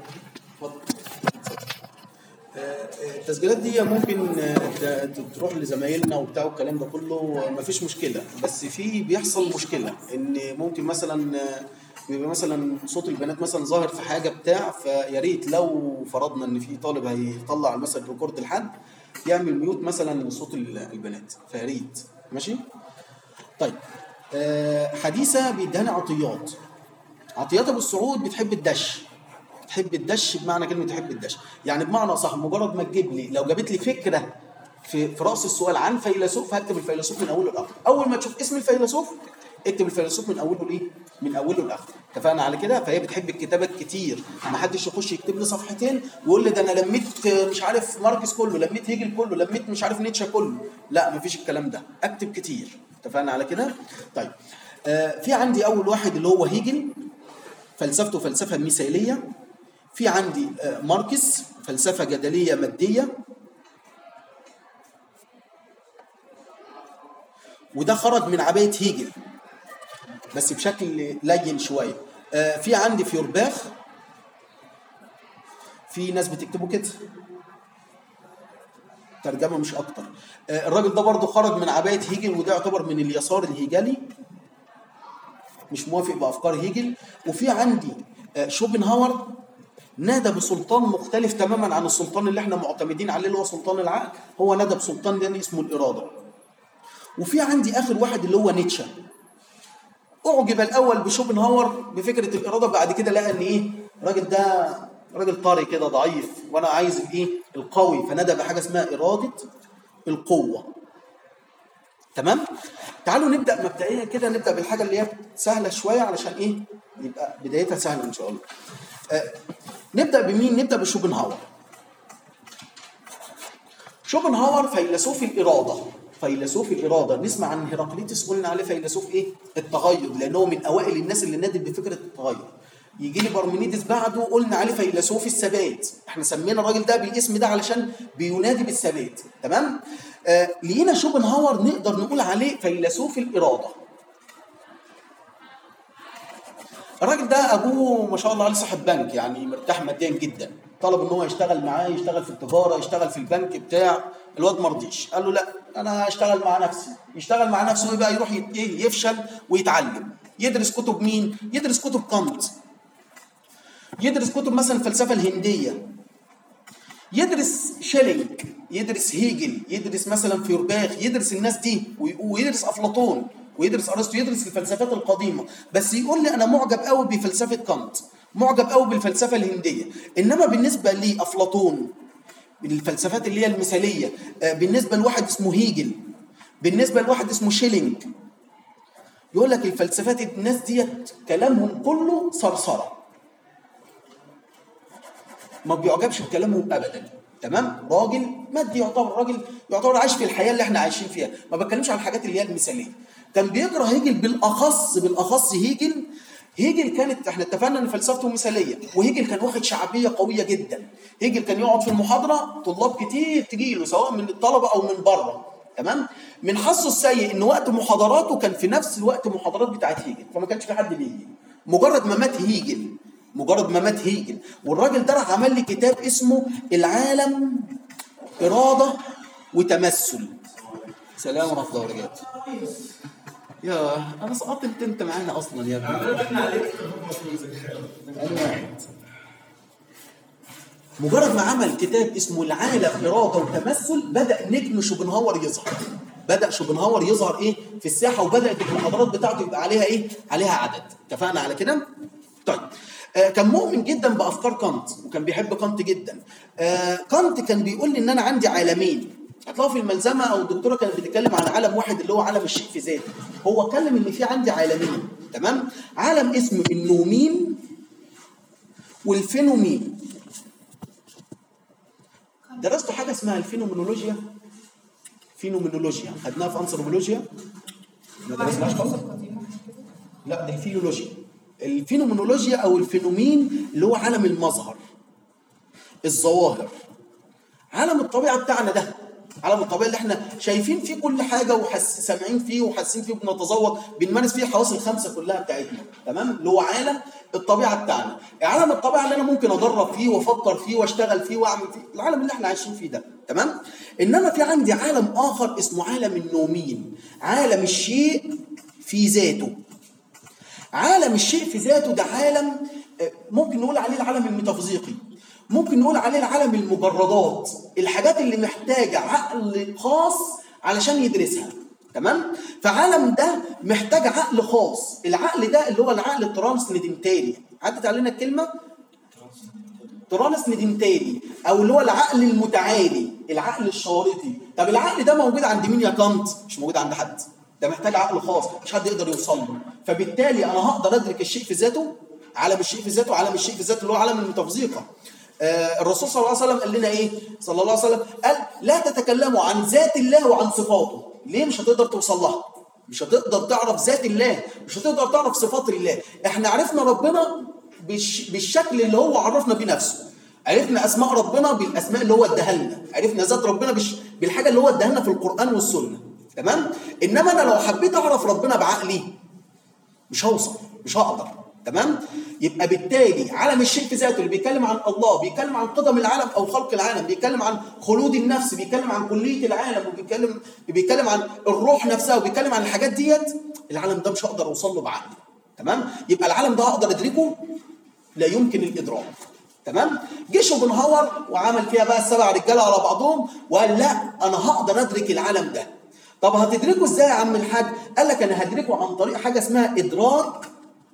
التسجيلات دي ممكن آه، ت- تروح لزمايلنا وبتاع والكلام ده كله مفيش مشكله بس في بيحصل مشكله ان ممكن مثلا آه، بيبقى مثلا صوت البنات مثلا ظاهر في حاجه بتاع فيا ريت لو فرضنا ان في طالب هيطلع مثلا ريكورد لحد يعمل ميوت مثلا لصوت ال- البنات فيا ريت ماشي طيب آه، حديثه بيدهنا عطيات عطيات ابو السعود بتحب الدش تحب الدش بمعنى كلمه تحب الدش يعني بمعنى صح مجرد ما تجيب لي لو جابت لي فكره في في راس السؤال عن فيلسوف هكتب الفيلسوف من اوله لاخره اول ما تشوف اسم الفيلسوف اكتب الفيلسوف من اوله لايه من اوله لاخره اتفقنا على كده فهي بتحب الكتابه كتير ما حدش يخش يكتب لي صفحتين ويقول لي ده انا لميت مش عارف ماركس كله لميت هيجل كله لميت مش عارف نيتشه كله لا مفيش الكلام ده اكتب كتير اتفقنا على كده طيب آه في عندي اول واحد اللي هو هيجل فلسفته فلسفه مثاليه في عندي آه، ماركس فلسفة جدلية مادية وده خرج من عباية هيجل بس بشكل لين شوية آه، في عندي فيورباخ في ناس بتكتبه كده ترجمة مش أكتر آه، الراجل ده برضه خرج من عباية هيجل وده يعتبر من اليسار الهيجلي مش موافق بافكار هيجل وفي عندي آه، شوبنهاور نادى بسلطان مختلف تماما عن السلطان اللي احنا معتمدين عليه اللي هو سلطان العقل هو نادى بسلطان تاني اسمه الاراده وفي عندي اخر واحد اللي هو نيتشه اعجب الاول بشوبنهاور بفكره الاراده بعد كده لقى ان ايه الراجل ده راجل طري كده ضعيف وانا عايز الايه القوي فنادى بحاجه اسمها اراده القوه تمام تعالوا نبدا مبدئيا كده نبدا بالحاجه اللي هي سهله شويه علشان ايه يبقى بدايتها سهله ان شاء الله آه نبدا بمين نبدا بشوبنهاور شوبنهاور فيلسوف الاراده فيلسوف الاراده نسمع عن هيراقليطس قلنا عليه فيلسوف ايه التغير لانه من اوائل الناس اللي نادت بفكره التغير يجي لي بارمينيدس بعده قلنا عليه فيلسوف الثبات احنا سمينا الراجل ده بالاسم ده علشان بينادي بالثبات تمام آه لقينا شوبنهاور نقدر نقول عليه فيلسوف الاراده الراجل ده ابوه ما شاء الله عليه صاحب بنك يعني مرتاح ماديا جدا طلب ان هو يشتغل معاه يشتغل في التجاره يشتغل في البنك بتاع الواد ما رضيش قال له لا انا هشتغل مع نفسي يشتغل مع نفسه ايه بقى يروح يت- إيه؟ يفشل ويتعلم يدرس كتب مين يدرس كتب كانت يدرس كتب مثلا الفلسفه الهنديه يدرس شيلينج يدرس هيجل يدرس مثلا فيورباخ يدرس الناس دي وي- ويدرس افلاطون ويدرس ارسطو يدرس الفلسفات القديمه بس يقول لي انا معجب قوي بفلسفه كانت معجب قوي بالفلسفه الهنديه انما بالنسبه لافلاطون الفلسفات اللي هي المثاليه آه، بالنسبه لواحد اسمه هيجل بالنسبه لواحد اسمه شيلينج يقول لك الفلسفات الناس ديت كلامهم كله صرصره ما بيعجبش بكلامهم ابدا تمام راجل مادي يعتبر راجل يعتبر عايش في الحياه اللي احنا عايشين فيها ما بتكلمش عن الحاجات اللي هي المثاليه كان بيكره هيجل بالاخص بالاخص هيجل هيجل كانت احنا اتفقنا ان فلسفته مثاليه وهيجل كان واخد شعبيه قويه جدا هيجل كان يقعد في المحاضره طلاب كتير تجي له سواء من الطلبه او من بره تمام من حظه السيء ان وقت محاضراته كان في نفس الوقت محاضرات بتاعت هيجل فما كانش في حد بيجي مجرد ما مات هيجل مجرد ما مات هيجل والراجل ده راح عمل لي كتاب اسمه العالم إرادة وتمثل سلام ورحمة الله وبركاته يا أنا سقطت أنت أنت معانا أصلا يا ابني أنا واحد مجرد ما عمل كتاب اسمه العالم إرادة وتمثل بدأ نجم شوبنهاور يظهر بدأ شوبنهاور يظهر إيه في الساحة وبدأت المحاضرات بتاعته يبقى عليها إيه عليها عدد اتفقنا على كده طيب آه كان مؤمن جدا بأفكار كانت وكان بيحب كانت جدا آه كانت كان بيقول لي إن أنا عندي عالمين هتلاقوا في الملزمة أو الدكتورة كانت بتتكلم عن عالم واحد اللي هو عالم الشيء في ذاته هو اتكلم إن في عندي عالمين تمام عالم اسمه النومين والفينومين درستوا حاجه اسمها الفينومينولوجيا فينومينولوجيا خدناها في انثروبولوجيا ما درسناش خالص لا دي الفينولوجيا الفينومينولوجيا او الفينومين اللي هو عالم المظهر الظواهر عالم الطبيعه بتاعنا ده عالم الطبيعي اللي احنا شايفين فيه كل حاجه وحس سامعين فيه وحاسين فيه وبنتذوق بنمارس فيه الحواس الخمسه كلها بتاعتنا تمام اللي هو عالم الطبيعه بتاعنا عالم الطبيعه اللي انا ممكن ادرب فيه وافكر فيه واشتغل فيه واعمل فيه العالم اللي احنا عايشين فيه ده تمام انما في عندي عالم اخر اسمه عالم النومين عالم الشيء في ذاته عالم الشيء في ذاته ده عالم آه، ممكن نقول عليه العالم الميتافيزيقي ممكن نقول عليه العالم المجردات الحاجات اللي محتاجة عقل خاص علشان يدرسها تمام فعالم ده محتاج عقل خاص العقل ده اللي هو العقل الترانسندنتالي عدت علينا الكلمة ترانسندنتالي او اللي هو العقل المتعالي العقل الشارطي طب العقل ده موجود عند مين يا كانت مش موجود عند حد ده محتاج عقل خاص مش حد يقدر يوصل له فبالتالي انا هقدر ادرك الشيء في ذاته عالم الشيء في ذاته عالم الشيء في ذاته اللي هو عالم الميتافيزيقا آه الرسول صلى الله عليه وسلم قال لنا ايه صلى الله عليه وسلم قال لا تتكلموا عن ذات الله وعن صفاته ليه مش هتقدر توصل لها مش هتقدر تعرف ذات الله مش هتقدر تعرف صفات الله احنا عرفنا ربنا بالش... بالشكل اللي هو عرفنا بيه نفسه عرفنا اسماء ربنا بالاسماء اللي هو اداها لنا عرفنا ذات ربنا بش... بالحاجه اللي هو اداها لنا في القران والسنه تمام انما انا لو حبيت اعرف ربنا بعقلي مش هوصل مش هقدر تمام يبقى بالتالي عالم الشيء في ذاته اللي بيتكلم عن الله بيتكلم عن قدم العالم او خلق العالم بيتكلم عن خلود النفس بيتكلم عن كليه العالم وبيتكلم بيتكلم عن الروح نفسها وبيتكلم عن الحاجات ديت العالم ده مش هقدر اوصل له بعقلي تمام يبقى العالم ده هقدر ادركه لا يمكن الادراك تمام جه شوبنهاور وعمل فيها بقى السبع رجاله على بعضهم وقال لا انا هقدر ادرك العالم ده طب هتدركه ازاي يا عم الحاج قال لك انا هدركه عن طريق حاجه اسمها ادراك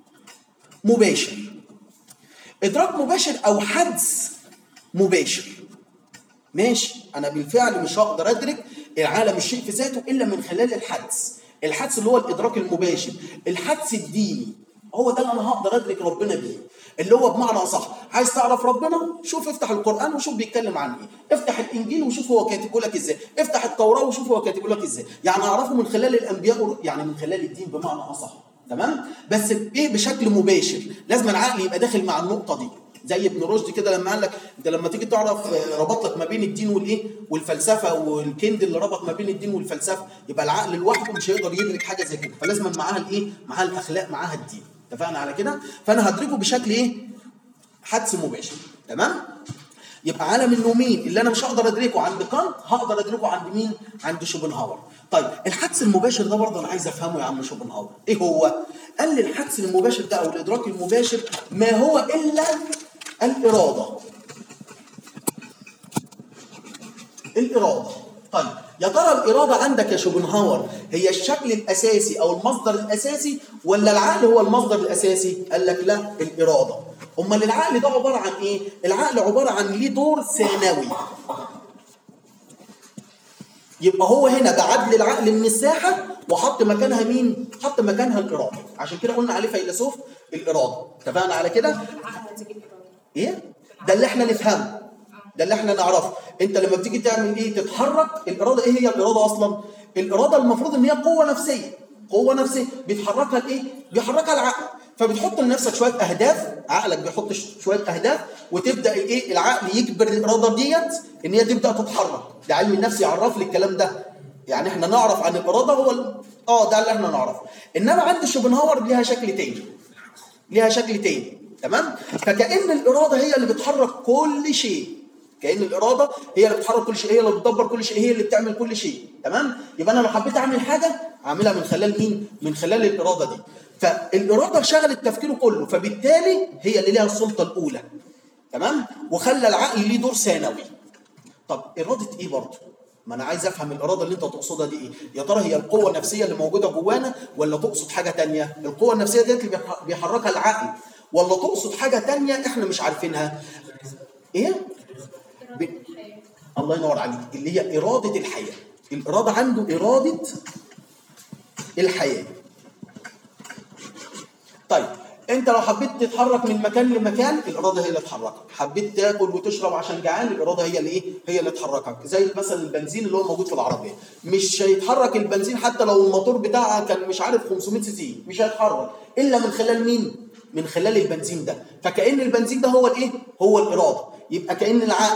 مباشر ادراك مباشر او حدس مباشر ماشي انا بالفعل مش هقدر ادرك العالم الشيء في ذاته الا من خلال الحدس الحدس اللي هو الادراك المباشر الحدس الديني هو ده اللي انا هقدر ادرك ربنا بيه اللي هو بمعنى اصح عايز تعرف ربنا شوف افتح القران وشوف بيتكلم عن ايه افتح الانجيل وشوف هو كاتبه لك ازاي افتح التوراه وشوف هو كاتبه لك ازاي يعني اعرفه من خلال الانبياء يعني من خلال الدين بمعنى اصح تمام بس بايه بشكل مباشر لازم العقل يبقى داخل مع النقطه دي زي ابن رشد كده لما قال لك انت لما تيجي تعرف ربط لك ما بين الدين والايه والفلسفه والكند اللي ربط ما بين الدين والفلسفه يبقى العقل لوحده مش هيقدر يدرك حاجه زي كده فلازم معاها الايه معاها الاخلاق معاها الدين اتفقنا على كده فانا هدركه بشكل ايه حدس مباشر تمام يبقى عالم النومين اللي انا مش هقدر ادركه عند كانت هقدر ادركه عند مين عند شوبنهاور طيب الحدس المباشر ده برضه انا عايز افهمه يا عم شوبنهاور ايه هو قال لي الحدس المباشر ده او الادراك المباشر ما هو الا الاراده الاراده طيب يا ترى الاراده عندك يا شوبنهاور هي الشكل الاساسي او المصدر الاساسي ولا العقل هو المصدر الاساسي قال لك لا الاراده امال العقل ده عباره عن ايه العقل عباره عن ليه دور ثانوي يبقى هو هنا بعد العقل من الساحه وحط مكانها مين حط مكانها الاراده عشان كده قلنا عليه فيلسوف الاراده اتفقنا على كده ايه ده اللي احنا نفهمه ده اللي احنا نعرفه انت لما بتيجي تعمل ايه تتحرك الاراده ايه هي الاراده اصلا الاراده المفروض ان هي قوه نفسيه قوه نفسيه بيتحركها الايه بيحركها العقل فبتحط لنفسك شويه اهداف عقلك بيحط شويه اهداف وتبدا ايه العقل يجبر الاراده ديت ان هي تبدا تتحرك ده علم النفس يعرف لي الكلام ده يعني احنا نعرف عن الاراده هو ال... اه ده اللي احنا نعرفه انما عند شوبنهاور ليها شكل تاني ليها شكل تاني تمام فكأن الإرادة هي اللي بتحرك كل شيء كأن الإرادة هي اللي بتحرك كل شيء هي اللي بتدبر كل شيء هي اللي بتعمل كل شيء تمام يبقى أنا لو حبيت أعمل حاجة أعملها من خلال مين من خلال الإرادة دي فالإرادة شغلت تفكيره كله فبالتالي هي اللي ليها السلطة الأولى تمام وخلى العقل ليه دور ثانوي طب إرادة إيه برضه ما انا عايز افهم الاراده اللي انت تقصدها دي ايه يا ترى هي القوه النفسيه اللي موجوده جوانا ولا تقصد حاجه تانية القوه النفسيه ديت اللي بيحركها العقل ولا تقصد حاجه تانية احنا مش عارفينها ايه ب... الله ينور عليك اللي هي اراده الحياه الاراده عنده اراده الحياه طيب انت لو حبيت تتحرك من مكان لمكان الاراده هي اللي تحركك حبيت تاكل وتشرب عشان جعان الاراده هي اللي ايه هي اللي تحركك زي مثلا البنزين اللي هو موجود في العربيه مش هيتحرك البنزين حتى لو الموتور بتاعها كان مش عارف 500 سي سي مش هيتحرك الا من خلال مين من خلال البنزين ده فكأن البنزين ده هو الايه هو الاراده يبقى كأن العقل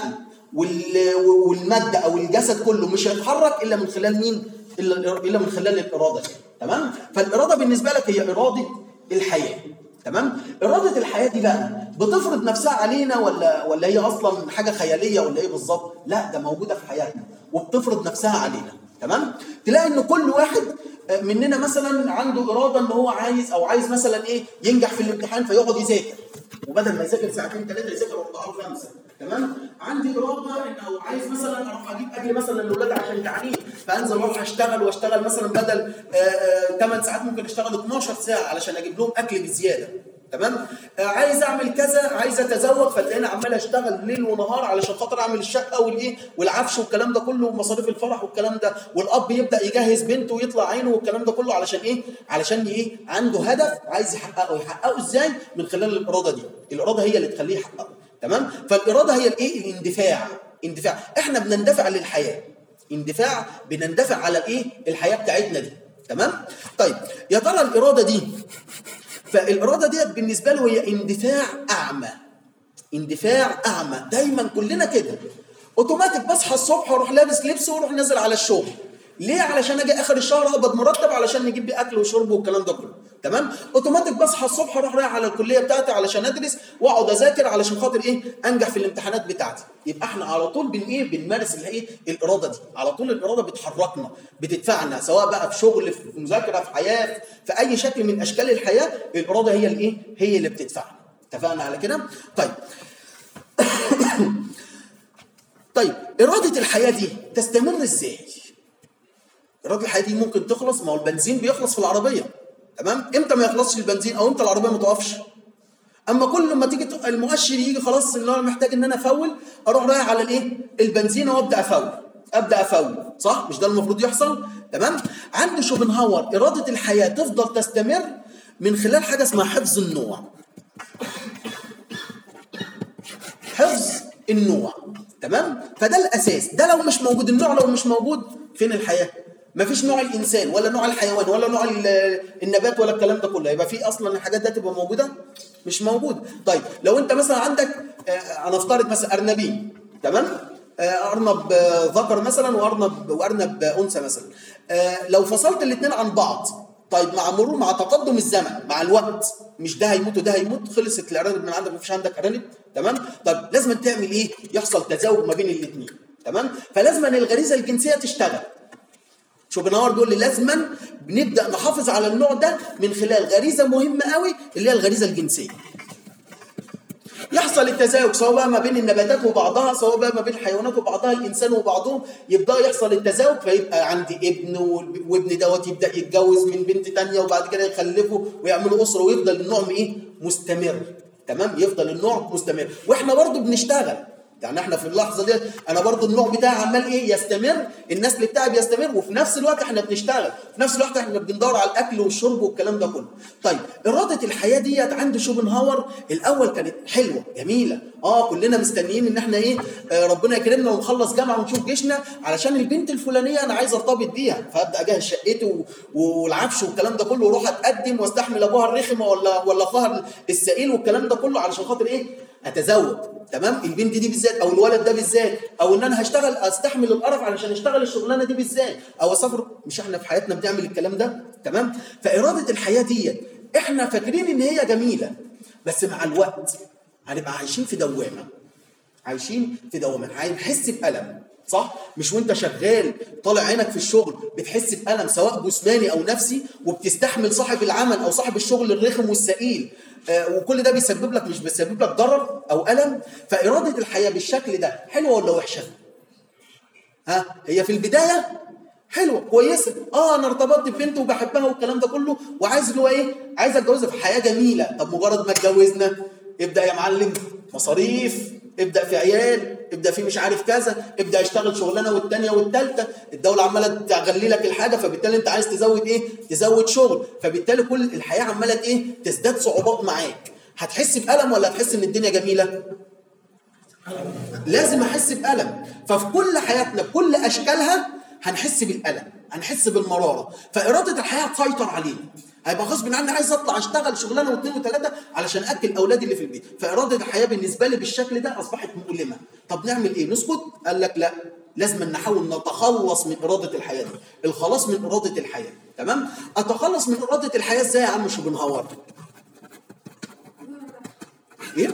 وال- والماده او الجسد كله مش هيتحرك الا من خلال مين؟ الا الا من خلال الاراده دي تمام؟ فالاراده بالنسبه لك هي اراده الحياه تمام؟ اراده الحياه دي بقى بتفرض نفسها علينا ولا ولا هي اصلا حاجه خياليه ولا ايه بالظبط؟ لا ده موجوده في حياتنا وبتفرض نفسها علينا تمام؟ تلاقي ان كل واحد مننا مثلا عنده اراده ان هو عايز او عايز مثلا ايه ينجح في الامتحان فيقعد يذاكر وبدل ما يذاكر ساعتين ثلاثه يذاكر اربعه وخمسه تمام عندي اراده ان او عايز مثلا اروح اجيب اكل مثلا لاولادي عشان جعانين فانزل اروح اشتغل واشتغل مثلا بدل 8 ساعات ممكن اشتغل 12 ساعه علشان اجيب لهم اكل بزياده تمام آه عايز اعمل كذا عايز اتزوج فتلاقيني عمال اشتغل ليل ونهار علشان خاطر اعمل الشقه والايه والعفش والكلام ده كله ومصاريف الفرح والكلام ده والاب يبدا يجهز بنته ويطلع عينه والكلام ده كله علشان ايه علشان ايه عنده هدف عايز يحققه يحققه ازاي من خلال الاراده دي الاراده هي اللي تخليه يحققه تمام فالاراده هي الايه الاندفاع اندفاع احنا بنندفع للحياه اندفاع بنندفع على الايه الحياه بتاعتنا دي تمام طيب يا ترى الاراده دي فالاراده ديت بالنسبه له هي اندفاع اعمى اندفاع اعمى دايما كلنا كده اوتوماتيك بصحى الصبح واروح لابس لبس واروح نازل على الشغل ليه علشان اجي اخر الشهر اقبض مرتب علشان نجيب بيه اكل وشرب والكلام ده كله تمام اوتوماتيك بصحى الصبح اروح رايح على الكليه بتاعتي علشان ادرس واقعد اذاكر علشان خاطر ايه انجح في الامتحانات بتاعتي يبقى احنا على طول بن ايه بنمارس الايه الاراده دي على طول الاراده بتحركنا بتدفعنا سواء بقى في شغل في مذاكره في حياه في اي شكل من اشكال الحياه الاراده هي الايه هي اللي بتدفعنا اتفقنا على كده طيب طيب اراده الحياه دي تستمر ازاي اراده الحياه دي ممكن تخلص ما هو البنزين بيخلص في العربيه تمام امتى ما يخلصش البنزين او امتى العربيه ما تقفش اما كل ما تيجي ت- المؤشر يجي خلاص ان انا محتاج ان انا افول اروح رايح على الايه البنزين وابدا افول ابدا افول صح مش ده المفروض يحصل تمام عند شوبنهاور اراده الحياه تفضل تستمر من خلال حاجه اسمها حفظ النوع حفظ النوع تمام فده الاساس ده لو مش موجود النوع لو مش موجود فين الحياه مفيش نوع الانسان ولا نوع الحيوان ولا نوع ال- النبات ولا الكلام ده كله يبقى في اصلا الحاجات دي تبقى موجوده مش موجود طيب لو انت مثلا عندك آه، هنفترض مثلا ارنبين تمام آه، ارنب آه، ذكر مثلا وارنب وارنب آه، انثى مثلا آه، لو فصلت الاثنين عن بعض طيب مع مرور مع تقدم الزمن مع الوقت مش ده هيموت وده هيموت خلصت الارانب من عندك مفيش عندك ارانب تمام طيب لازم تعمل ايه يحصل تزاوج ما بين الاثنين تمام فلازم الغريزه الجنسيه تشتغل شوبنهاور بيقول لي لازما بنبدا نحافظ على النوع ده من خلال غريزه مهمه قوي اللي هي الغريزه الجنسيه يحصل التزاوج سواء بقى ما بين النباتات وبعضها سواء بقى ما بين الحيوانات وبعضها الانسان وبعضهم يبدا يحصل التزاوج فيبقى عندي ابن وال- وابن دوت يبدا يتجوز من بنت تانية وبعد كده يخلفوا ويعملوا اسره ويفضل النوع ايه مستمر تمام يفضل النوع مستمر واحنا برضو بنشتغل يعني احنا في اللحظه ديت انا برضو النوع بتاعي عمال ايه يستمر النسل بتاعي بيستمر وفي نفس الوقت احنا بنشتغل في نفس الوقت احنا بندور على الاكل والشرب والكلام ده كله طيب اراده الحياه ديت عند شوبنهاور الاول كانت حلوه جميله اه كلنا مستنيين ان احنا ايه آه ربنا يكرمنا ونخلص جامعه ونشوف جيشنا علشان البنت الفلانيه انا عايز ارتبط بيها فابدا اجهز شقتي و- والعفش والكلام ده كله واروح اتقدم واستحمل ابوها الرخمه ولا ولا اخوها السئيل والكلام ده كله علشان خاطر ايه اتزوج تمام البنت دي بالذات او الولد ده بالذات او ان انا هشتغل استحمل القرف علشان اشتغل الشغلانه دي بالذات او اسافر مش احنا في حياتنا بنعمل الكلام ده تمام فاراده الحياه ديت احنا فاكرين ان هي جميله بس مع الوقت هنبقى عايشين في دوامه عايشين في دوامه هنحس بالم صح مش وانت شغال طالع عينك في الشغل بتحس بالم سواء جسماني او نفسي وبتستحمل صاحب العمل او صاحب الشغل الرخم والثقيل آه، وكل ده بيسبب لك مش بيسبب لك ضرر او الم فاراده الحياه بالشكل ده حلوه ولا وحشه ها هي في البدايه حلوه كويسه اه انا ارتبطت ببنت وبحبها والكلام ده كله وعايز اللي هو ايه عايز اتجوزها في حياه جميله طب مجرد ما اتجوزنا ابدا يا معلم مصاريف ابدا في عيال ابدا في مش عارف كذا ابدا اشتغل شغلانه والتانيه والتالته الدوله عماله تغلي لك الحاجه فبالتالي انت عايز تزود ايه تزود شغل فبالتالي كل الحياه عماله ايه تزداد صعوبات معاك هتحس بالم ولا هتحس ان الدنيا جميله لازم احس بالم ففي كل حياتنا بكل اشكالها هنحس بالالم هنحس بالمراره فاراده الحياه هتسيطر علينا هيبقى غصب عني عايز اطلع اشتغل شغلانه واثنين وثلاثه علشان اكل اولادي اللي في البيت فاراده الحياه بالنسبه لي بالشكل ده اصبحت مؤلمه طب نعمل ايه نسكت قال لك لا لازم نحاول نتخلص من اراده الحياه دي الخلاص من اراده الحياه تمام اتخلص من اراده الحياه ازاي يا عم شوبنهاور ايه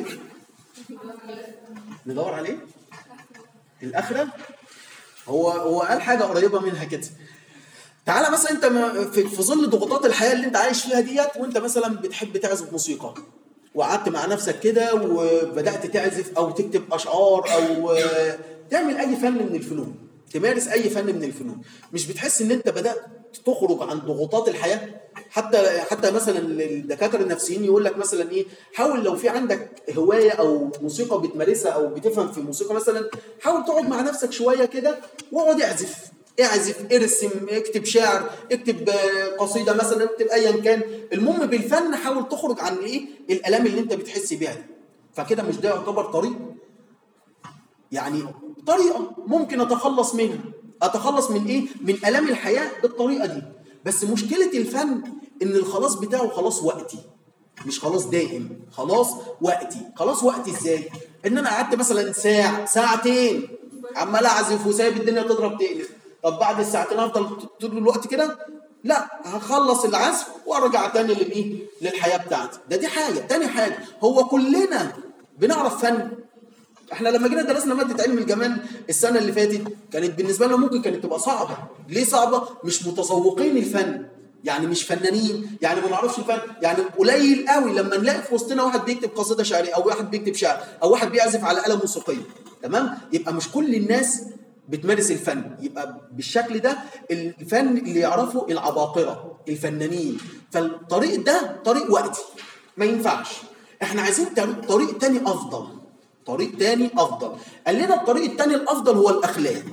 ندور عليه الاخره هو هو قال حاجه قريبه منها كده تعالى مثلا انت ما- في في ظل ضغوطات الحياه اللي انت عايش فيها ديت وانت مثلا بتحب تعزف موسيقى وقعدت مع نفسك كده وبدات تعزف او تكتب اشعار او آه، تعمل اي فن من الفنون تمارس اي فن من الفنون مش بتحس ان انت بدات تخرج عن ضغوطات الحياه حتى حتى مثلا الدكاتره النفسيين يقول لك مثلا ايه حاول لو في عندك هوايه او موسيقى بتمارسها او بتفهم في موسيقى مثلا حاول تقعد مع نفسك شويه كده واقعد اعزف اعزف ارسم اكتب شعر اكتب آه، قصيده مثلا اكتب ايا كان المهم بالفن حاول تخرج عن ايه الالام اللي انت بتحس بيها دي فكده مش ده يعتبر طريق يعني طريقه ممكن اتخلص منها اتخلص من ايه من الام الحياه بالطريقه دي بس مشكله الفن ان الخلاص بتاعه خلاص وقتي مش خلاص دائم خلاص وقتي خلاص وقتي ازاي ان انا قعدت مثلا ساعه ساعتين عمال اعزف وسايب الدنيا تضرب تقلب طب بعد الساعتين افضل طول الوقت كده لا هخلص العزف وارجع تاني للايه للحياه بتاعتي ده دي حاجه تاني حاجه هو كلنا بنعرف فن احنا لما جينا درسنا ماده علم الجمال السنه اللي فاتت كانت بالنسبه لنا ممكن كانت تبقى صعبه ليه صعبه مش متذوقين الفن يعني مش فنانين يعني ما نعرفش الفن يعني قليل قوي لما نلاقي في وسطنا واحد بيكتب قصيده شعريه او واحد بيكتب شعر او واحد بيعزف على آلة موسيقيه تمام يبقى مش كل الناس بتمارس الفن يبقى بالشكل ده الفن اللي يعرفه العباقرة الفنانين فالطريق ده طريق وقتي ما ينفعش احنا عايزين طريق تاني افضل طريق تاني افضل قال لنا الطريق التاني الافضل هو الاخلاق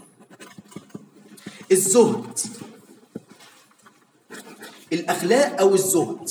الزهد الاخلاق او الزهد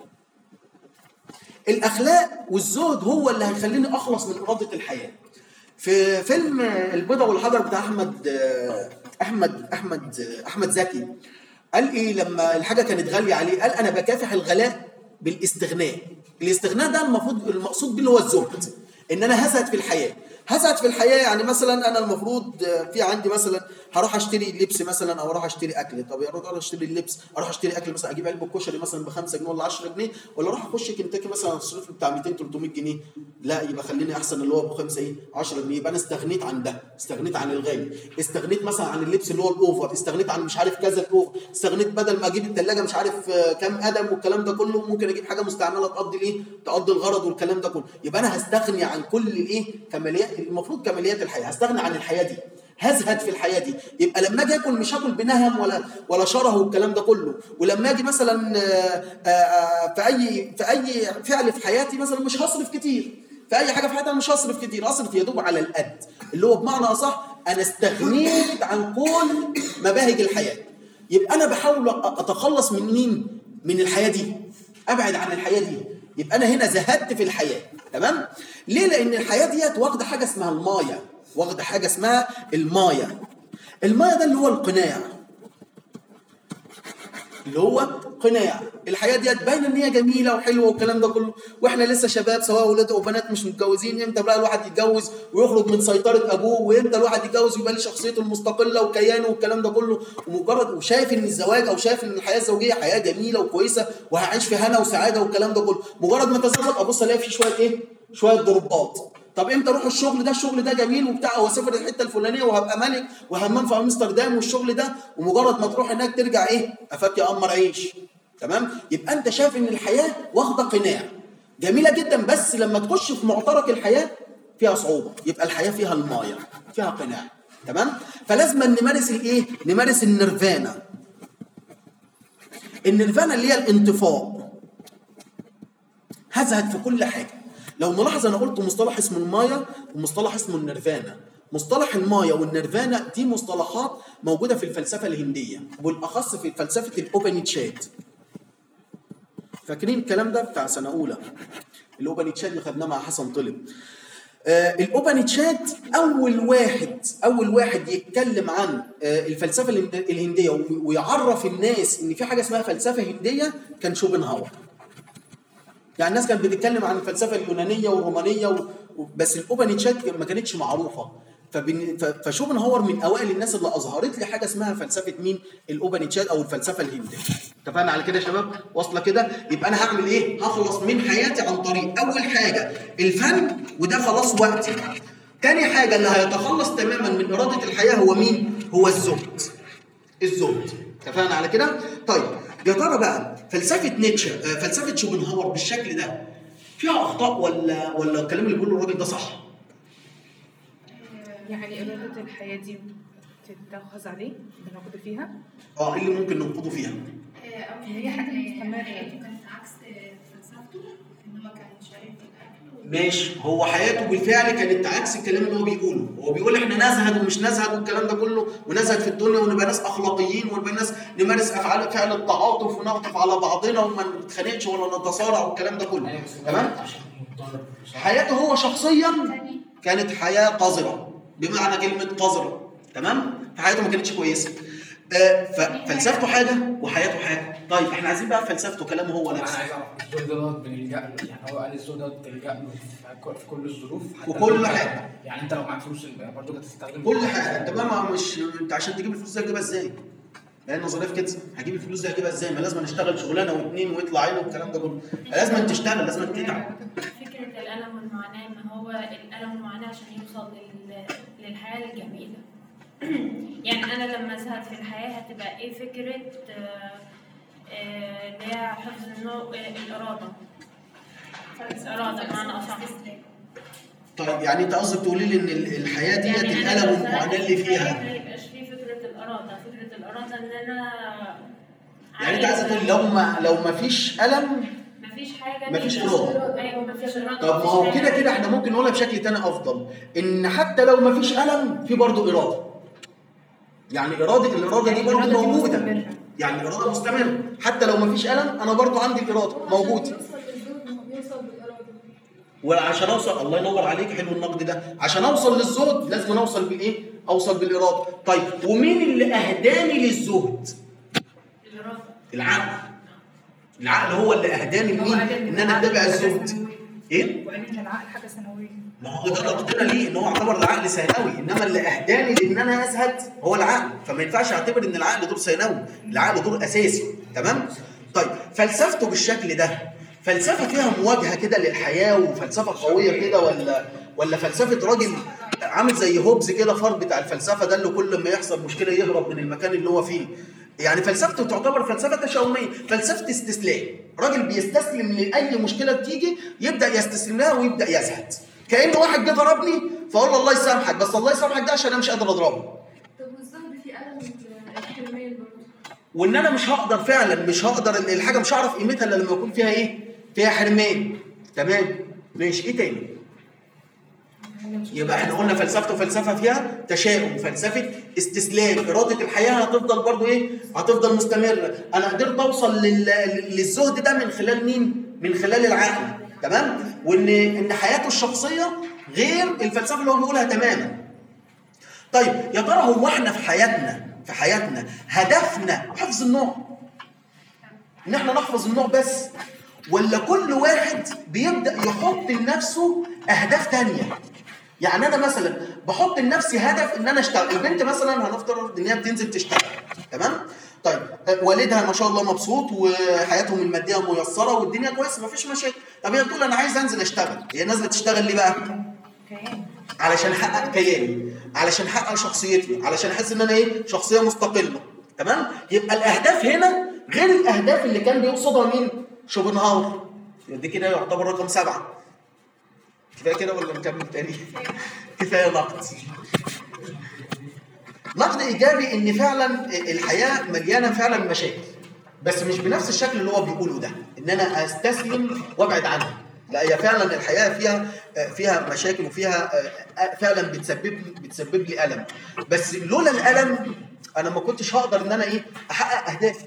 الاخلاق والزهد هو اللي هيخليني اخلص من اراده الحياه في فيلم البيضة والحجر بتاع احمد احمد احمد احمد زكي قال ايه لما الحاجه كانت غاليه عليه قال انا بكافح الغلاء بالاستغناء الاستغناء ده المفروض المقصود بيه اللي هو الزهد ان انا هزهد في الحياه هزهد في الحياه يعني مثلا انا المفروض في عندي مثلا هروح اشتري لبس مثلا او اروح اشتري اكل طب يا اروح اشتري اللبس اروح اشتري اكل مثلا اجيب علبه كشري مثلا ب 5 جنيه ولا 10 جنيه ولا اروح اخش كنتاكي مثلا اصرف لي بتاع 200 300 جنيه لا يبقى خليني احسن اللي هو بخمسه ايه 10 جنيه يبقى انا استغنيت عن ده استغنيت عن الغالي استغنيت مثلا عن اللبس اللي هو الاوفر استغنيت عن مش عارف كذا الاوفر استغنيت بدل ما اجيب الثلاجه مش عارف كام قدم والكلام ده كله ممكن اجيب حاجه مستعمله تقضي الايه تقضي الغرض والكلام ده كله يبقى انا هستغني عن كل الايه كماليات المفروض كماليات الحياه هستغني عن الحياه دي هزهد في الحياه دي يبقى لما اجي اكل مش هاكل بنهم ولا ولا شره والكلام ده كله ولما اجي مثلا في اي في اي فعل في حياتي مثلا مش هصرف كتير في اي حاجه في حياتي انا مش هصرف كتير اصرف يا دوب على القد اللي هو بمعنى اصح انا استغنيت عن كل مباهج الحياه يبقى انا بحاول اتخلص من مين من الحياه دي ابعد عن الحياه دي يبقى انا هنا زهدت في الحياه تمام ليه لان الحياه ديت واخده حاجه اسمها المايه واخده حاجه اسمها المايه المايه ده اللي هو القناع اللي هو قناع الحياه ديت باينه ان هي جميله وحلوه والكلام ده كله واحنا لسه شباب سواء ولاد او بنات مش متجوزين امتى بقى الواحد يتجوز ويخرج من سيطره ابوه وامتى الواحد يتجوز ويبقى له شخصيته المستقله وكيانه والكلام ده كله ومجرد وشايف ان الزواج او شايف ان الحياه الزوجيه حياه جميله وكويسه وهعيش في هنا وسعاده والكلام ده كله مجرد ما اتزوج ابص الاقي في شويه ايه شويه ضربات طب امتى اروح الشغل ده الشغل ده جميل وبتاع واسافر الحته الفلانيه وهبقى ملك وهمام في امستردام والشغل ده ومجرد ما تروح هناك ترجع ايه افك يا قمر عيش تمام يبقى انت شايف ان الحياه واخده قناع جميله جدا بس لما تخش في معترك الحياه فيها صعوبه يبقى الحياه فيها المايه فيها قناع تمام فلازم نمارس الايه نمارس النيرفانا النيرفانا اللي هي الانطفاء هزهد في كل حاجه لو نلاحظ انا قلت مصطلح اسمه المايا ومصطلح اسمه النيرفانا مصطلح المايا والنيرفانا دي مصطلحات موجوده في الفلسفه الهنديه بالاخص في فلسفه الاوبنيتشات فاكرين الكلام ده بتاع سنه اولى الاوبنيتشات اللي خدناه مع حسن طلب آه الاوبانيتشات اول واحد اول واحد يتكلم عن آه الفلسفه الهند- الهنديه وي- ويعرف الناس ان في حاجه اسمها فلسفه هنديه كان شوبنهاور يعني الناس كانت بتتكلم عن الفلسفه اليونانيه والرومانيه و... و- بس الاوبانيتشات ما كانتش معروفه فبن... ف... فشوبنهاور من اوائل الناس اللي اظهرت لي حاجه اسمها فلسفه مين؟ الاوبانيتشات او الفلسفه الهنديه. اتفقنا على كده يا شباب؟ واصله كده؟ يبقى انا هعمل ايه؟ هخلص من حياتي عن طريق اول حاجه الفن وده خلاص وقتي. تاني حاجه اللي هيتخلص تماما من اراده الحياه هو مين؟ هو الزهد. الزهد اتفقنا على كده طيب يا ترى بقى فلسفه نيتشه آه، فلسفه شوبنهاور بالشكل ده فيها اخطاء ولا ولا الكلام اللي بيقوله الراجل ده صح يعني إرادة الحياة دي تتأخذ عليه بناخد فيها اه ايه اللي ممكن ننقضه فيها هي حاجة مستمرة. كانت عكس فلسفته ان هو كان شايف الاكل ماشي هو حياته بالفعل كانت عكس الكلام اللي هو بيقوله هو بيقول احنا نزهد ومش نزهد والكلام ده كله ونزهد في الدنيا ونبقى ناس اخلاقيين ونبقى ناس نمارس افعال فعل التعاطف ونعطف على بعضنا وما نتخانقش ولا نتصارع والكلام ده كله تمام حياته هو شخصيا كانت حياه قذره بمعنى كلمه قذره تمام فحياته ما كانتش كويسه آه، ففلسفته حاجه وحياته حاجه طيب احنا عايزين بقى فلسفته كلامه هو انا نفسه عايز اعرف الزوج دوت بنلجا له يعني هو قال الزوج دوت بتلجا له في كل- في كل الظروف حتى وكل لو- حاجة. يعني انت لو معاك فلوس برضه هتستخدم كل حاجه انت بقى ما مش انت عشان تجيب الفلوس دي هتجيبها ازاي؟ هي النظريه في كده هجيب الفلوس دي هجيبها ازاي؟ ما لازم نشتغل شغلانه واثنين ويطلع عينه والكلام ده كله لازم تشتغل لازم تتعب فكره الالم والمعاناه ان هو الالم والمعاناه عشان يوصل لل... للحياه الجميله يعني انا لما ازهد في الحياه هتبقى ايه فكره آه، آه، اللي هي حفظ النوع آه، الاراده الاراده بمعنى اصح طيب يعني انت قصدك تقولي لي ان ال- الحياه ديت يعني أنا الالم لو والمعاناه زهقت اللي في الحياة فيها ما يبقاش فيه فكره الاراده فكره الاراده ان انا يعني انت عايزه تقولي لو ما لو ما فيش الم مفيش حاجه مفيش نيجي. إرادة. ايوه مفيش اراده طب ما هو مفيش كده حاجة. كده احنا ممكن نقولها بشكل تاني افضل ان حتى لو ما فيش الم في برضه اراده يعني اراده الاراده دي برضه الإرادة دي موجوده مستمرة. يعني الاراده مستمره حتى لو ما فيش الم انا برضه عندي الاراده موجوده يوصل للزوج ما هو بيوصل بالإرادة وعشان اوصل الله ينور عليك حلو النقد ده عشان اوصل للزهد لازم اوصل بالايه اوصل بالاراده طيب ومين اللي اهداني للزهد الاراده العقل العقل هو اللي اهداني هو لمين قال ان انا العقل اتبع حاجة الزهد ثانوية. ايه وقال إن العقل حاجة ثانوية ما هو ده نقدنا ليه ان هو يعتبر العقل ثانوي انما اللي اهداني لان انا ازهد هو العقل فما ينفعش اعتبر ان العقل دور ثانوي العقل دور اساسي تمام طيب فلسفته بالشكل ده فلسفه فيها مواجهه كده للحياه وفلسفه قويه كده ولا ولا فلسفه راجل عامل زي هوبز كده فرد بتاع الفلسفه ده اللي كل ما يحصل مشكله يهرب من المكان اللي هو فيه يعني فلسفته تعتبر فلسفه تشاؤميه فلسفه استسلام راجل بيستسلم لاي مشكله بتيجي يبدا يستسلم لها ويبدا يزهد كأن واحد جه ضربني فاقول له الله يسامحك بس الله يسامحك ده عشان انا مش قادر اضربه طب والزهد في ألم الحرمان برضه وان انا مش هقدر فعلا مش هقدر الحاجه مش هعرف قيمتها الا لما يكون فيها ايه فيها حرمان تمام ماشي ايه تاني يبقى احنا قلنا فلسفته فلسفه فيها تشاؤم فلسفه استسلام اراده الحياه هتفضل برضو ايه هتفضل مستمره انا قدرت اوصل لل- للزهد ده من خلال مين من خلال العقل تمام وان ان حياته الشخصيه غير الفلسفه اللي هو بيقولها تماما طيب يا ترى هو احنا في حياتنا في حياتنا هدفنا حفظ النوع ان احنا نحفظ النوع بس ولا كل واحد بيبدا يحط لنفسه اهداف تانية يعني انا مثلا بحط لنفسي هدف ان انا اشتغل البنت مثلا هنفترض ان هي بتنزل تشتغل تمام طيب آه، والدها ما شاء الله مبسوط وحياتهم الماديه ميسره والدنيا كويسه مفيش مشاكل طب هي بتقول انا عايز انزل اشتغل هي نازله تشتغل ليه بقى كيان علشان احقق كياني علشان احقق شخصيتي علشان احس ان انا ايه شخصيه مستقله تمام يبقى الاهداف هنا غير الاهداف اللي كان بيقصدها مين شوبنهاور دي كده يعتبر رقم سبعة كفايه كده ولا نكمل تاني كفايه نقد نقد ايجابي ان فعلا الحياه مليانه فعلا مشاكل بس مش بنفس الشكل اللي هو بيقوله ده ان انا استسلم وابعد عنها لا هي فعلا الحياه فيها فيها مشاكل وفيها فعلا بتسبب بتسبب لي الم بس لولا الالم انا ما كنتش هقدر ان انا ايه احقق اهدافي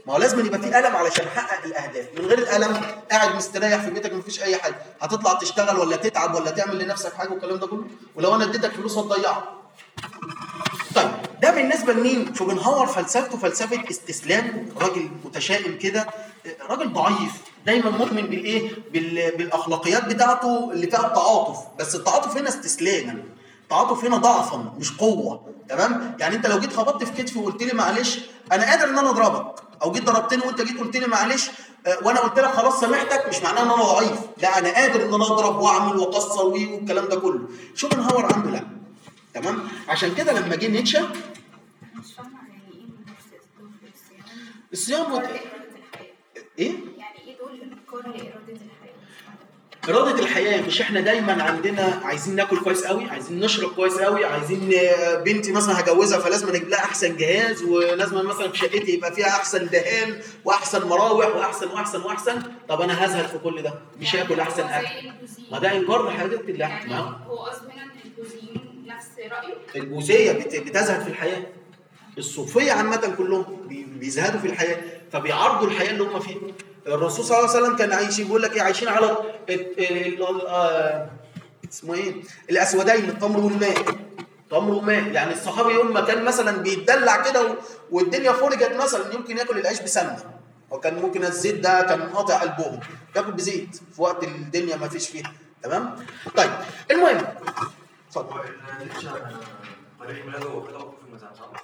ما هو لازم يبقى في قلم علشان احقق الاهداف من غير القلم قاعد مستريح في بيتك مفيش اي حاجه هتطلع تشتغل ولا تتعب ولا تعمل لنفسك حاجه والكلام ده كله ولو انا اديتك فلوس هتضيعها طيب ده بالنسبه لمين؟ شوبنهاور فلسفته فلسفه استسلام راجل متشائم كده راجل ضعيف دايما مؤمن بالايه؟ بال- بالاخلاقيات بتاعته اللي فيها التعاطف بس التعاطف هنا استسلاما التعاطف هنا ضعفا مش قوه تمام؟ يعني انت لو جيت خبطت في كتفي وقلت لي معلش انا قادر ان انا اضربك او جيت ضربتني وانت جيت قلت لي معلش آه، وانا قلت لك خلاص سامحتك مش معناه ان انا ضعيف لا انا قادر ان انا اضرب واعمل واكسر وي والكلام ده كله شوبنهاور عنده لا تمام عشان كده لما جه نيتشه مش فاهمة يعني ايه من الصيام الصيام كره وت... لإرادة الحياة ايه يعني ايه دول كره لإرادة الحياة إرادة الحياة مش إحنا دايما عندنا عايزين ناكل كويس قوي، عايزين نشرب كويس قوي، عايزين آه، بنتي مثلا هجوزها فلازم أجيب لها أحسن جهاز ولازم مثلا في شقتي يبقى فيها أحسن دهان وأحسن مراوح وأحسن وأحسن وأحسن، طب أنا هزهد في كل ده، مش هاكل أحسن هو أكل. زي البوذيين. ما ده إنكار لحاجات الله يعني ما هو قصده هنا ان البوذيين نفس رأيه البوذية بت- بتزهد في الحياة. الصوفية عامة كلهم بي- بيزهدوا في الحياة فبيعرضوا الحياة اللي هم فيها. الرسول صلى الله عليه وسلم كان عايشين بيقول لك ايه عايشين على ال- ال- ال- آه، اسمه ايه؟ الاسودين التمر والماء. تمر وماء يعني الصحابي يوم ما كان مثلا بيتدلع كده و- والدنيا فرجت مثلا يمكن ياكل العيش بسمنه وكان ممكن الزيت ده كان قاطع قلبهم ياكل بزيت في وقت الدنيا ما فيش فيها تمام؟ طيب المهم اتفضل هو النيتشه تاريخ ميلاده وكده في المزاج صح؟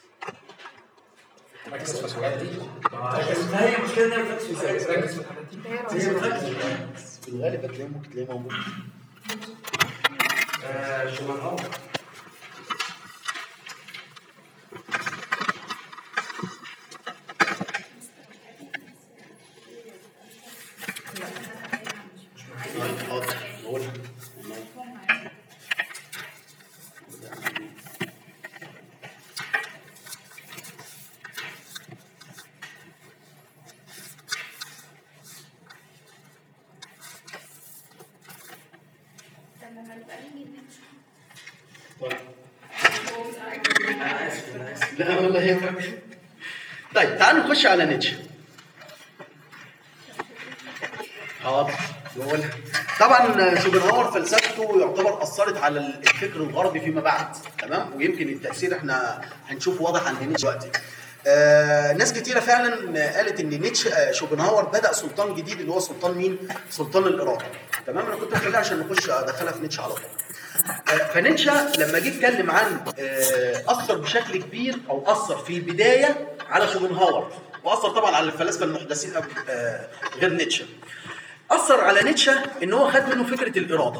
ركز في السؤال دي ما هي المشكله ان هي بتركز في الزاوية. ركز في الحاجات دي هي بتركز في في الغالب هتلاقيه ممكن تلاقيه موجود آه، شوبنهاور حاضر بقولها طب لما نبقى نيجي نمشي انا اسف انا اسف لا والله يهمك طيب تعالوا نخش على نيتشه حاضر نقولها طبعا شوبنهاور فلسفته يعتبر اثرت على الفكر الغربي فيما بعد تمام ويمكن التاثير احنا هنشوفه واضح عند نيتشه دلوقتي آه ناس كتيره فعلا قالت ان نيتشه آه، شوبنهاور بدا سلطان جديد اللي هو سلطان مين؟ سلطان الاراده تمام انا كنت بخليها عشان نخش ادخلها في نيتشه على طول آه، فنيتشه لما جه اتكلم عن آه، اثر بشكل كبير او اثر في البدايه على شوبنهاور واثر طبعا على الفلاسفه المحدثين قبل- آه، غير نيتشه اثر على نيتشه ان هو خد منه فكره الاراده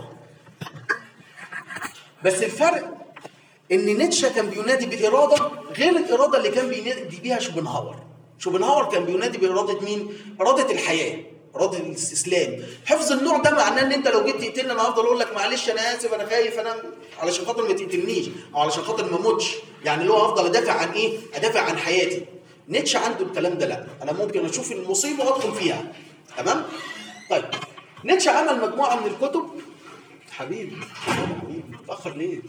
بس الفرق ان نيتشه كان بينادي باراده غير الاراده اللي كان بينادي بيها شوبنهاور شوبنهاور كان بينادي باراده مين اراده الحياه اراده الاستسلام حفظ النوع ده معناه ان انت لو جيت تقتلني انا هفضل اقول لك معلش انا اسف انا خايف انا علشان خاطر ما تقتلنيش او علشان خاطر ما اموتش يعني اللي هو هفضل ادافع عن ايه ادافع عن حياتي نيتشه عنده الكلام ده لا انا ممكن اشوف المصيبه وادخل فيها تمام طيب نيتشه عمل مجموعه من الكتب حبيبي حبيبي متاخر ليه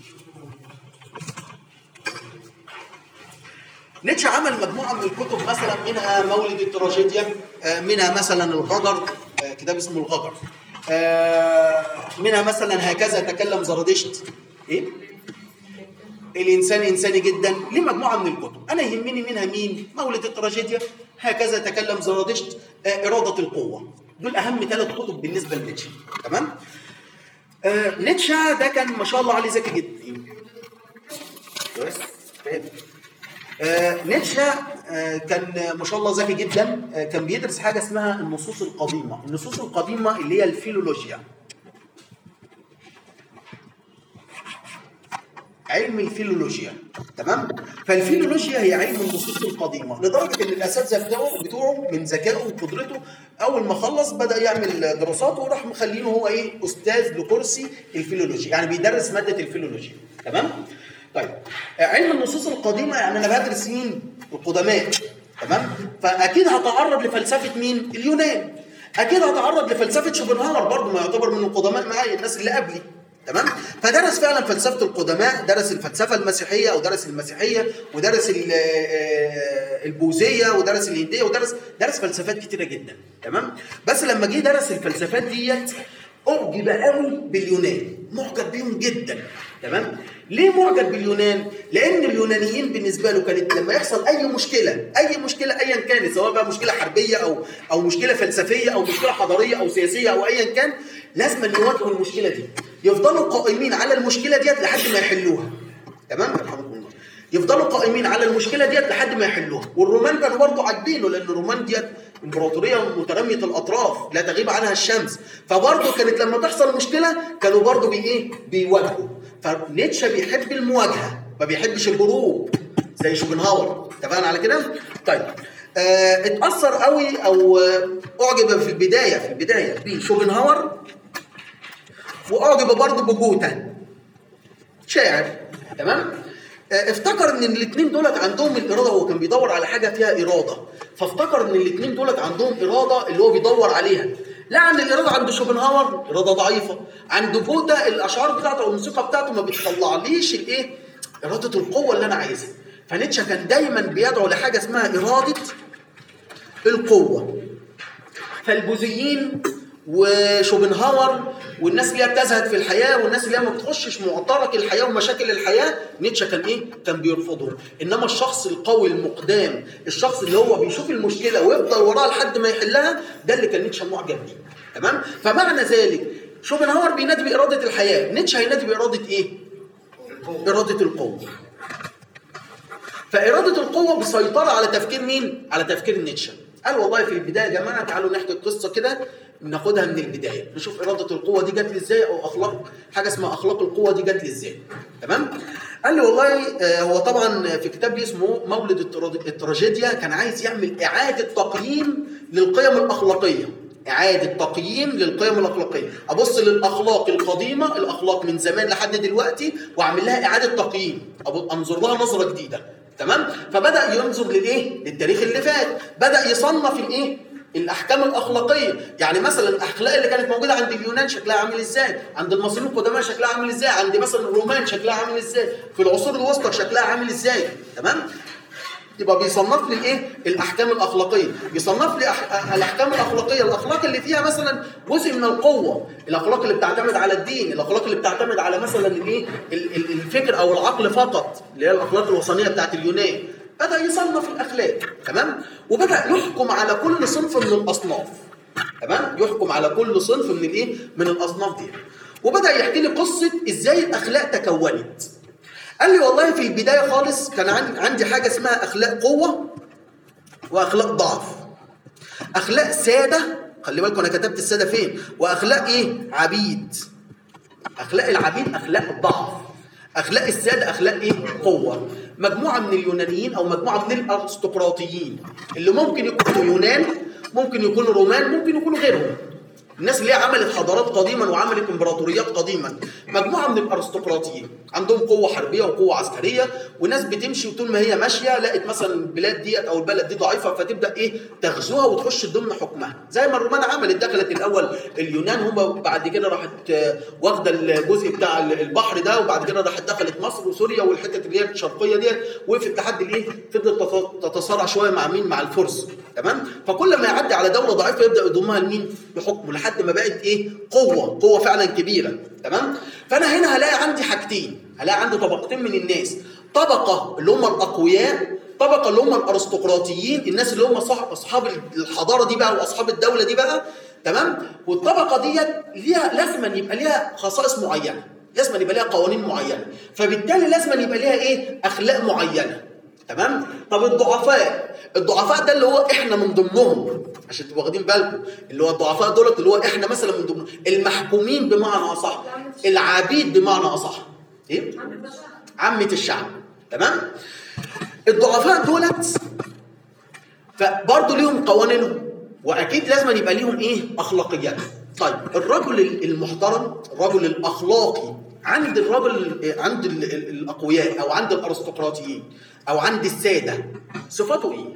نيتشه عمل مجموعه من الكتب مثلا منها مولد التراجيديا آه، منها مثلا الغجر آه، كتاب اسمه الغجر آه، منها مثلا هكذا تكلم زرادشت ايه الانسان انساني جدا ليه مجموعه من الكتب انا يهمني منها مين مولد التراجيديا هكذا تكلم زرادشت آه، اراده القوه دول اهم ثلاث كتب بالنسبه لنيتشه تمام آه، نيتشه ده كان ما شاء الله عليه ذكي جدا كويس فاهم آه، نيتشه آه، كان ما شاء الله ذكي جدا آه، كان بيدرس حاجه اسمها النصوص القديمه النصوص القديمه اللي هي الفيلولوجيا علم الفيلولوجيا تمام فالفيلولوجيا هي علم النصوص القديمه لدرجه ان الاساتذه بتوعه بتوعه من ذكائه وقدرته اول ما خلص بدا يعمل دراسات وراح مخلينه هو ايه استاذ لكرسي الفيلولوجيا يعني بيدرس ماده الفيلولوجيا تمام طيب آه، علم النصوص القديمه يعني انا بدرس مين القدماء تمام فاكيد هتعرض لفلسفه مين اليونان اكيد هتعرض لفلسفه شوبنهاور برضه ما يعتبر من القدماء معايا الناس اللي قبلي تمام فدرس فعلا فلسفه القدماء درس الفلسفه المسيحيه او درس المسيحيه ودرس ال- آه، البوذيه ودرس الهنديه ودرس درس فلسفات كتيره جدا تمام بس لما جه درس الفلسفات ديت اعجب قوي باليونان معجب بيهم جدا تمام ليه معجب باليونان لان اليونانيين بالنسبه له كانت لما يحصل اي مشكله اي مشكله ايا كانت سواء بقى مشكله حربيه او او مشكله فلسفيه او مشكله حضاريه او سياسيه او ايا كان لازم يواجهوا المشكله دي يفضلوا قائمين على المشكله ديت لحد ما يحلوها تمام يرحمكم الله يفضلوا قائمين على المشكله ديت لحد ما يحلوها والرومان كانوا برضه عاجبينه لان الرومان ديت امبراطوريه متراميه الاطراف لا تغيب عنها الشمس فبرضه كانت لما تحصل مشكله كانوا برضه بي ايه بيواجهوا فنيتشه بيحب المواجهه ما بيحبش الهروب زي شوبنهاور اتفقنا على كده طيب آه اتاثر قوي او آه اعجب في البدايه في البدايه بشوبنهاور واعجب برضه بجوتا شاعر تمام آه، افتكر ان الاثنين دولت عندهم الاراده هو كان بيدور على حاجه فيها اراده فافتكر ان الاثنين دولت عندهم اراده اللي هو بيدور عليها لا عند الاراده عند شوبنهاور اراده ضعيفه عند جوتا الاشعار بتاعته او الموسيقى بتاعته ما بتطلعليش الايه اراده القوه اللي انا عايزها فنيتشه كان دايما بيدعو لحاجه اسمها اراده القوه فالبوذيين وشوبنهاور والناس اللي هي بتزهد في الحياه والناس اللي هي ما بتخشش معترك الحياه ومشاكل الحياه نيتشه كان ايه؟ كان بيرفضهم انما الشخص القوي المقدام الشخص اللي هو بيشوف المشكله ويفضل وراها لحد ما يحلها ده اللي كان نيتشه معجب بيه تمام؟ فمعنى ذلك شوبنهاور بينادي باراده الحياه نيتشه هينادي باراده ايه؟ اراده القوه فإرادة القوة مسيطرة على تفكير مين؟ على تفكير نيتشه. قال والله في البداية يا جماعة تعالوا نحكي القصة كده ناخدها من البداية، نشوف إرادة القوة دي جت لي إزاي أو أخلاق حاجة اسمها أخلاق القوة دي جت لي إزاي. تمام؟ قال لي والله آه، هو طبعا في كتاب ليه اسمه مولد الترا- التراجيديا كان عايز يعمل إعادة تقييم للقيم الأخلاقية. إعادة تقييم للقيم الأخلاقية، أبص للأخلاق القديمة، الأخلاق من زمان لحد دلوقتي وأعمل لها إعادة تقييم، أبص- أنظر لها نظرة جديدة. تمام فبدا ينظر للايه للتاريخ اللي فات بدا يصنف الايه الاحكام الاخلاقيه يعني مثلا الاخلاق اللي كانت موجوده عند اليونان شكلها عامل ازاي عند المصريين القدماء شكلها عامل ازاي عند مثلا الرومان شكلها عامل ازاي في العصور الوسطى شكلها عامل ازاي تمام يبقى بيصنف لي الايه الاحكام الاخلاقيه بيصنف لي أح... الاحكام الاخلاقيه الاخلاق اللي فيها مثلا جزء من القوه الاخلاق اللي بتعتمد على الدين الاخلاق اللي بتعتمد على مثلا الايه ال- ال- الفكر او العقل فقط اللي هي الاخلاق الوثنيه بتاعت اليونان بدا يصنف الاخلاق تمام وبدا يحكم على كل صنف من الاصناف تمام يحكم على كل صنف من الايه من الاصناف دي وبدا يحكي لي قصه ازاي الاخلاق تكونت قال لي والله في البدايه خالص كان عن- عندي حاجه اسمها اخلاق قوه واخلاق ضعف اخلاق ساده خلي بالكم انا كتبت الساده فين واخلاق ايه عبيد اخلاق العبيد اخلاق ضعف اخلاق الساده اخلاق ايه قوه مجموعه من اليونانيين او مجموعه من الارستقراطيين اللي ممكن يكونوا يونان ممكن يكونوا رومان ممكن يكونوا غيرهم الناس اللي هي عملت حضارات قديما وعملت امبراطوريات قديما مجموعه من الارستقراطيين عندهم قوه حربيه وقوه عسكريه وناس بتمشي وطول ما هي ماشيه لقت مثلا البلاد ديت او البلد دي ضعيفه فتبدا ايه تغزوها وتخش ضمن حكمها زي ما الرومان عملت دخلت الاول اليونان هم بعد كده راحت آه، واخده الجزء بتاع البحر ده وبعد كده راحت دخلت مصر وسوريا والحته اللي هي الشرقيه ديت وقفت لحد الايه فضلت تت- تتصارع شويه مع مين مع الفرس تمام فكل ما يعدي على دوله ضعيفه يبدا يضمها لمين لحكمه لحد ما بقت ايه قوه قوه فعلا كبيره تمام فانا هنا هلاقي عندي حاجتين هلاقي عندي طبقتين من الناس طبقه اللي هم الاقوياء طبقه اللي هم الارستقراطيين الناس اللي هم صح اصحاب الحضاره دي بقى واصحاب الدوله دي بقى تمام والطبقه ديت ليها لازم يبقى ليها خصائص معينه لازم يبقى ليها قوانين معينه فبالتالي لازم يبقى ليها ايه اخلاق معينه تمام طب الضعفاء الضعفاء ده اللي هو احنا من ضمنهم عشان تبقوا واخدين بالكم اللي هو الضعفاء دولت اللي هو احنا مثلا من ضمنهم المحكومين بمعنى اصح العبيد بمعنى اصح ايه عامة الشعب تمام الضعفاء دولت فبرضه ليهم قوانينهم واكيد لازم يبقى ليهم ايه اخلاقيات طيب الرجل المحترم الرجل الاخلاقي عند الرجل عند ال- ال- الاقوياء او عند الارستقراطيين او عند الساده صفاته ايه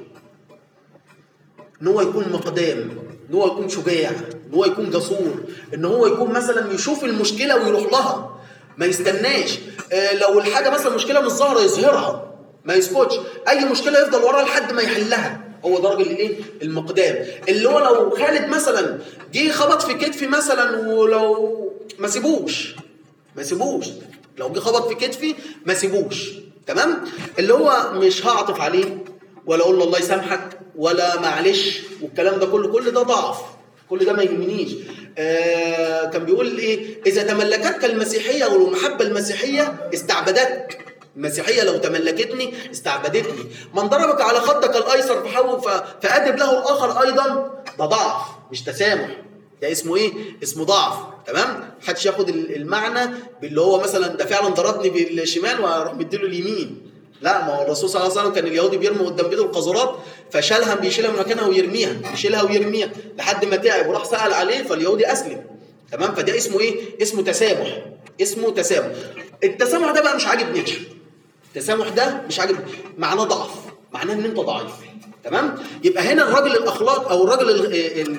ان هو يكون مقدام ان هو يكون شجاع ان هو يكون جسور ان هو يكون مثلا يشوف المشكله ويروح لها ما يستناش آه، لو الحاجه مثلا مشكله مش ظاهره يظهرها ما يسكتش اي مشكله يفضل وراها لحد ما يحلها هو ده راجل الايه المقدام اللي هو لو خالد مثلا جه خبط في كتفي مثلا ولو ما سيبوش ما سيبوش لو جه خبط في كتفي ما سيبوش تمام اللي هو مش هعطف عليه ولا اقول له الله يسامحك ولا معلش والكلام ده كله كل ده ضعف كل ده ما يهمنيش آه كان بيقول ايه اذا تملكتك المسيحيه والمحبه المسيحيه استعبدتك المسيحيه لو تملكتني استعبدتني من ضربك على خدك الايسر فحاول ف- فادب له الاخر ايضا ده ضعف مش تسامح ده اسمه ايه؟ اسمه ضعف تمام؟ محدش ياخد ال- المعنى باللي هو مثلا ده فعلا ضربني بالشمال واروح مديله اليمين لا ما هو الرسول صلى الله عليه وسلم كان اليهودي بيرمي قدام بيته القاذورات فشالها بيشيلها من مكانها ويرميها يشيلها ويرميها لحد ما تعب وراح سأل عليه فاليهودي اسلم تمام فده اسمه ايه؟ اسمه تسامح اسمه تسامح التسامح ده بقى مش عاجب نيتشه التسامح ده مش عاجب معناه ضعف معناه ان انت ضعيف تمام يبقى هنا الراجل الاخلاق او الراجل ال- ال-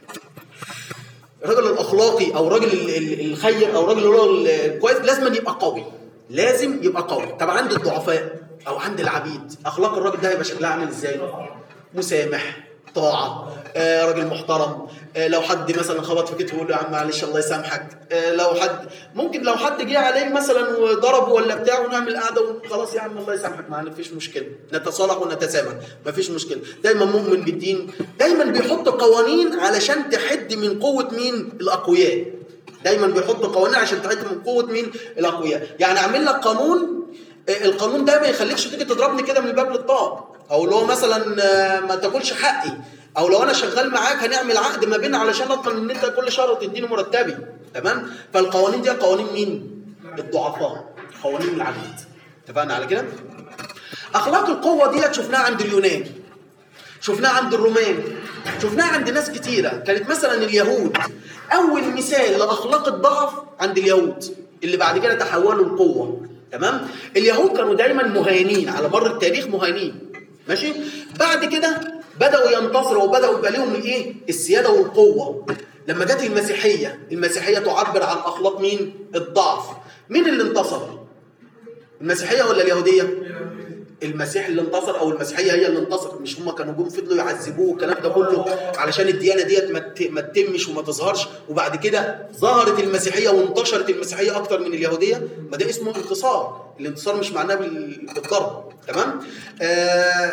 الراجل الاخلاقي او الراجل ال- ال- الخير او الراجل اللي هو ال- الكويس لازم يبقى قوي لازم يبقى قوي طب عند الضعفاء او عند العبيد اخلاق الراجل ده هيبقى شكلها عامل ازاي مسامح طاعة آه راجل محترم آه لو حد مثلا خبط في كتفه يقول له يا عم معلش الله يسامحك آه لو حد ممكن لو حد جه عليه مثلا وضربه ولا بتاع ونعمل قعده وخلاص يا عم الله يسامحك ما فيش مشكله نتصالح ونتسامح ما فيش مشكله دايما مؤمن بالدين دايما بيحط قوانين علشان تحد من قوه مين الاقوياء دايما بيحط قوانين عشان تحد من قوه مين الاقوياء يعني اعمل لك قانون آه، القانون ده ما يخليكش تيجي تضربني كده من الباب للطاق او اللي هو مثلا آه، ما تاكلش حقي او لو انا شغال معاك هنعمل عقد ما بيننا علشان اضمن ان انت كل شهر تديني مرتبي تمام فالقوانين دي قوانين مين الضعفاء قوانين العبيد اتفقنا على كده اخلاق القوه ديت شفناها عند اليونان شفناها عند الرومان شفناها عند ناس كتيرة كانت مثلا اليهود أول مثال لأخلاق الضعف عند اليهود اللي بعد كده تحولوا لقوة تمام اليهود كانوا دايما مهانين على مر التاريخ مهانين ماشي بعد كده بدأوا ينتصروا وبدأوا يبقى لهم الايه السيادة والقوة لما جت المسيحية المسيحية تعبر عن أخلاق مين الضعف مين اللي انتصر المسيحية ولا اليهودية المسيح اللي انتصر او المسيحيه هي اللي انتصرت مش هم كانوا جم فضلوا يعذبوه والكلام ده كله علشان الديانه ديت ما ت- ما تتمش وما تظهرش وبعد كده ظهرت المسيحيه وانتشرت المسيحيه اكتر من اليهوديه ما ده اسمه انتصار الانتصار مش معناه بال- بالضرب تمام آه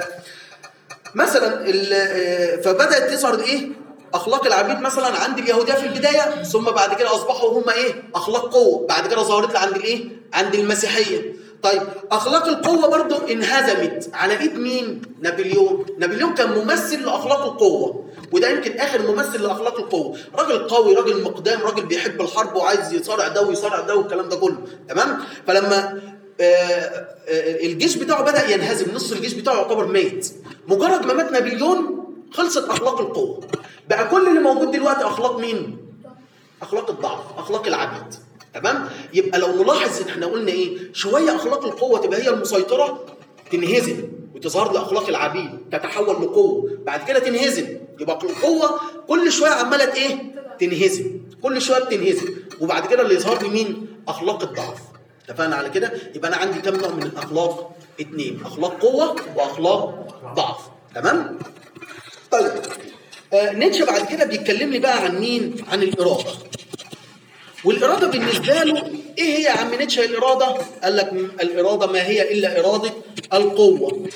مثلا ال- آه، فبدات تظهر ايه اخلاق العبيد مثلا عند اليهوديه في البدايه ثم بعد كده اصبحوا هم ايه اخلاق قوه بعد كده ظهرت لي عند الايه عند المسيحيه طيب اخلاق القوه برضو انهزمت على ايد مين نابليون نابليون كان ممثل لاخلاق القوه وده يمكن اخر ممثل لاخلاق القوه راجل قوي راجل مقدام راجل بيحب الحرب وعايز يصارع ده ويصارع ده والكلام ده كله تمام فلما آه، آه، الجيش بتاعه بدا ينهزم نص الجيش بتاعه يعتبر ميت مجرد ما مات نابليون خلصت اخلاق القوه بقى كل اللي موجود دلوقتي اخلاق مين اخلاق الضعف اخلاق العبيد تمام يبقى لو نلاحظ ان احنا قلنا ايه شويه اخلاق القوه تبقى هي المسيطره تنهزم وتظهر لاخلاق العبيد تتحول لقوه بعد كده تنهزم يبقى القوه كل شويه عماله ايه تنهزم كل شويه بتنهزم وبعد كده اللي يظهر لي مين اخلاق الضعف اتفقنا على كده يبقى انا عندي كم نوع من الاخلاق اتنين اخلاق قوه واخلاق ضعف تمام طيب آه نيتشه بعد كده بيتكلم لي بقى عن مين عن الاراده والإرادة بالنسبة له إيه هي يا عم نيتشه الإرادة؟ قال لك م- الإرادة ما هي إلا إرادة القوة.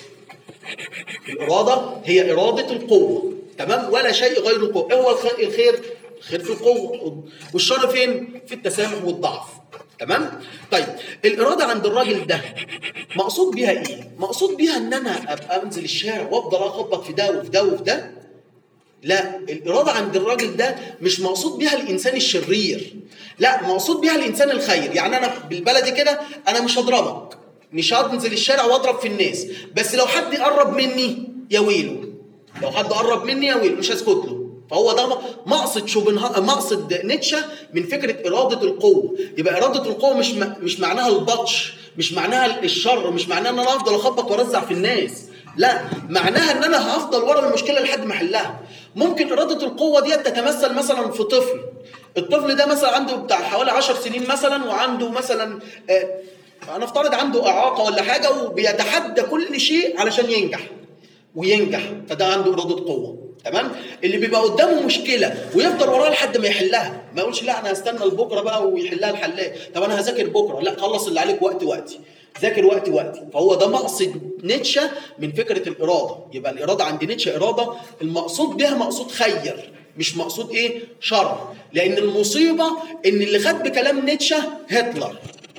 الإرادة هي إرادة القوة، تمام؟ ولا شيء غير القوة، إيه هو الخ- الخير؟ الخير في القوة، والشر فين؟ في التسامح والضعف. تمام؟ طيب الإرادة عند الراجل ده مقصود بيها إيه؟ مقصود بيها إن أنا أبقى أنزل الشارع وأفضل أخبط في ده وفي ده وفي ده لا الإرادة عند الراجل ده مش مقصود بيها الإنسان الشرير لا مقصود بيها الإنسان الخير يعني أنا بالبلدي كده أنا مش هضربك مش هنزل الشارع وأضرب في الناس بس لو حد قرب مني يا ويله لو حد قرب مني يا ويله مش هسكت له فهو ده مقصد شوبنها مقصد نيتشه من فكره اراده القوه يبقى اراده القوه مش م... مش معناها البطش مش معناها الشر مش معناها ان انا افضل اخبط وارزع في الناس لا معناها ان انا هفضل ورا المشكله لحد ما احلها ممكن اراده القوه دي تتمثل مثلا في طفل الطفل ده مثلا عنده بتاع حوالي 10 سنين مثلا وعنده مثلا آه، هنفترض عنده اعاقه ولا حاجه وبيتحدى كل شيء علشان ينجح وينجح فده عنده اراده قوه تمام اللي بيبقى قدامه مشكله ويفضل وراها لحد ما يحلها ما يقولش لا انا هستنى لبكره بقى ويحلها الحلاق طب انا هذاكر بكره لا خلص اللي عليك وقت وقتي ذاكر وقت وقتي فهو ده مقصد نيتشه من فكره الاراده يبقى الاراده عند نيتشه اراده المقصود بها مقصود خير مش مقصود ايه شر لان المصيبه ان اللي خد بكلام نيتشه هتلر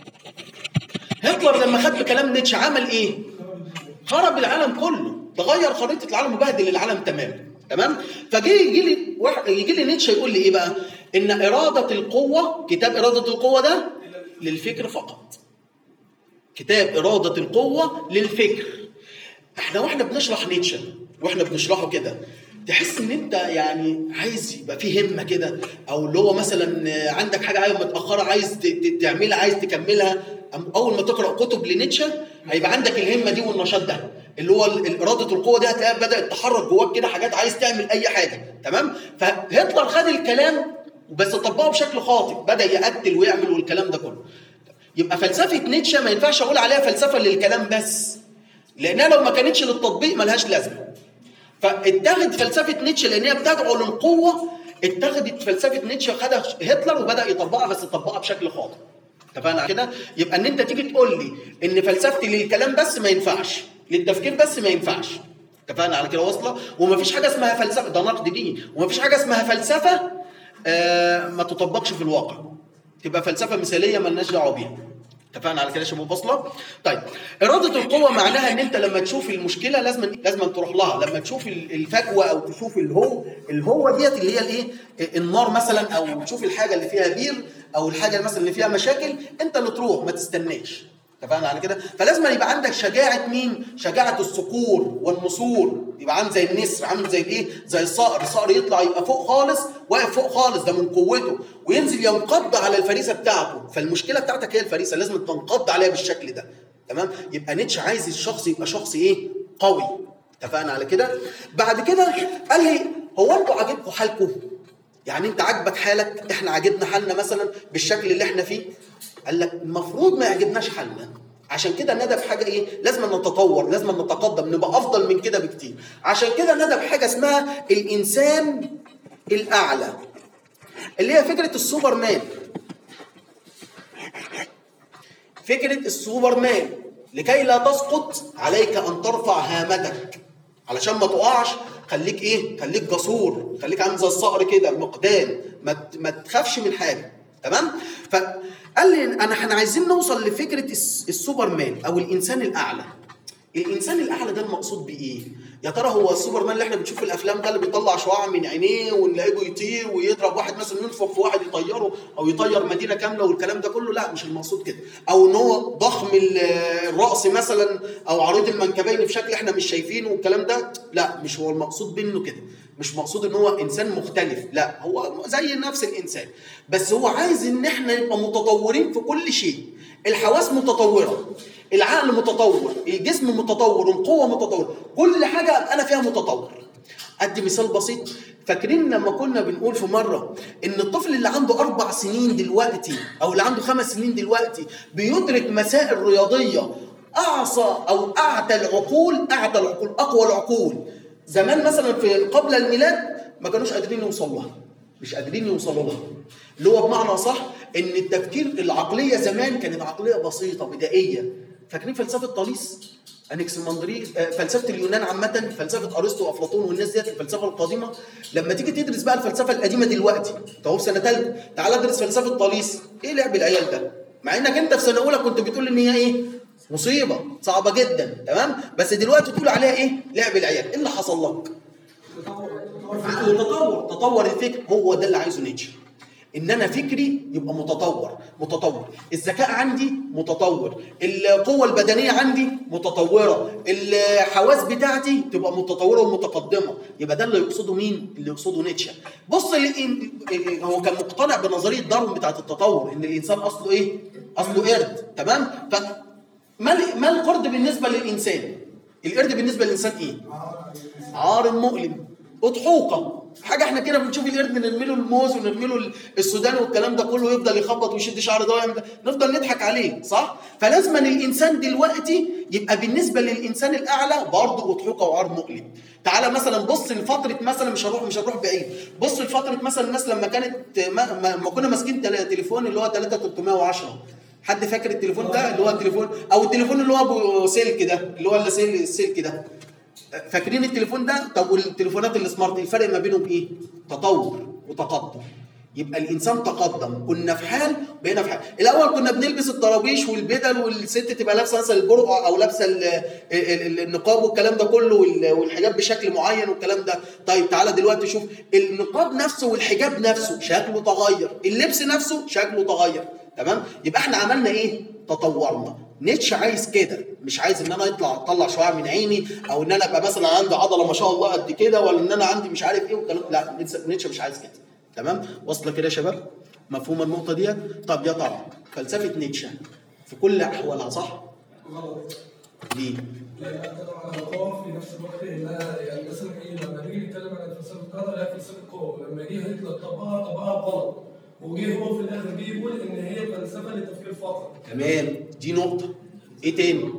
هتلر لما خد بكلام نيتشه عمل ايه خرب العالم كله تغير خريطه العالم وبهدل العالم تماما تمام فجي يجي لي واحد يجي لي نيتشه يقول لي ايه بقى ان اراده القوه كتاب اراده القوه ده للفكر فقط كتاب اراده القوه للفكر احنا واحنا بنشرح نيتشه واحنا بنشرحه كده تحس ان انت يعني عايز يبقى فيه همه كده او اللي هو مثلا عندك حاجه عايز متاخره عايز ت- ت- تعملها عايز تكملها أم- اول ما تقرا كتب لنيتشه هيبقى عندك الهمه دي والنشاط ده اللي هو ال- اراده القوه دي هتلاقيها بدات تحرك جواك كده حاجات عايز تعمل اي حاجه تمام فهتلر خد الكلام بس طبقه بشكل خاطئ بدا يقتل ويعمل والكلام ده كله يبقى فلسفه نيتشه ما ينفعش اقول عليها فلسفه للكلام بس لانها لو ما كانتش للتطبيق ملهاش لازمه فاتخذ فلسفه نيتشه لان هي بتدعو للقوه اتخذت فلسفه نيتشه خدها هتلر وبدا يطبقها بس يطبقها بشكل خاطئ اتفقنا على كده يبقى ان انت تيجي تقول لي ان فلسفتي للكلام بس ما ينفعش للتفكير بس ما ينفعش اتفقنا على كده واصله ومفيش حاجه اسمها فلسفه ده نقد ديني ومفيش حاجه اسمها فلسفه آه ما تطبقش في الواقع تبقى فلسفه مثاليه مالناش دعوه بيها اتفقنا على كده يا شباب واصله؟ طيب اراده القوه معناها ان انت لما تشوف المشكله لازم لازم تروح لها، لما تشوف ال- الفجوه او تشوف الهو الهو ديت اللي هي الايه؟ النار مثلا او تشوف الحاجه اللي فيها بير او الحاجه مثلا اللي فيها مشاكل انت اللي تروح ما تستناش. اتفقنا على كده؟ فلازم يبقى عندك شجاعه مين؟ شجاعه الصقور والنسور يبقى عامل زي النسر عامل زي الايه؟ زي الصقر، الصقر يطلع يبقى فوق خالص واقف فوق خالص ده من قوته وينزل ينقض على الفريسه بتاعته، فالمشكله بتاعتك هي الفريسه لازم تنقض عليها بالشكل ده. تمام؟ يبقى نيتشه عايز الشخص يبقى شخص ايه؟ قوي. اتفقنا على كده؟ بعد كده قال لي هو انتوا عاجبكم حالكم؟ يعني انت عاجبك حالك احنا عاجبنا حالنا مثلا بالشكل اللي احنا فيه قال لك المفروض ما يعجبناش حالنا عشان كده ندى بحاجه ايه لازم نتطور لازم نتقدم نبقى افضل من كده بكتير عشان كده ندى بحاجه اسمها الانسان الاعلى اللي هي فكره السوبرمان فكره السوبرمان لكي لا تسقط عليك ان ترفع هامتك علشان ما تقعش خليك ايه خليك جسور خليك عامل زي الصقر كده مقدام ما ت- ما تخافش من حاجه تمام فقال لي انا احنا عايزين نوصل لفكره الس- السوبرمان او الانسان الاعلى الانسان الاعلى ده المقصود بايه يا ترى هو السوبرمان اللي احنا بنشوف في الافلام ده اللي بيطلع شعاع من عينيه ونلاقيه بيطير ويضرب واحد مثلا ينفخ في واحد يطيره او يطير مدينه كامله والكلام ده كله لا مش المقصود كده او ان هو ضخم ال- الراس مثلا او عريض المنكبين في شكل احنا مش شايفينه والكلام ده لا مش هو المقصود منه كده مش مقصود ان هو انسان مختلف لا هو زي نفس الانسان بس هو عايز ان احنا نبقى متطورين في كل شيء الحواس متطوره العقل متطور الجسم متطور القوه متطوره كل حاجه أبقى انا فيها متطور ادي مثال بسيط فاكرين لما كنا بنقول في مره ان الطفل اللي عنده اربع سنين دلوقتي او اللي عنده خمس سنين دلوقتي بيدرك مسائل رياضيه اعصى او اعتى العقول اعتى العقول اقوى العقول زمان مثلا في قبل الميلاد ما كانوش قادرين يوصلوا لها مش قادرين يوصلوا لها اللي هو بمعنى صح ان التفكير العقليه زمان كانت عقليه بسيطه بدائيه فاكرين فلسفه طاليس انكسمندري آه، فلسفه اليونان عامه فلسفه ارسطو وافلاطون والناس ديت الفلسفه القديمه لما تيجي تدرس بقى الفلسفه القديمه دلوقتي انت اهو في سنه ثالثه تعال ادرس فلسفه طاليس ايه لعب العيال ده مع انك انت في سنه اولى كنت بتقول ان هي ايه مصيبه صعبه جدا تمام بس دلوقتي تقول عليها ايه لعب العيال ايه اللي حصل لك تطور تطور الفكر هو ده اللي عايزه نيتشه ان انا فكري يبقى متطور متطور الذكاء عندي متطور القوه البدنيه عندي متطوره الحواس بتاعتي تبقى متطوره ومتقدمه يبقى ده اللي يقصده مين اللي يقصده نيتشه بص ل- هو كان مقتنع بنظريه داروين بتاعه التطور ان الانسان اصله ايه اصله قرد تمام ف ما ال- ما القرد بالنسبه للانسان القرد بالنسبه للانسان ايه عار مؤلم اضحوكه حاجه احنا كده بنشوف القرد نرمي له الموز ونرمي له السودان والكلام ده كله ويفضل يخبط ويشد شعر ده ويعمل ده نفضل نضحك عليه صح فلازم الانسان دلوقتي يبقى بالنسبه للانسان الاعلى برضه اضحوكه وعار مؤلم تعالى مثلا بص لفتره مثلا مش هنروح مش هنروح بعيد بص لفتره مثلا الناس لما كانت ما, ما, ما كنا ماسكين تل- تليفون اللي هو 3310 حد فاكر التليفون ده اللي هو التليفون او التليفون اللي هو ابو سلك ده اللي هو اللي السلك ده فاكرين التليفون ده طب والتليفونات السمارت الفرق ما بينهم ايه تطور وتقدم يبقى الانسان تقدم كنا في حال بقينا في حال الاول كنا بنلبس الطرابيش والبدل والست تبقى لابسه مثلا البرقع او لابسه ال- ال- ال- النقاب والكلام ده كله وال- والحجاب بشكل معين والكلام ده طيب تعالى دلوقتي شوف النقاب نفسه والحجاب نفسه شكله تغير اللبس نفسه شكله تغير تمام يبقى احنا عملنا ايه تطورنا نيتشه عايز كده مش عايز ان انا يطلع اطلع شعاع من عيني او ان انا ابقى مثلا عندي عضله ما شاء الله قد كده ولا ان انا عندي مش عارف ايه والكلام لا نيتشه- نيتشه مش عايز كده تمام واصله كده يا شباب مفهومه النقطه ديت طب يا ترى فلسفه نيتشه في كل احوالها صح غلط ليه لان طبعا على القوه في نفس الوقت انها يعني مثلا ايه لما نيجي نتكلم عن فلسفه القدر هي فلسفه قوه لما جه هتلر طبقها طبقها غلط وجه هو في الاخر جه يقول ان هي فلسفه للتفكير فقط تمام دي نقطه ايه تاني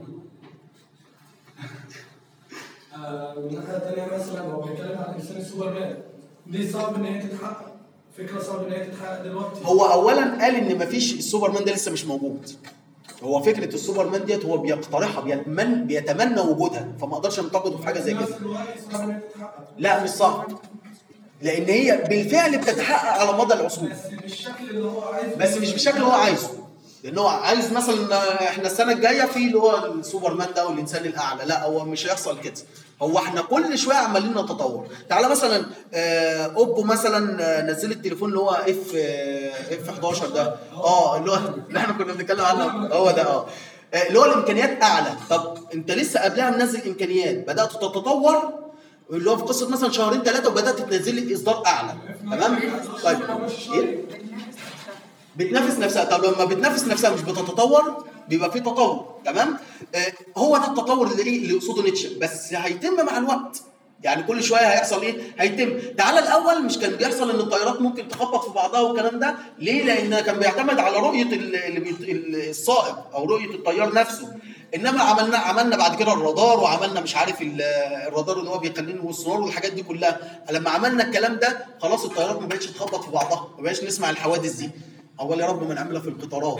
آه، من الناحيه الثانيه مثلا لو بيتكلم عن الانسان السوبرمان دي صعب ان هي تتحقق فكره صعب ان هي تتحقق دلوقتي هو اولا قال ان مفيش السوبرمان ده لسه مش موجود هو فكره السوبرمان ديت هو بيقترحها بيتمنى بيتمنى وجودها فما اقدرش انتقده في حاجه زي في كده نفس الوقت صعب ان هي تتحقق لا مش صعب لان هي بالفعل بتتحقق على مدى العصور بس بالشكل اللي هو عايزه بس مش بالشكل اللي هو عايزه لان هو عايز مثلا احنا السنه الجايه في اللي هو السوبرمان ده والانسان الاعلى لا هو مش هيحصل كده هو احنا كل شويه عمالين نتطور تعالى مثلا آه، اوبو مثلا آه، نزلت تليفون اللي هو اف اف 11 ده اه اللي هو اللي احنا كنا بنتكلم عنه هو ده اه آه، اللي هو الامكانيات اعلى طب انت لسه قبلها منزل امكانيات بدات تتطور اللي هو في قصه مثلا شهرين ثلاثه وبدات تنزل لي اصدار اعلى تمام طيب ايه بتنافس نفسها طب لما بتنافس نفسها مش بتتطور بيبقى في تطور تمام آه هو ده التطور اللي ايه اللي يقصده نيتشه بس هيتم مع الوقت يعني كل شويه هيحصل ايه هيتم تعالى الاول مش كان بيحصل ان الطيارات ممكن تخبط في بعضها والكلام ده ليه لان كان بيعتمد على رؤيه ال- اللي بيط... ال- السائق او رؤيه الطيار نفسه انما عملنا عملنا بعد كده الرادار وعملنا مش عارف ال- الرادار اللي هو بيخلينا والسونار والحاجات دي كلها لما عملنا الكلام ده خلاص الطيارات ما بقتش تخبط في بعضها ما بقاش نسمع الحوادث دي اول يا رب ما نعملها في القطارات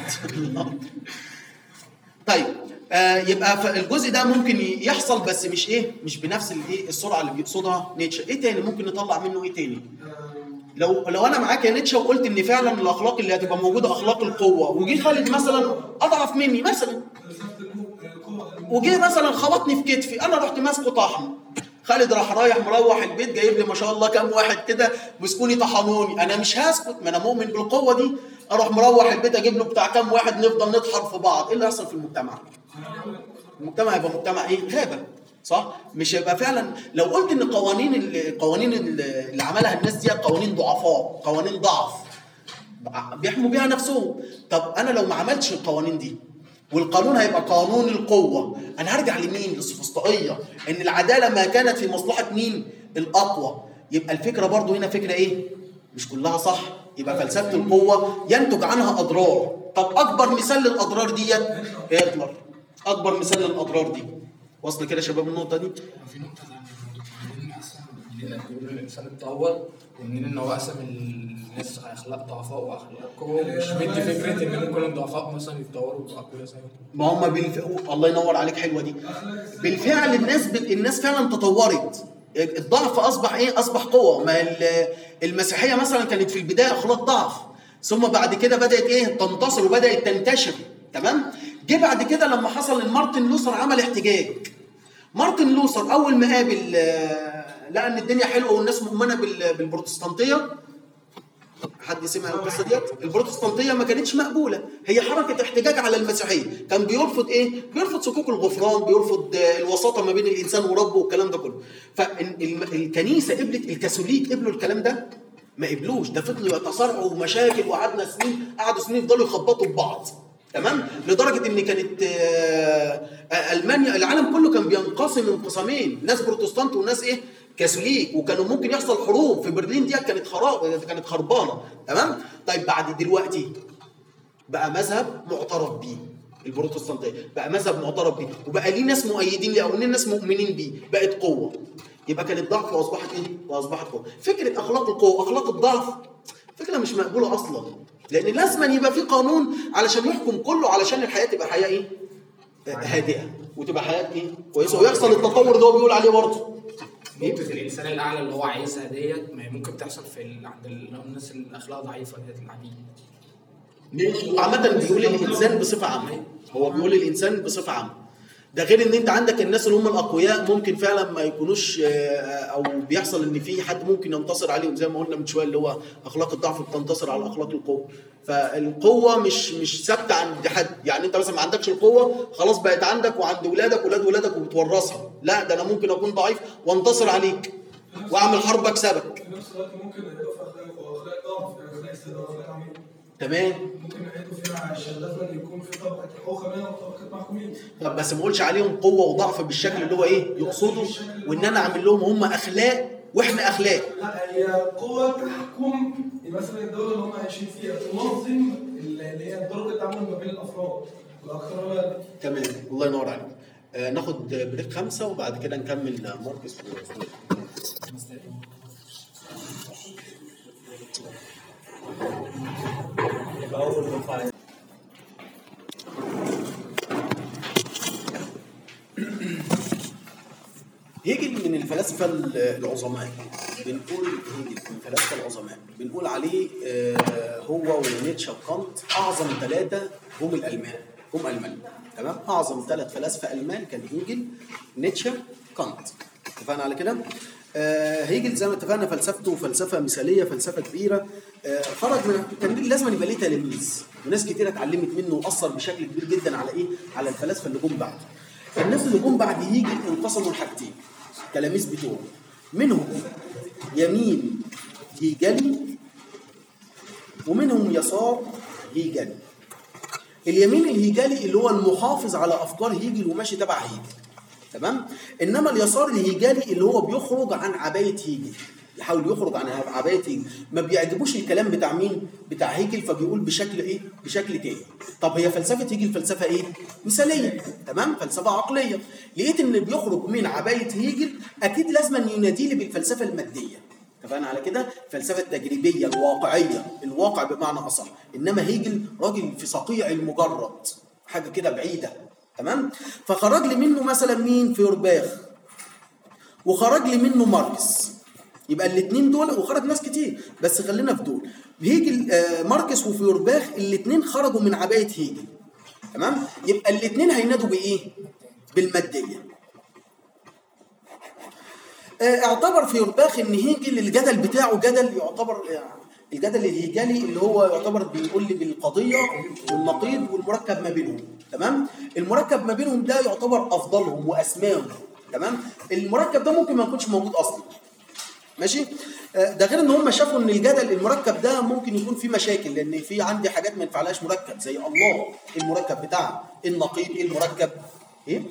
طيب آه يبقى ف- الجزء ده ممكن ي- يحصل بس مش ايه مش بنفس الايه السرعه اللي بيقصدها نيتشه ايه تاني ممكن نطلع منه ايه تاني لو لو انا معاك يا نيتشه وقلت ان فعلا الاخلاق اللي هتبقى موجوده اخلاق القوه وجي خالد مثلا اضعف مني مثلا فلسفه القوه وجه مثلا خبطني في كتفي انا رحت ماسكه طحن خالد راح رايح مروح البيت جايب لي ما شاء الله كام واحد كده مسكوني طحنوني انا مش هسكت ما انا مؤمن بالقوه دي اروح مروح البيت اجيب له بتاع كام واحد نفضل نطحن في بعض ايه اللي هيحصل في المجتمع المجتمع هيبقى مجتمع ايه غابه صح مش هيبقى فعلا لو قلت ان قوانين ال- قوانين ال- اللي عملها الناس دي قوانين ضعفاء قوانين ضعف بيحموا بيها نفسهم طب انا لو ما عملتش القوانين دي والقانون هيبقى قانون القوة أنا هرجع لمين للسفسطائية إن العدالة ما كانت في مصلحة مين الأقوى يبقى الفكرة برضو هنا فكرة إيه مش كلها صح يبقى فلسفة القوة ينتج عنها أضرار طب أكبر مثال للأضرار ديت هتلر أكبر مثال للأضرار دي وصل كده يا شباب النقطة دي في نقطة ثانية برضه عايزين نقسم بيقولوا الإنسان اتطور ومنين إن هو قسم الناس أخلاق ضعفاء وأخلاق قوة مش مدي فكرة إن ممكن الضعفاء مثلا يتطوروا ويبقوا أقوياء زي ما هم بالف... الله ينور عليك حلوه دي بالفعل الناس ب... الناس فعلا تطورت الضعف اصبح ايه اصبح قوه ما ال- المسيحيه مثلا كانت في البدايه اخلاق ضعف ثم بعد كده بدات ايه تنتصر وبدات تنتشر تمام جه بعد كده لما حصل ان مارتن لوثر عمل احتجاج مارتن لوثر اول ما قابل آه، لقى ان الدنيا حلوه والناس مؤمنه بال- بالبروتستانتيه حد سمع القصه ديت البروتستانتيه ما كانتش مقبوله هي حركه احتجاج على المسيحيه كان بيرفض ايه بيرفض صكوك الغفران بيرفض آه، الوساطه ما بين الانسان وربه والكلام ده كله فالكنيسه قبلت الكاثوليك قبلوا الكلام ده ما قبلوش ده فضلوا يتصارعوا ومشاكل وقعدنا سنين قعدوا سنين يفضلوا يخبطوا في بعض تمام لدرجه ان كانت آه، آه، المانيا العالم كله كان بينقسم انقسامين ناس بروتستانت وناس ايه كاثوليك وكانوا ممكن يحصل حروب في برلين دي كانت خراب كانت خربانه تمام طيب بعد دلوقتي بقى مذهب معترف بيه البروتستانتيه بقى مذهب معترف بيه وبقى ليه ناس مؤيدين ليه او ليه ناس مؤمنين بيه بقت قوه يبقى كانت ضعف واصبحت ايه واصبحت قوه فكره اخلاق القوه واخلاق الضعف فكره مش مقبوله اصلا لان لازم يبقى في قانون علشان يحكم كله علشان الحياه تبقى حياه ايه هادئه وتبقى حياه ايه كويسه ويحصل التطور اللي هو بيقول عليه برضه نقطة الإنسان الأعلى اللي هو عايزها ديت ما هي ممكن تحصل في ال- عند ال- الناس اللي أخلاقها ضعيفة ديت العبيد هو عامة بيقول الإنسان بصفة عامة هو بيقول الإنسان بصفة عامة ده غير ان انت عندك الناس اللي هم الاقوياء ممكن فعلا ما يكونوش آه، او بيحصل ان في حد ممكن ينتصر عليهم زي ما قلنا من شويه اللي هو اخلاق الضعف بتنتصر على اخلاق القوه فالقوه مش مش ثابته عند حد يعني انت مثلا ما عندكش القوه خلاص بقت عندك وعند ولادك ولاد ولادك وبتورثها لا ده انا ممكن اكون ضعيف وانتصر عليك واعمل حرب اكسبك في نفس الوقت ممكن نعيدوا في اخلاق واخلاق ضعف يعني اخلاق سيده واخلاق عميق تمام ممكن نعيدوا فيها عشان لازم يكون في طبقه حكماء وطبقه محكومين طب بس ما اقولش عليهم قوه وضعف بالشكل اللي هو ايه يقصده وان انا اعمل لهم هم اخلاق واحنا اخلاق لا هي قوة تحكم مثلا الدولة اللي هم عايشين فيها تنظم اللي هي طرق التعامل ما بين الأفراد والأكثر ولا تمام الله ينور عليك آه ناخد بريك خمسه وبعد كده نكمل ماركس و- هيجل من الفلاسفه العظماء بنقول هيجل من الفلاسفه العظماء بنقول عليه آه، هو ونيتشه وكانت اعظم ثلاثه هم الالمان هم المان تمام اعظم ثلاث فلاسفه المان كان هيجل نيتشه كانت اتفقنا على كده آه، هيجل زي ما اتفقنا فلسفته فلسفه مثاليه فلسفه كبيره آه، خرج من كان لازم يبقى ليه تلاميذ وناس كتير اتعلمت منه واثر بشكل كبير جدا على ايه على الفلاسفه اللي جم بعده الناس اللي جم بعد هيجل انقسموا لحاجتين التلاميذ بتوعه منهم يمين هيجلي ومنهم يسار هيجلي اليمين الهيجلي اللي هو المحافظ على افكار هيجل وماشي تبع هيجل تمام انما اليسار الهيجلي اللي هو بيخرج عن عبايه هيجل يحاول يخرج عن عبايه هيجل ما بيعجبوش الكلام بتاع مين بتاع هيجل فبيقول بشكل ايه بشكل تاني طب هي فلسفه هيجل فلسفه ايه مثاليه تمام فلسفه عقليه لقيت ان اللي بيخرج من عبايه هيجل اكيد لازم ينادي لي بالفلسفه الماديه اتفقنا على كده الفلسفه التجريبيه الواقعيه الواقع بمعنى اصح انما هيجل راجل في صقيع المجرد حاجه كده بعيده تمام فخرج لي منه مثلا مين فيورباخ وخرج لي منه ماركس يبقى الاثنين دول وخرج ناس كتير بس خلينا في دول هيجل آه، ماركس وفيورباخ الاثنين خرجوا من عبايه هيجل تمام يبقى الاثنين هينادوا بايه بالماديه آه، اعتبر فيورباخ ان هيجل الجدل بتاعه جدل يعتبر يعني الجدل الهيجلي اللي هو يعتبر بيقول لي بالقضيه والنقيض والمركب ما بينهم تمام المركب ما بينهم ده يعتبر افضلهم واسماهم تمام المركب ده ممكن ما يكونش موجود اصلا ماشي آه، ده غير ان هم شافوا ان الجدل المركب ده ممكن يكون فيه مشاكل لان في عندي حاجات ما ينفعلهاش مركب زي الله إيه المركب بتاعها إيه النقيض ايه المركب ايه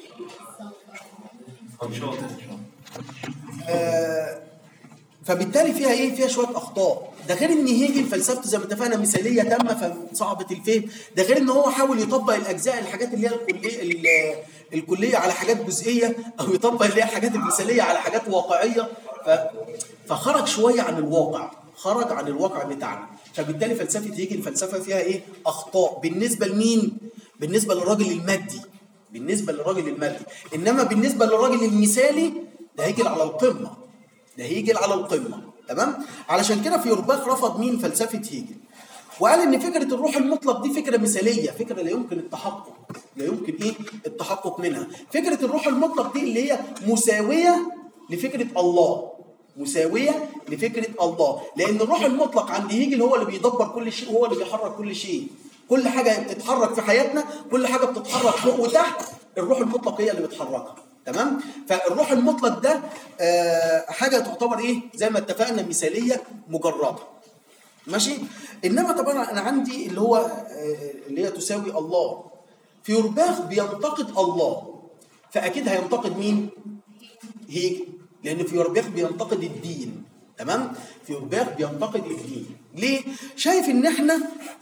آه، فبالتالي فيها ايه؟ فيها شويه اخطاء، ده غير ان هيجل فلسفته زي ما اتفقنا مثاليه تامه فصعبه الفهم، ده غير ان هو حاول يطبق الاجزاء الحاجات اللي هي الكليه ال- الكليه على حاجات جزئيه او يطبق اللي هي الحاجات المثاليه على حاجات واقعيه ف... فخرج شويه عن الواقع، خرج عن الواقع بتاعنا، فبالتالي فلسفه هيجل فلسفه فيها ايه؟ اخطاء بالنسبه لمين؟ بالنسبه للراجل المادي بالنسبه للراجل المادي، انما بالنسبه للراجل المثالي ده هيجل على القمه ده هيجل على القمه تمام علشان كده فيورباخ رفض مين فلسفه هيجل وقال ان فكره الروح المطلق دي فكره مثاليه فكره لا يمكن التحقق لا يمكن ايه التحقق منها فكره الروح المطلق دي اللي هي مساويه لفكره الله مساويه لفكره الله لان الروح المطلق عند هيجل هو اللي بيدبر كل شيء وهو اللي بيحرك كل شيء كل حاجه بتتحرك في حياتنا كل حاجه بتتحرك فوق وتحت الروح المطلق هي اللي بتحركها تمام فالروح المطلق ده آه حاجه تعتبر ايه زي ما اتفقنا مثاليه مجرده ماشي انما طبعا انا عندي اللي هو آه، اللي هي تساوي الله فيورباخ بينتقد الله فاكيد هينتقد مين هيجل لان فيورباخ بينتقد الدين تمام فيورباخ بينتقد الدين ليه شايف ان احنا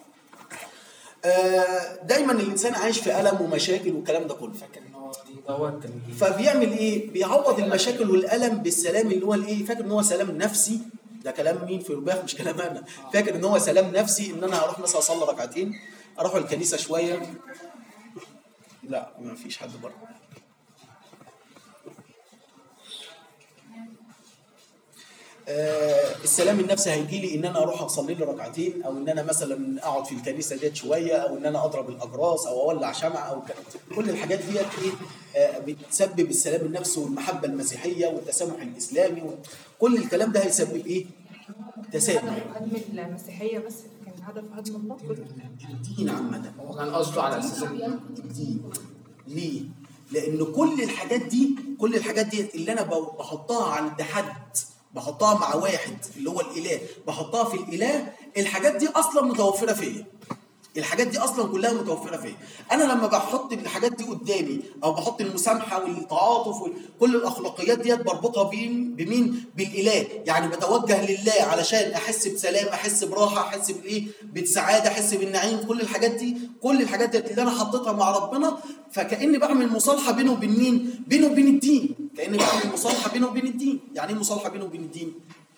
آه، دايما الانسان عايش في الم ومشاكل والكلام ده كله فاكر ان هو دي دوت ال- فبيعمل ايه؟ بيعوض المشاكل والالم بالسلام اللي هو الايه؟ فاكر ان هو سلام نفسي ده كلام مين في رباح مش كلام انا فاكر ان هو سلام نفسي ان انا هروح مثلا اصلي ركعتين اروح الكنيسه شويه لا ما فيش حد بره آه، السلام النفسي هيجي لي ان انا اروح اصلي لي ركعتين او ان انا مثلا اقعد في الكنيسه ديت شويه او ان انا اضرب الاجراس او اولع شمعه او ك- كل الحاجات ديت ايه آه، بتسبب السلام النفسي والمحبه المسيحيه والتسامح الاسلامي كل الكلام ده هيسبب ايه؟ تسامح هدم المسيحية بس كان هدف هدم الله كله الدين عامه هو كان قصده على اساس ان الدين ليه؟ لأن كل الحاجات دي كل الحاجات دي اللي أنا ب- بحطها عند حد بحطها مع واحد اللي هو الإله بحطها في الإله الحاجات دي أصلا متوفرة فيا الحاجات دي اصلا كلها متوفره فيا انا لما بحط الحاجات دي قدامي او بحط المسامحه والتعاطف وكل الاخلاقيات ديت بربطها بين بمين بالاله يعني بتوجه لله علشان احس بسلام احس براحه احس بالايه بالسعاده احس بالنعيم كل الحاجات دي كل الحاجات ديت اللي انا حطيتها مع ربنا فكاني بعمل مصالحه بينه وبين مين بينه وبين الدين كاني بعمل مصالحه بينه وبين الدين يعني ايه مصالحه بينه وبين الدين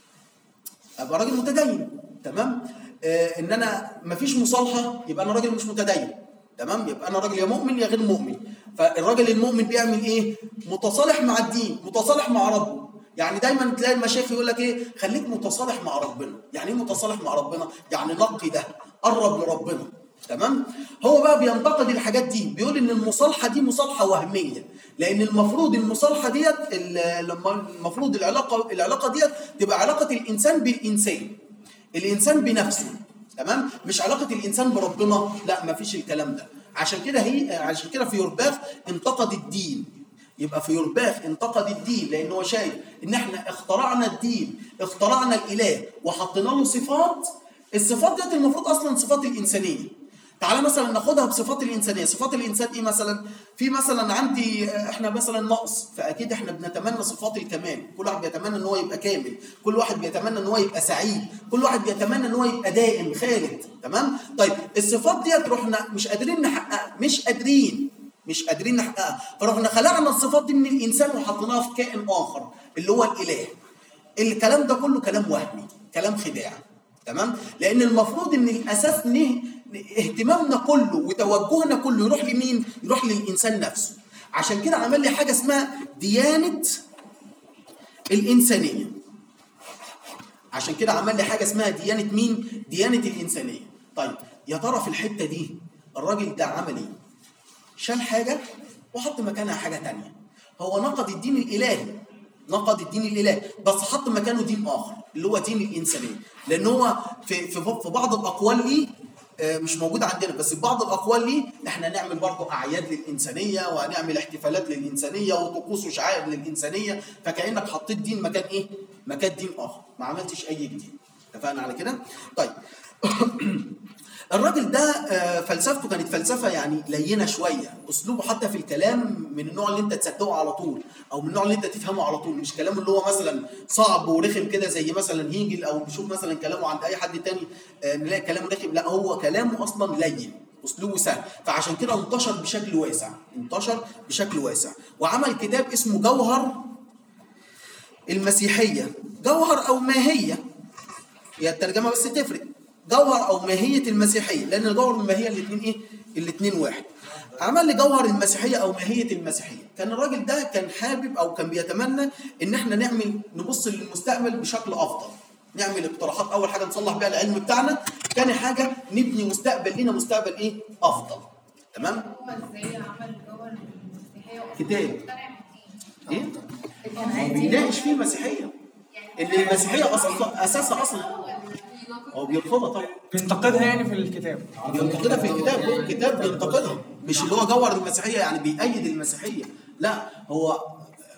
ابقى راجل متدين تمام آه ان انا مفيش مصالحه يبقى انا راجل مش متدين تمام يبقى انا راجل يا مؤمن يا غير مؤمن فالراجل المؤمن بيعمل ايه متصالح مع الدين متصالح مع ربه يعني دايما تلاقي المشايخ يقول لك ايه خليك متصالح مع ربنا يعني ايه متصالح مع ربنا يعني نقي ده قرب لربنا تمام هو بقى بينتقد الحاجات دي بيقول ان المصالحه دي مصالحه وهميه لان المفروض المصالحه ديت ال- لما المفروض العلاقه العلاقه ديت تبقى علاقه الانسان بالانسان الانسان بنفسه تمام مش علاقه الانسان بربنا لا ما فيش الكلام ده عشان كده هي عشان كده في يورباخ انتقد الدين يبقى في يورباخ انتقد الدين لان هو شايف ان احنا اخترعنا الدين اخترعنا الاله وحطينا له صفات الصفات ديت المفروض اصلا صفات الانسانيه تعالى مثلا ناخدها بصفات الانسانيه صفات الانسان ايه مثلا في مثلا عندي آه، احنا مثلا نقص فاكيد احنا بنتمنى صفات الكمال كل واحد بيتمنى ان هو يبقى كامل كل واحد بيتمنى ان هو يبقى سعيد كل واحد بيتمنى ان هو يبقى دائم خالد تمام طيب الصفات ديت رحنا مش قادرين نحققها مش قادرين مش قادرين نحققها فرحنا خلعنا الصفات دي من الانسان وحطيناها في كائن اخر اللي هو الاله الكلام ده كله كلام وهمي كلام خداع تمام لان المفروض ان الاساس نه اهتمامنا كله وتوجهنا كله يروح لمين يروح للانسان نفسه عشان كده عمل لي حاجه اسمها ديانه الانسانيه عشان كده عمل لي حاجه اسمها ديانه مين ديانه الانسانيه طيب يا ترى في الحته دي الراجل ده عمل ايه شال حاجه وحط مكانها حاجه تانية هو نقد الدين الالهي نقد الدين الالهي بس حط مكانه دين اخر اللي هو دين الانسانيه لان هو في في في بعض الاقوال ليه آه، مش موجود عندنا بس في بعض الاقوال ليه احنا نعمل برضه اعياد للانسانيه وهنعمل احتفالات للانسانيه وطقوس وشعائر للانسانيه فكانك حطيت دين مكان ايه؟ مكان دين اخر ما عملتش اي جديد اتفقنا على كده؟ طيب الراجل ده آه، فلسفته كانت فلسفه يعني لينه شويه اسلوبه حتى في الكلام من النوع اللي انت تصدقه على طول او من النوع اللي انت تفهمه على طول مش كلام اللي هو مثلا صعب ورخم كده زي مثلا هيجل او نشوف مثلا كلامه عند اي حد تاني آه، نلاقي كلامه رخم لا هو كلامه اصلا لين اسلوبه سهل فعشان كده انتشر بشكل واسع انتشر بشكل واسع وعمل كتاب اسمه جوهر المسيحيه جوهر او ماهيه هي الترجمه بس تفرق جوهر او ماهيه المسيحيه لان الجوهر والماهيه الاثنين ايه الاثنين واحد عمل لي جوهر المسيحيه او ماهيه المسيحيه كان الراجل ده كان حابب او كان بيتمنى ان احنا نعمل نبص للمستقبل بشكل افضل نعمل اقتراحات اول حاجه نصلح بيها العلم بتاعنا تاني حاجه نبني مستقبل لنا مستقبل ايه افضل تمام هو ازاي عمل جوهر المسيحية كتاب. مقتنع بالدين ايه هو بيناقش فيه المسيحيه ان المسيحيه اصلا اساسها اصلا هو بيرفضها طبعا بينتقدها يعني في الكتاب بينتقدها في الكتاب هو الكتاب بينتقدها مش اللي هو جوهر المسيحيه يعني بيأيد المسيحيه لا هو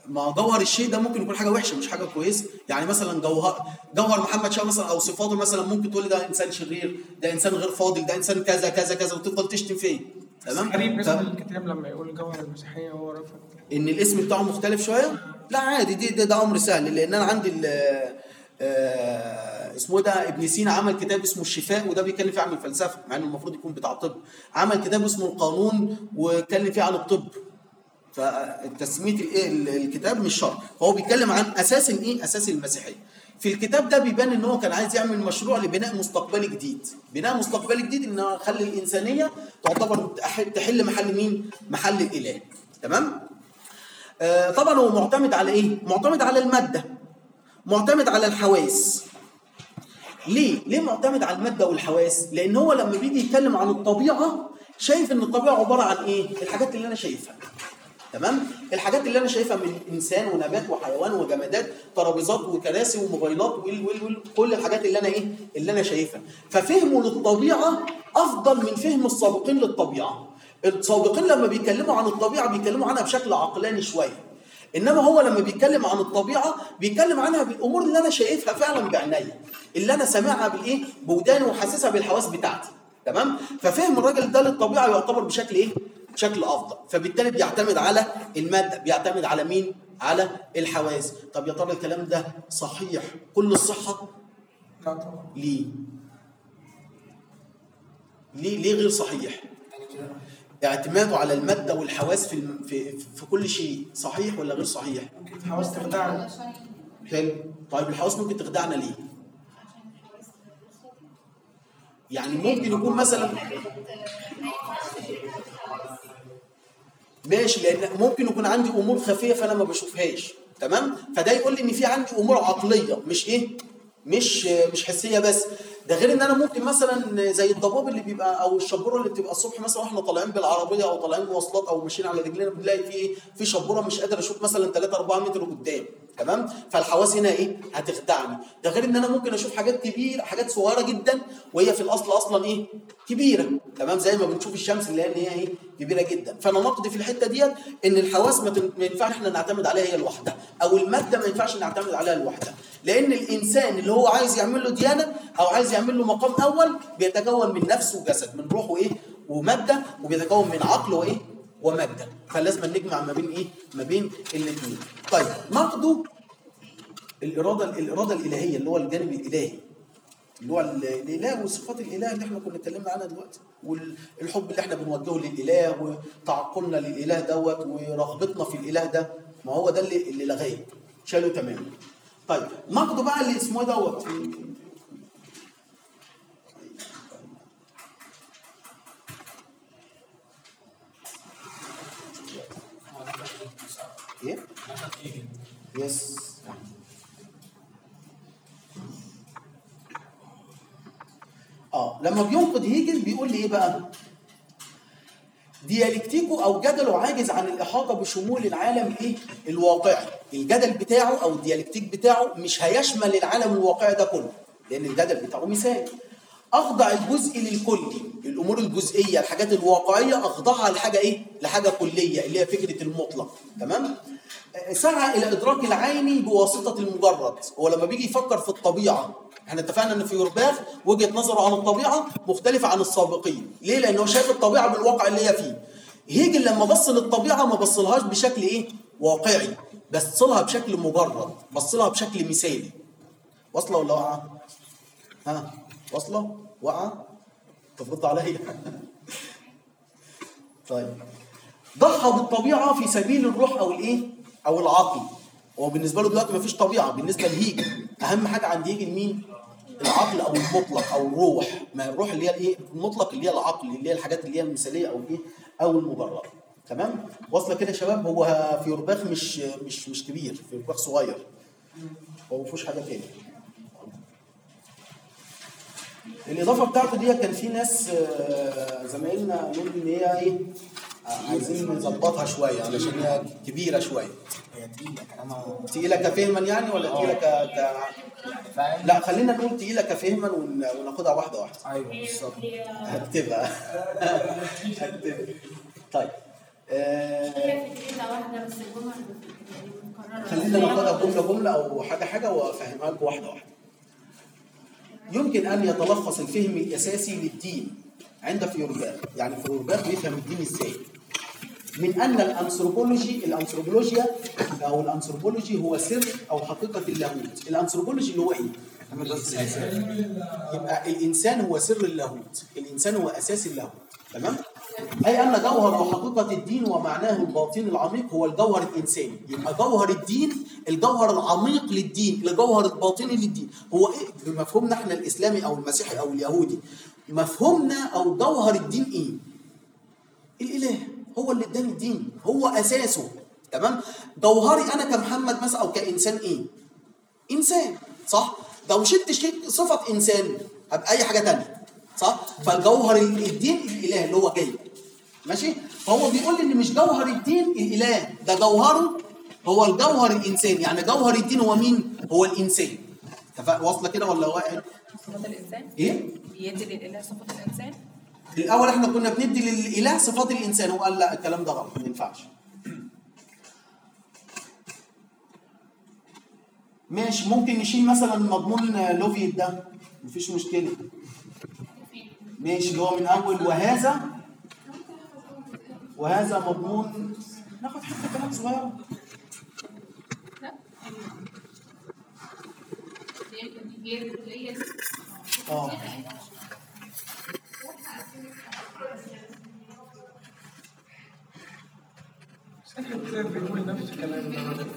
ما جوهر الشيء ده ممكن يكون حاجه وحشه مش حاجه كويسه يعني مثلا جوهر جوهر محمد شاه مثلا او صفاته مثلا ممكن تقول لي ده انسان شرير ده انسان غير فاضل ده انسان كذا كذا كذا وتفضل تشتم فيه تمام غريب اسم ف- الكتاب لما يقول جوهر المسيحية هو رفض ان الاسم بتاعه مختلف شويه لا عادي دي ده, ده امر سهل لان انا عندي ال- آه، اسمه ده ابن سينا عمل كتاب اسمه الشفاء وده بيتكلم فيه عن الفلسفه مع انه المفروض يكون بتاع طب عمل كتاب اسمه القانون واتكلم فيه عن الطب فتسميه الايه ال- الكتاب مش شرط فهو بيتكلم عن اساس الايه اساس المسيحيه في الكتاب ده بيبان ان هو كان عايز يعمل مشروع لبناء مستقبلي جديد بناء مستقبلي جديد ان هو يخلي الانسانيه تعتبر تح- تحل محل مين محل الاله تمام آه طبعا هو معتمد على ايه معتمد على الماده معتمد على الحواس ليه؟ ليه معتمد على المادة والحواس؟ لأن هو لما بيجي يتكلم عن الطبيعة شايف إن الطبيعة عبارة عن إيه؟ الحاجات اللي أنا شايفها. تمام؟ الحاجات اللي أنا شايفها من إنسان ونبات وحيوان وجمادات ترابيزات وكراسي وموبايلات ويل ويل ويل كل الحاجات اللي أنا إيه؟ اللي أنا شايفها. ففهمه للطبيعة أفضل من فهم السابقين للطبيعة. السابقين لما بيتكلموا عن الطبيعة بيتكلموا عنها بشكل عقلاني شوية. انما هو لما بيتكلم عن الطبيعه بيتكلم عنها بالامور اللي انا شايفها فعلا بعينيا اللي انا سامعها بالايه بوداني وحاسسها بالحواس بتاعتي تمام ففهم الراجل ده للطبيعه يعتبر بشكل ايه بشكل افضل فبالتالي بيعتمد على الماده بيعتمد على مين على الحواس طب يا ترى الكلام ده صحيح كل الصحه لا طبعا ليه ليه ليه غير صحيح اعتماده على الماده والحواس في الم- في في كل شيء صحيح ولا غير صحيح ممكن الحواس تخدعنا حلو طيب الحواس ممكن تخدعنا ليه يعني ممكن يكون مثلا ماشي لان ممكن يكون عندي امور خفيه فانا ما بشوفهاش تمام فده يقول لي ان في عندي امور عقليه مش ايه مش مش حسيه بس ده غير ان انا ممكن مثلا زي الضباب اللي بيبقى او الشبوره اللي بتبقى الصبح مثلا واحنا طالعين بالعربيه او طالعين مواصلات او ماشيين على رجلينا بنلاقي في ايه في شبوره مش قادر اشوف مثلا 3 4 متر قدام تمام فالحواس هنا ايه هتخدعني ده غير ان انا ممكن اشوف حاجات كبيره حاجات صغيره جدا وهي في الاصل اصلا ايه كبيره تمام زي ما بنشوف الشمس اللي هي ان هي ايه كبيره جدا فانا نقد في الحته ديت ان الحواس ما تن- ما ينفعش احنا نعتمد عليها هي لوحدها او الماده ما ينفعش نعتمد عليها لوحدها لان الانسان اللي هو عايز يعمل له ديانه او عايز يعمل له مقام اول بيتكون من نفس وجسد من روح وايه وماده وبيتكون من عقل وايه وماده فلازم نجمع ما بين ايه ما بين الاثنين طيب نقده الاراده الاراده الالهيه اللي هو الجانب الالهي اللي هو ال- الاله وصفات الاله اللي احنا كنا اتكلمنا عنها دلوقتي والحب اللي احنا بنوجهه للاله وتعقلنا للاله دوت ورغبتنا في الاله ده ما هو ده اللي اللي لغاه شاله تماما طيب نقده بقى اللي اسمه دوت ايه يس اه لما بينقد هيجل بيقول لي ايه بقى ديالكتيكو او جدله عاجز عن الاحاطه بشمول العالم الايه الواقعي الجدل بتاعه او الديالكتيك بتاعه مش هيشمل العالم الواقعي ده كله لان الجدل بتاعه مثالي اخضع الجزء للكلي الامور الجزئيه الحاجات الواقعيه اخضعها لحاجه ايه لحاجه كليه اللي هي فكره المطلق تمام آه، سعى الى ادراك العيني بواسطه المجرد هو لما بيجي يفكر في الطبيعه احنا اتفقنا ان في يورباخ وجهه نظره عن الطبيعه مختلفه عن السابقين ليه لان هو شايف الطبيعه بالواقع اللي هي فيه هيجل لما بص للطبيعه ما بصلهاش بشكل ايه واقعي بس لها بشكل مجرد بص لها بشكل مثالي واصله ولا واقعه ها واصله واقعه تفرض عليا طيب ضحى بالطبيعه في سبيل الروح او الايه او العقل هو بالنسبه له دلوقتي مفيش طبيعه بالنسبه لهيجل اهم حاجه عند هيجل مين العقل او المطلق او الروح ما الروح اللي هي الايه المطلق اللي هي العقل اللي هي الحاجات اللي هي المثاليه او الايه او المجرده تمام واصله كده يا شباب هو في يورباخ مش مش مش كبير في يورباخ صغير هو ما فيهوش حاجه تاني الاضافه بتاعته دي كان في ناس آه، زمايلنا يقولوا ان هي ايه آه، عايزين نظبطها شويه علشان هي كبيره شويه هي تقيلة كلامها تقيله كفهما يعني ولا تقيله ك... ك... فاهم؟ لا خلينا نقول تقيله كفهما ون... وناخدها واحده واحده ايوه بالظبط هكتبها هكتبها طيب آه... هي فكرتها واحدة بس الجمل يعني مكررة خلينا ناخدها جمله جمله او حاجه حاجه وافهمها لكم واحده واحده. يمكن ان يتلخص الفهم الاساسي للدين عند فيوربال، يعني فيوربال بيفهم الدين ازاي؟ من ان الانثروبولوجي الانثروبولوجيا او الانثروبولوجي هو سر او حقيقه اللاهوت، الانثروبولوجي اللي هو ايه؟ يبقى الانسان هو سر اللاهوت، الانسان هو اساس اللاهوت، تمام؟ اي ان جوهر وحقيقه الدين ومعناه الباطني العميق هو الجوهر الانساني، يبقى جوهر الدين الجوهر العميق للدين، الجوهر الباطني للدين، هو ايه بمفهومنا احنا الاسلامي او المسيحي او اليهودي؟ مفهومنا او جوهر الدين ايه؟ الاله هو اللي اداني الدين هو اساسه تمام جوهري انا كمحمد مثلا او كانسان ايه انسان صح لو شلت شيء صفه انسان هبقى اي حاجه تانية صح فالجوهر الدين الاله اللي هو جاي ماشي فهو بيقول لي ان مش جوهر الدين الاله ده جوهره هو الجوهر الانسان يعني جوهر الدين هو مين هو الانسان اتفق واصله كده ولا واحد صفات الإنسان ايه بيدي للإله صفات الإنسان الاول احنا كنا بندي للاله صفات الانسان هو قال لا الكلام ده غلط ما ينفعش ماشي ممكن نشيل مثلا مضمون لوفيت ده مفيش مشكله ماشي اللي هو من اول وهذا وهذا مضمون ناخد حته كلام صغيره اه بيقول نفس الكلام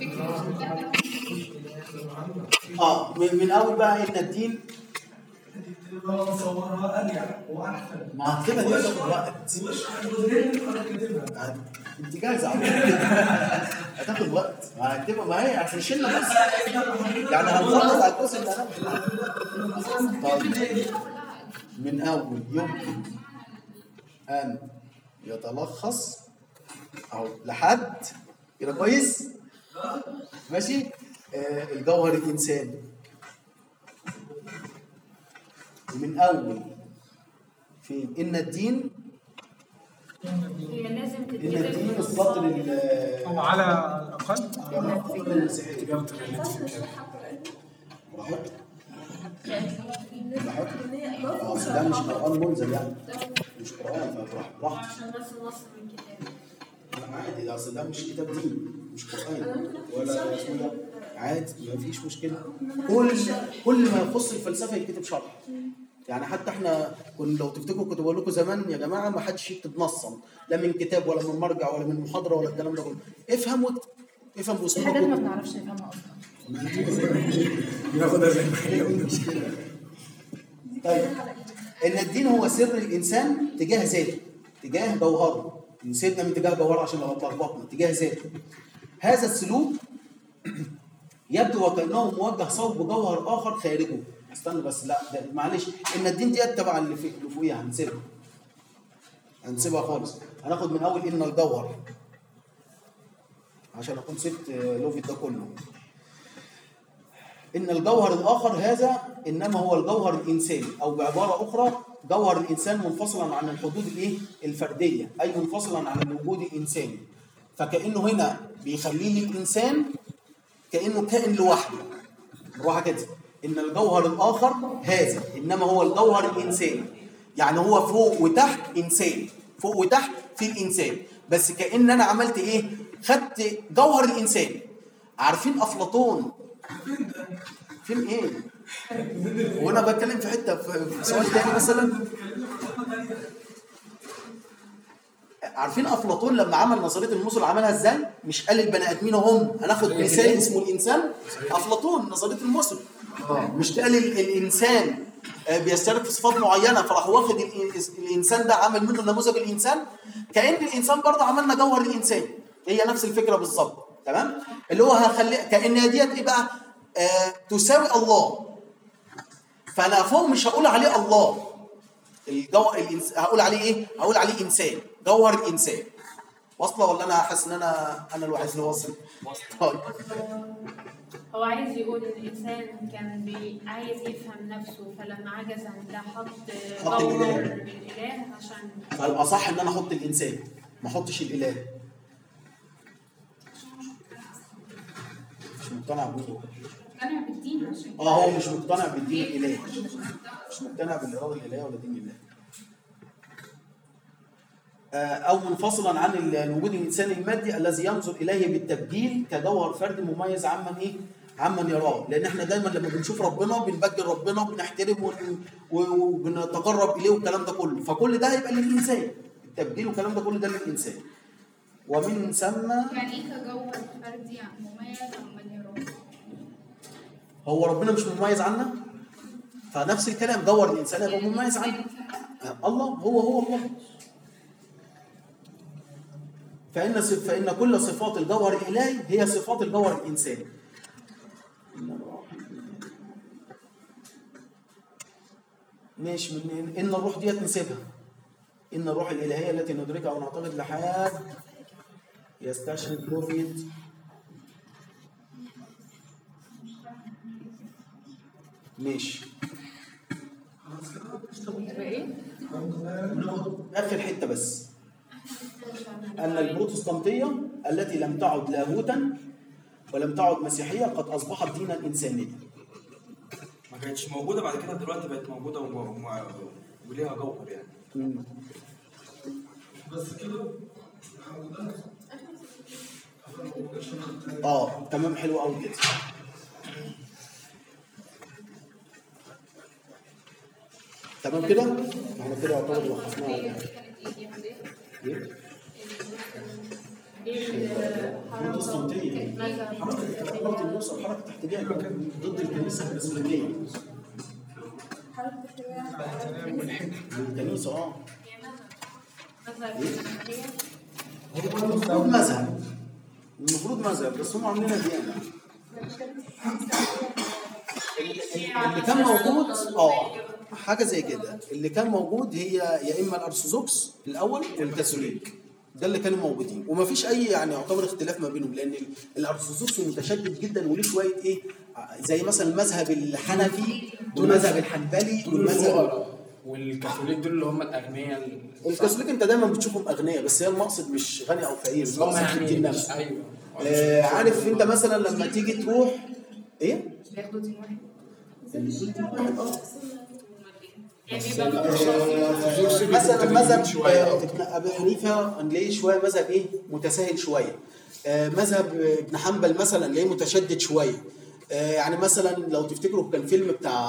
اه من, من اول بقى ان الدين هو مصورها أريح وأحسن ما كده دي هتاخد وقت واشرح الجزئين اللي أنا كاتبها انت جاهزه على فكرة. هتاخد وقت ما هتبقى ما هي عشان شلنا بس يعني هنخلص على الجزء اللي انا طيب من اول يمكن ان يتلخص اهو لحد كده كويس ماشي آه الجوهر الانساني ومن اول في ان الدين هي لازم ان تتكتب الدين في السطر النصاب. ال- هو على الأقل السطر المسيحي براحتك براحتك اه بس ده مش قرآن منزل يعني مش قرآن فبراحتك براحتك عشان بس نص من الكتاب لا عادي ده اصل ده مش كتاب دين مش قرآن ولا اسمه ده عادي ما فيش مشكلة كل كل ما يخص الفلسفة يتكتب شرح يعني حتى احنا كنا لو تفتكروا كنت بقول لكم زمان يا جماعه ما حدش يكتب نصا لا من كتاب ولا من مرجع ولا من محاضره ولا الكلام ده كله افهم واكتب افهم في باسلوب حاجات ما الكتب. بنعرفش نفهمها أصلا ناخدها زي ما هي طيب ان الدين هو سر الانسان تجاه ذاته تجاه جوهره سيبنا من تجاه جوهره عشان لو اتلخبطنا تجاه ذاته هذا السلوك يبدو وكانه موجه صوب جوهر اخر خارجه استنى بس لا ده معلش ان الدين ديت تبع اللي في اللي فوقيها هنسيبها هنسيبها خالص هناخد من اول ان الجوهر عشان اكون سبت لوفيت ده كله إن الجوهر الآخر هذا إنما هو الجوهر الإنساني أو بعبارة أخرى جوهر الإنسان منفصلا عن الحدود الإيه؟ الفردية أي منفصلا عن الوجود الإنساني فكأنه هنا بيخليه لي الإنسان كأنه كائن لوحده بروحها كده إن الجوهر الآخر هذا إنما هو الجوهر الإنساني يعني هو فوق وتحت إنسان فوق وتحت في الإنسان بس كأن أنا عملت إيه؟ خدت جوهر الإنسان عارفين أفلاطون فين ايه؟ وانا بتكلم في حته في في سؤال تاني مثلا عارفين افلاطون لما عمل نظريه المثل عملها ازاي؟ مش قال البني ادمين هم هناخد مثال اسمه الانسان افلاطون نظريه المثل مش قال ال- الانسان آه، بيشترك في صفات معينه فراح واخد ال- الانسان ده عمل منه نموذج الانسان كان الانسان برضه عملنا جوهر الانسان هي نفس الفكره بالظبط تمام اللي هو هخلي كان ديت ايه بقى آه تساوي الله فانا فوق مش هقول عليه الله الجو... الإنس... هقول عليه ايه هقول عليه انسان جوهر الانسان واصله ولا انا حاسس ان انا انا الوحيد اللي واصل طيب هو عايز يقول ان الانسان كان بي... عايز يفهم نفسه فلما عجز عن ده حط حط جوهر الإله. الاله عشان فيبقى صح ان انا احط الانسان ما احطش الاله مقتنع بيه مقتنع بالدين عشان اه هو مش مقتنع بالدين الالهي مش مقتنع بالاراده الالهيه ولا دين الله آه، او منفصلا عن ال- الوجود الانساني المادي الذي ينظر اليه بالتبجيل كجوهر فردي مميز عمن ايه عمن يراه لان احنا دايما لما بنشوف ربنا بنبجل ربنا وبنحترم ون- و- وبنتقرب اليه والكلام ده كله فكل ده هيبقى للانسان التبجيل والكلام ده كله ده للانسان ومن ثم يعني ايه كجوهر فردي مميز عمال يراه هو ربنا مش مميز عنا فنفس الكلام جوهر الانسان يبقى مميز عنا الله هو هو الله فإن صف- فإن كل صفات الجوهر الإلهي هي صفات الجوهر الإنساني ماشي من إن الروح ديت نسيبها إن الروح الإلهية التي ندركها أو نعتقد لحد يستشهد بروفيت ماشي يبقى ايه؟ آخر حتة بس أن البروتستانتية التي لم تعد لاهوتا ولم تعد مسيحية قد أصبحت دينا إنسانيا ما كانتش موجوده بعد كده دلوقتي بقت موجوده وم- وم- وليها جوهر يعني مم. بس كده اه تمام حلو قوي كده تمام كده احنا كده يعتبر لخصناها ايه بروتستانتية حركة النصر حركة احتجاج ضد الكنيسة الإسلامية الكنيسة اه المفروض مذهب المفروض مذهب بس هم عاملينها ديانة اللي كان موجود اه حاجه زي كده اللي كان موجود هي يا اما الارثوذكس الاول والكاثوليك ده اللي كانوا موجودين ومفيش اي يعني يعتبر اختلاف ما بينهم لان ال- الارثوذكس متشدد جدا وليه شويه ايه زي مثلا المذهب الحنفي والمذهب الحنبلي دول والمذهب الفقراء والكاثوليك دول اللي هم الاغنياء ال- الكاثوليك انت دايما بتشوفهم اغنياء بس هي المقصد مش غني او فقير بس هم المقصد في الدين يعني نفسه ايوه آه عارف انت مثلا لما تيجي تروح ايه بياخدوا دين واحد مثلا مذهب آه، ابن ابي حنيفه نلاقيه شويه مذهب ايه متساهل شويه آه، مذهب ابن حنبل مثلا نلاقيه متشدد شويه آه، يعني مثلا لو تفتكروا كان فيلم بتاع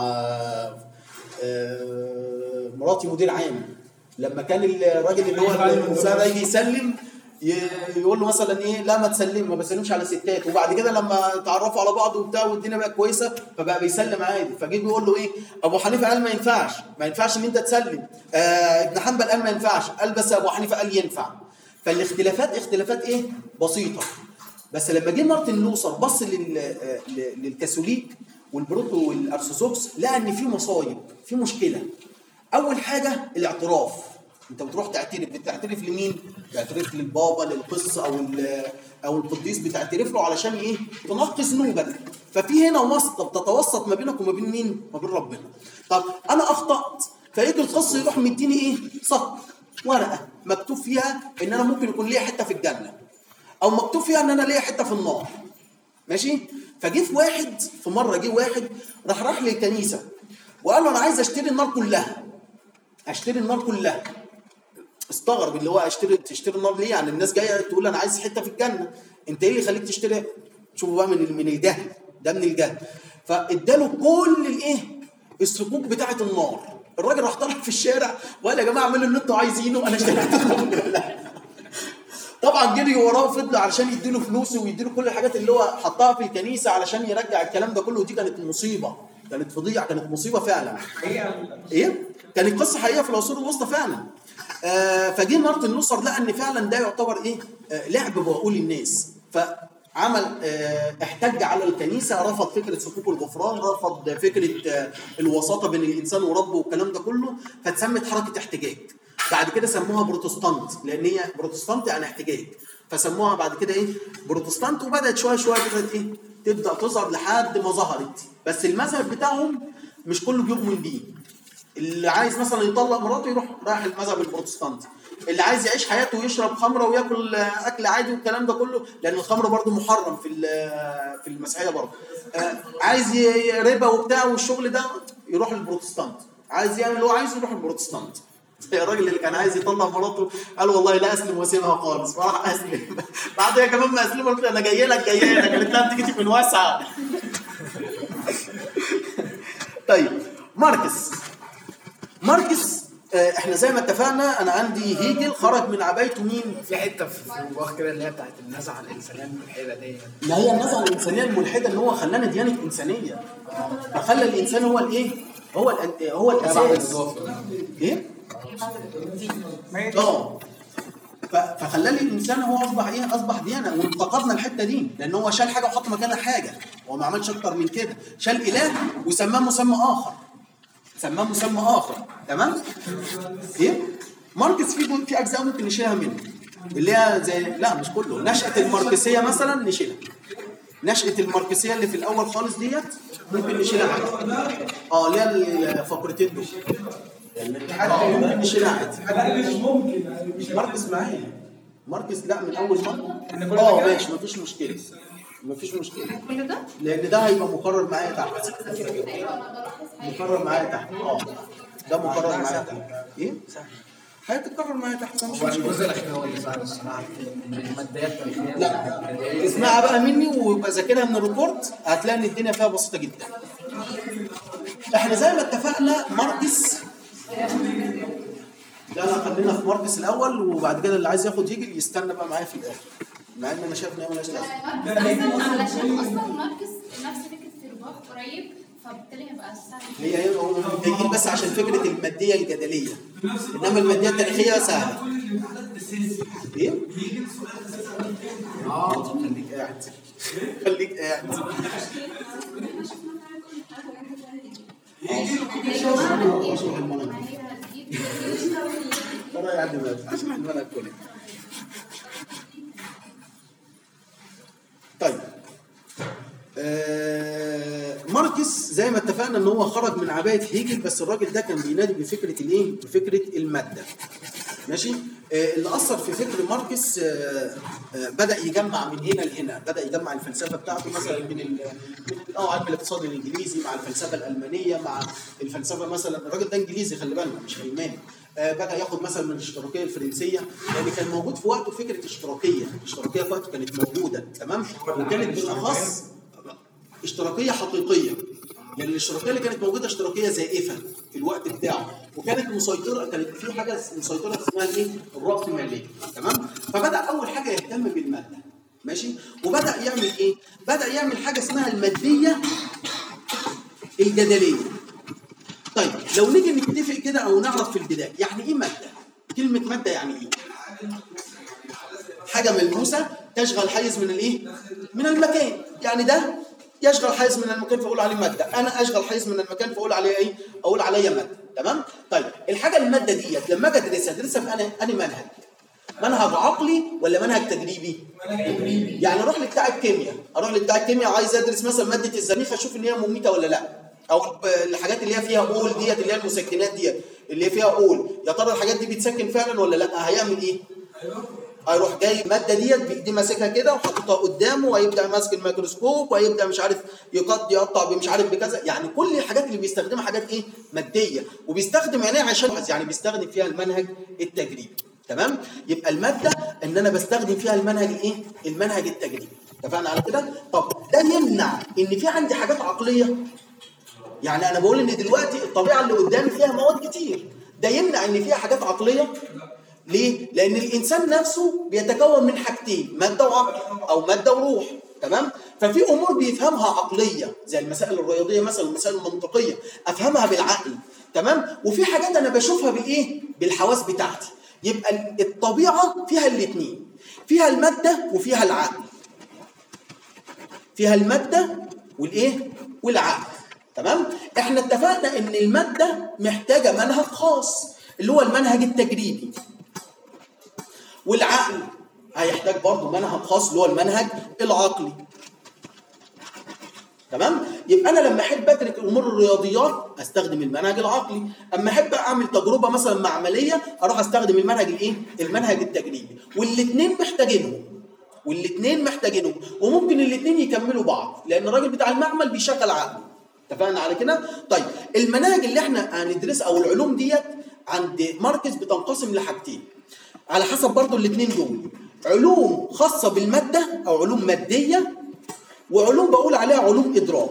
آه، مراتي مدير عام لما كان الراجل اللي هو الانسان ده يجي يسلم ي- يقول له مثلا ايه لا ما تسلم ما بسلمش على ستات وبعد كده لما تعرفوا على بعض وبتاع والدنيا بقت كويسه فبقى بيسلم عادي فجه بيقول له ايه ابو حنيفه قال ما ينفعش ما ينفعش ان انت تسلم آه ابن حنبل قال ما ينفعش قال بس ابو حنيفه قال ينفع فالاختلافات اختلافات ايه بسيطه بس لما جه مارتن لوثر بص لل- آه، ل- للكاثوليك والبروتو والارثوذكس لقى ان في مصايب في مشكله اول حاجه الاعتراف انت بتروح تعترف بتعترف لمين بتعترف للبابا للقس او ال- او القديس بتعترف له علشان ايه تنقي ذنوبك ففي هنا واسطه بتتوسط ما بينك وما بين مين ما بين ربنا طب انا اخطات فيجي القس يروح مديني ايه صك ورقه مكتوب فيها ان انا ممكن يكون ليا حته في الجنه او مكتوب فيها ان انا ليا حته في النار ماشي فجه في واحد في مره جه واحد راح راح للكنيسه وقال له انا عايز اشتري النار كلها اشتري النار كلها استغرب اللي هو اشتري تشتري النار ليه يعني الناس جايه تقول انا عايز حته في الجنه انت ايه اللي يخليك تشتري شوفوا بقى من من الجهل ده من الجهل فاداله كل الايه الصكوك بتاعه النار الراجل راح طلع في الشارع وقال يا جماعه اعملوا اللي انتوا عايزينه انا اشتريت النار كلها طبعا جري وراه وفضلوا علشان يديله فلوسه ويديله كل الحاجات اللي هو حطها في الكنيسه علشان يرجع الكلام ده كله ودي كانت مصيبه كانت فضيعه كانت مصيبه فعلا ايه كانت قصه حقيقيه في العصور الوسطى فعلا آه فجه مارتن لوثر لقى ان فعلا ده يعتبر ايه آه لعب بعقول الناس فعمل آه احتج على الكنيسه رفض فكره صكوك الغفران رفض فكره آه الوساطه بين الانسان وربه والكلام ده كله فاتسمت حركه احتجاج بعد كده سموها بروتستانت لان هي بروتستانت يعني احتجاج فسموها بعد كده ايه بروتستانت وبدات شويه شويه بدات ايه تبدا تظهر لحد ما ظهرت بس المذهب بتاعهم مش كله بيؤمن بيه اللي عايز مثلا يطلق مراته يروح رايح المذهب البروتستانتي اللي عايز يعيش حياته ويشرب خمره وياكل آه، اكل عادي والكلام ده كله لان الخمر برضه محرم في ال- في المسيحيه برضه آه، عايز ي- ربا وبتاع والشغل ده يروح للبروتستانت عايز يعمل اللي هو عايزه يروح البروتستانت الراجل اللي كان عايز يطلع مراته قال والله لا اسلم واسيبها خالص فراح اسلم بعد هي كمان ما اسلم قلت انا جاي لك جاي لك قالت لها انت جيتي من واسعه طيب ماركس ماركس آه، احنا زي ما اتفقنا انا عندي هيجل خرج من عبايته مين؟ في حته في في المباح كده اللي هي بتاعت النزعه الانسانيه الملحده دي ما هي النزعه الانسانيه الملحده ان هو خلانا ديانه انسانيه فخلى الانسان هو الايه؟ هو الأن- هو الاساس ايه؟ اه ف- فخلى لي الانسان هو اصبح ايه؟ اصبح ديانه وانتقدنا الحته دي لان هو شال حاجه وحط مكانها حاجه هو ما عملش اكتر من كده شال اله وسماه مسمى اخر سماه مسمى اخر تمام؟ ايه؟ ماركس في في اجزاء ممكن نشيلها منه اللي هي زي لا مش كله نشأة الماركسية مثلا نشيلها نشأة الماركسية اللي في الأول خالص ديت ممكن نشيلها عادي اه اللي هي الفقرتين دول يعني الحاجة دي ممكن نشيلها عادي مش ممكن يعني مش ماركس معايا ماركس لا من أول مرة اه ماشي مفيش مشكلة مفيش مشكلة كل ده لأن ده هيبقى مقرر معايا تحت مقرر معايا تحت اه ده مقرر معايا تحت ايه؟ هيتكرر معايا تحت ده مش هو مشكلة الجزء الاخير هو اللي صعب الصراحه الماديات التاريخيه لا اسمعها بقى مني ويبقى ذاكرها من الريبورت هتلاقي ان الدنيا فيها بسيطه جدا احنا زي ما اتفقنا ماركس لا لا خلينا في ماركس الاول وبعد كده اللي عايز ياخد يجي يستنى بقى معايا في الاخر مع ان انا شايف ان هي ملهاش لازمه اصلا علشان اصلا ماركس نفس فكره الرباط قريب فبالتالي هيبقى سهل هي هي هو جايين بس عشان فكره الماديه الجدليه انما الماديه التاريخيه سهله ايه؟ اه خليك قاعد خليك قاعد اشرح المنهج ترى يعدي بس اشرح المنهج كله طيب آه، ماركس زي ما اتفقنا ان هو خرج من عبايه هيجل بس الراجل ده كان بينادي بفكره الايه؟ بفكره الماده. ماشي؟ آه، اللي اثر في فكر ماركس آه، آه، بدا يجمع من هنا لهنا، بدا يجمع الفلسفه بتاعته مثلا من ال من ال- اه علم الاقتصاد الانجليزي مع الفلسفه الالمانيه مع الفلسفه مثلا الراجل ده انجليزي خلي بالنا مش الماني. آه، بدا ياخد مثلا من الاشتراكيه الفرنسيه لان كان موجود في وقته فكره اشتراكيه، الاشتراكيه في وقته كانت موجوده تمام؟ وكانت بالاخص اشتراكيه حقيقيه يعني الاشتراكيه اللي كانت موجوده اشتراكيه زائفه في الوقت بتاعه وكانت مسيطره كانت في حاجه مسيطره اسمها الايه؟ الراسماليه تمام؟ فبدا اول حاجه يهتم بالماده ماشي؟ وبدا يعمل ايه؟ بدا يعمل حاجه اسمها الماديه الجدليه طيب لو نيجي نتفق كده او نعرف في البدايه يعني ايه ماده؟ كلمه ماده يعني ايه؟ حاجه ملموسه تشغل حيز من الايه؟ من المكان يعني ده يشغل حيز من المكان فاقول عليه ماده انا اشغل حيز من المكان فاقول عليه ايه؟ اقول عليا ماده تمام؟ طيب الحاجه الماده ديت لما اجي ادرسها ادرسها في انا انهي منهج؟ منهج عقلي ولا منهج تجريبي؟ يعني اروح لبتاع الكيمياء اروح لبتاع الكيمياء عايز ادرس مثلا ماده الزنيخ اشوف ان هي مميته ولا لا او ب- الحاجات اللي هي فيها اول ديت اللي هي المسكنات ديت اللي هي فيها اول يا ترى الحاجات دي بتسكن فعلا ولا لا هيعمل ايه هيروح جاي الماده ديت بايديه ماسكها كده وحاططها قدامه وهيبدا ماسك الميكروسكوب وهيبدا مش عارف يقط يقطع بمش عارف بكذا يعني كل الحاجات اللي بيستخدمها حاجات ايه ماديه وبيستخدم يعني إيه عشان يعني بيستخدم فيها المنهج التجريبي تمام يبقى الماده ان انا بستخدم فيها المنهج الايه المنهج التجريبي اتفقنا على كده طب ده يمنع ان في عندي حاجات عقليه يعني انا بقول ان دلوقتي الطبيعه اللي قدامي فيها مواد كتير ده يمنع ان فيها حاجات عقليه ليه؟ لأن الإنسان نفسه بيتكون من حاجتين مادة وعقل أو مادة وروح تمام؟ ففي أمور بيفهمها عقلية زي المسائل الرياضية مثلا المسائل المنطقية أفهمها بالعقل تمام؟ وفي حاجات أنا بشوفها بالإيه؟ بالحواس بتاعتي يبقى الطبيعة فيها الاتنين فيها المادة وفيها العقل فيها المادة والإيه؟ والعقل تمام؟ احنا اتفقنا ان المادة محتاجة منهج خاص اللي هو المنهج التجريبي والعقل هيحتاج برضه منهج خاص اللي هو المنهج العقلي تمام يبقى انا لما احب ادرك امور الرياضيات استخدم المنهج العقلي اما احب اعمل تجربه مثلا معمليه اروح استخدم المنهج الايه المنهج التجريبي والاثنين محتاجينهم والاثنين محتاجينهم وممكن الاثنين يكملوا بعض لان الراجل بتاع المعمل بيشغل عقله اتفقنا على كده طيب المناهج اللي احنا هندرسها او العلوم ديت عند ماركس بتنقسم لحاجتين على حسب برضو الاثنين دول علوم خاصه بالماده او علوم ماديه وعلوم بقول عليها علوم ادراك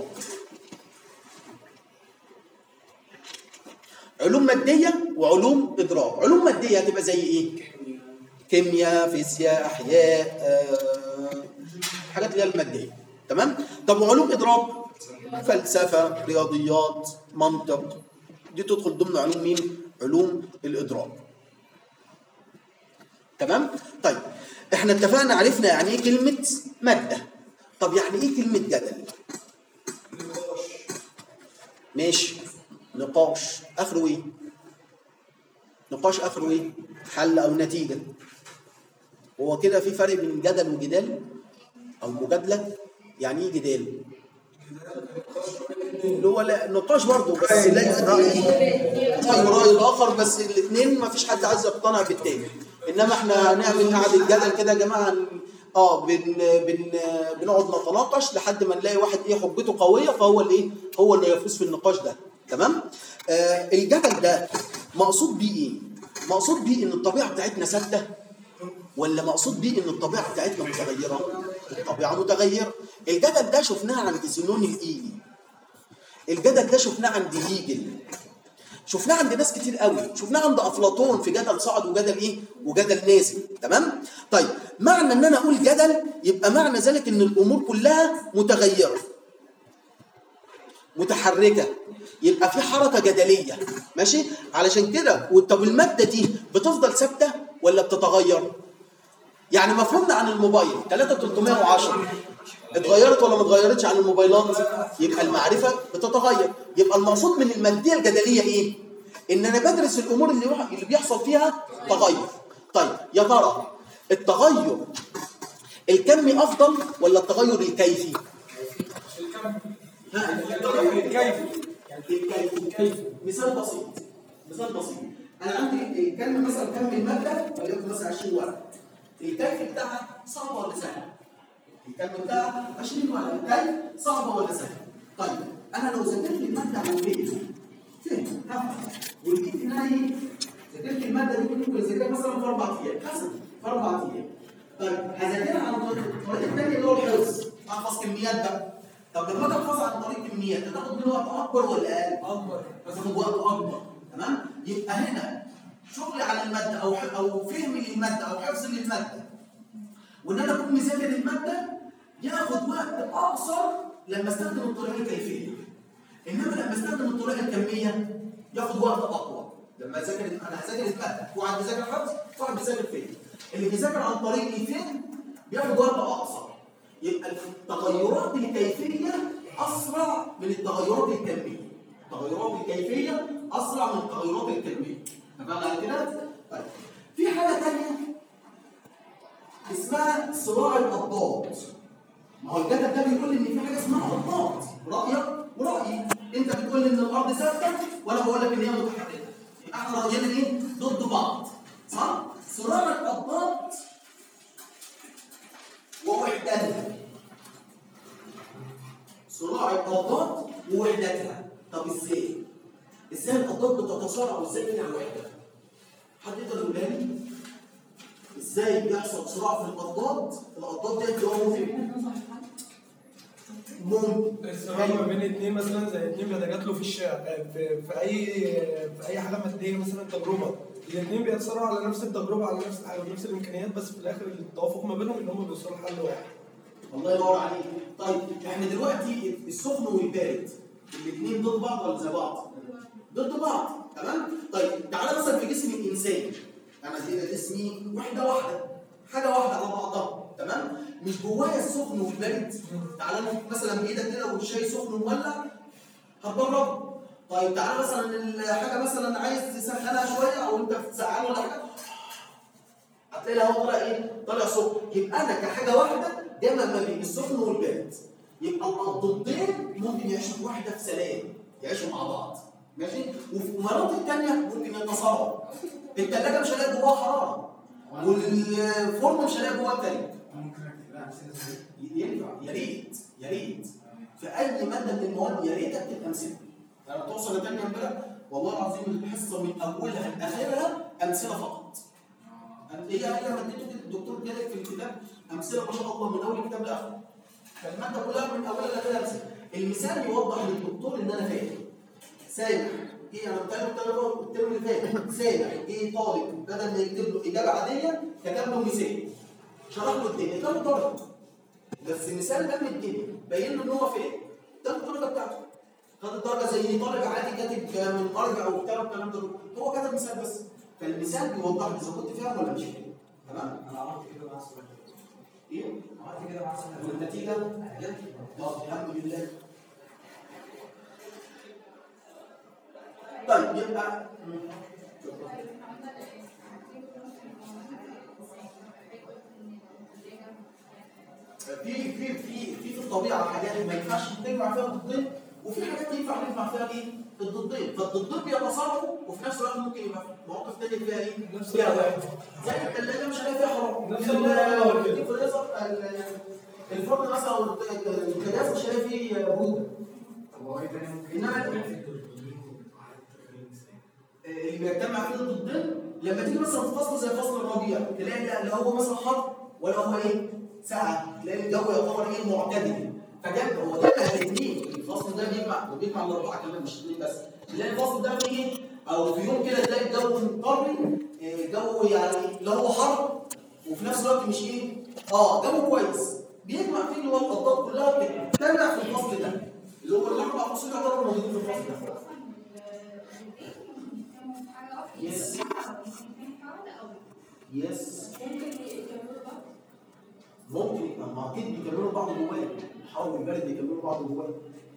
علوم ماديه وعلوم ادراك علوم ماديه هتبقى زي ايه كيمياء فيزياء احياء آه، الحاجات اللي هي الماديه تمام طب وعلوم ادراك فلسفه رياضيات منطق دي تدخل ضمن علوم مين علوم الادراك تمام طيب احنا اتفقنا عرفنا يعني ايه كلمه ماده طب يعني ايه كلمه جدل ماشي نقاش اخره ايه نقاش اخره ايه حل او نتيجه هو كده في فرق بين جدل وجدال او مجادله يعني ايه جدال اللي هو لا نقاش برضه بس لا راي راي راي الاخر بس الاثنين ما فيش حد عايز يقتنع بالتاني انما احنا هنعمل قعده جدل كده يا جماعه اه بن بن بنقعد نتناقش لحد ما نلاقي واحد ايه حجته قويه فهو اللي ايه هو اللي يفوز في النقاش ده تمام آه الجدل ده مقصود بيه ايه مقصود بيه ان الطبيعه بتاعتنا ثابته ولا مقصود بيه ان الطبيعه بتاعتنا متغيره الطبيعه متغيره الجدل ده شفناه عند زنون الايلي الجدل ده شفناه عند هيجل شفناه عند ناس كتير قوي شفناه عند افلاطون في جدل صعد وجدل ايه وجدل نازل تمام طيب معنى ان انا اقول جدل يبقى معنى ذلك ان الامور كلها متغيره متحركه يبقى في حركه جدليه ماشي علشان كده طب الماده دي بتفضل ثابته ولا بتتغير يعني مفهومنا عن الموبايل 3310 اتغيرت ولا ما اتغيرتش عن الموبايلات يبقى المعرفه بتتغير يبقى المقصود من الماديه الجدليه ايه ان انا بدرس الامور اللي وح- اللي بيحصل فيها تغير طيب يا ترى التغير الكمي افضل ولا التغير الكيفي ها التغير الكيفي الكيفي الكيفي مثال بسيط مثال بسيط انا عندي الكم مثلا كم الماده وليكن مثلا 20 ورقه الكيف بتاعها صعبه ولا سهله الكم بتاعها 20 ورقه الكيف صعبه ولا سهله طيب انا لو ذاكرت الماده عن فهم فهم هفهم ولقيت ان انا ايه ذاكرت الماده دي ممكن اذاكرها مثلا في اربع ايام حسب في اربع ايام طيب هذاكرها عن طريق الطريقه الثانيه اللي هو الحفظ احفظ كميات بقى طب لما اجي احفظ عن طريق كميات هتاخد مني وقت اكبر ولا اقل؟ اكبر هتاخد وقت اكبر تمام؟ يبقى هنا شغلي على الماده او ح- او فهمي للماده او حفظي للماده وان انا اكون مذاكر الماده ياخد وقت اقصر لما استخدم الطريقه الكيفيه انما لما استخدم الطريقه الكميه ياخد وقت اطول لما اذاكر انا هذاكر الماده واحد بيذاكر حفظ واحد بيذاكر فهم اللي بيذاكر عن طريق الفهم بياخد وقت اقصر يبقى التغيرات الكيفيه اسرع من التغيرات الكميه التغيرات الكيفيه اسرع من التغيرات الكميه تمام على كده طيب في حاجه ثانيه اسمها صراع الاضداد ما هو الجدل ده بيقول ان في حاجه اسمها اضداد رايك ورايي انت بتقول ان الارض ثابته وانا بقول لك ان هي متحركه يبقى احنا راينا ايه ضد بعض صح صراع الاضداد ووحدتها صراع الاضداد ووحدتها طب ازاي ازاي الاضداد بتتصارع وازاي لها وحده حد يقدر يقولها لي ازاي بيحصل صراع في الاضداد الاضداد دي اللي هو ممكن ممكن الصراع ما بين اتنين مثلا زي اتنين بيتجادلوا في الشارع في, في اي في اي حاجه ماديه مثلا تجربه الاتنين بيتصارعوا على نفس التجربه على نفس على نفس الامكانيات بس في الاخر التوافق ما بينهم ان هم بيوصلوا لحل واحد الله ينور عليك طيب احنا دلوقتي السخن والبارد الاثنين ضد بعض ولا زي بعض ضد بعض تمام طيب تعالى مثلا في جسم الانسان انا دي جسمي وحده واحده حاجه واحده على بعضها تمام مش جوايا السخن والبارد تعالى نمسك مثلا بايدك كده والشاي سخن ومولع هتجرب طيب تعالى مثلا الحاجه مثلا عايز تسخنها شويه او انت بتسقعها ولا حاجه هتلاقي الهواء طالع ايه؟ طالع سخن يبقى انا كحاجه واحده جمع ما بين السخن والبارد يبقى الضدين ممكن يعيشوا في واحده في سلام يعيشوا مع بعض ماشي وفي مناطق تانية ممكن يتصارعوا الثلاجه مش هلاقي جواها حراره والفرن مش هلاقي جواها تلج ينفع يا ريت يا ريت في اي ماده من المواد يا ريت اكتب امثله لما توصل لتانية امبارح والله العظيم الحصه من اولها لاخرها امثله فقط هي هي مادته كده الدكتور جالك في الكتاب امثله ما شاء الله من اول الكتاب لاخره فالماده كلها من اولها لاخرها امثله المثال يوضح للدكتور ان انا فاهم سامح ايه انا بتكلم الطالب الترم اللي فات سامح ايه طالب بدل ما يكتب له اجابه عاديه كتب له مثال شرح له الدنيا اداله درجه بس مثال ده من الدنيا بين له ان هو فين ده الدرجه بتاعته خد الدرجه زي طالب عادي كاتب من مرجع وبتاع والكلام ده كله. هو كتب مثال بس فالمثال بيوضح لي اذا كنت فاهم ولا مش فاهم تمام انا عملت كده مع السؤال ايه عملت كده مع السؤال والنتيجه جت طب الحمد لله طيب يبقى في في في في في الطبيعه حاجات ما ينفعش تجمع فيها الضدين وفي حاجات ينفع نجمع فيها ايه؟ الضدين فالضدين بيتصارعوا وفي نفس الوقت ممكن يبقى مواقف تانية فيها ايه؟ نفس فيها الوضع. واحد زي الثلاجه مش هلاقي فيها حرام نفس الوضع كده. الفريزر الفرن مثلا او البوتاجاز مش هلاقي فيه بروده طب هو ايه تاني ممكن انما اللي بيجتمع فيه الضدين لما تيجي مثلا في فصل زي فصل الربيع تلاقي لا لا هو مثلا حر ولا هو ايه ساعة تلاقي الجو يعتبر ايه معتدل فجاب هو ده الاثنين الفصل ده بيجمع وبيجمع الاربعه كمان مش اثنين بس تلاقي الفصل ده فيه ايه او في يوم كده تلاقي الجو مضطري إيه، جو يعني لا هو حر وفي نفس الوقت مش ايه اه جو كويس بيجمع فيه اللي هو الاضداد كلها بتجتمع في الفصل ده اللي هو الاربع فصول يعتبروا موجودين في الفصل ده يس يس ممكن ما اكيد بيكملوا بعض جواه الحر والبرد بيكملوا بعض جواه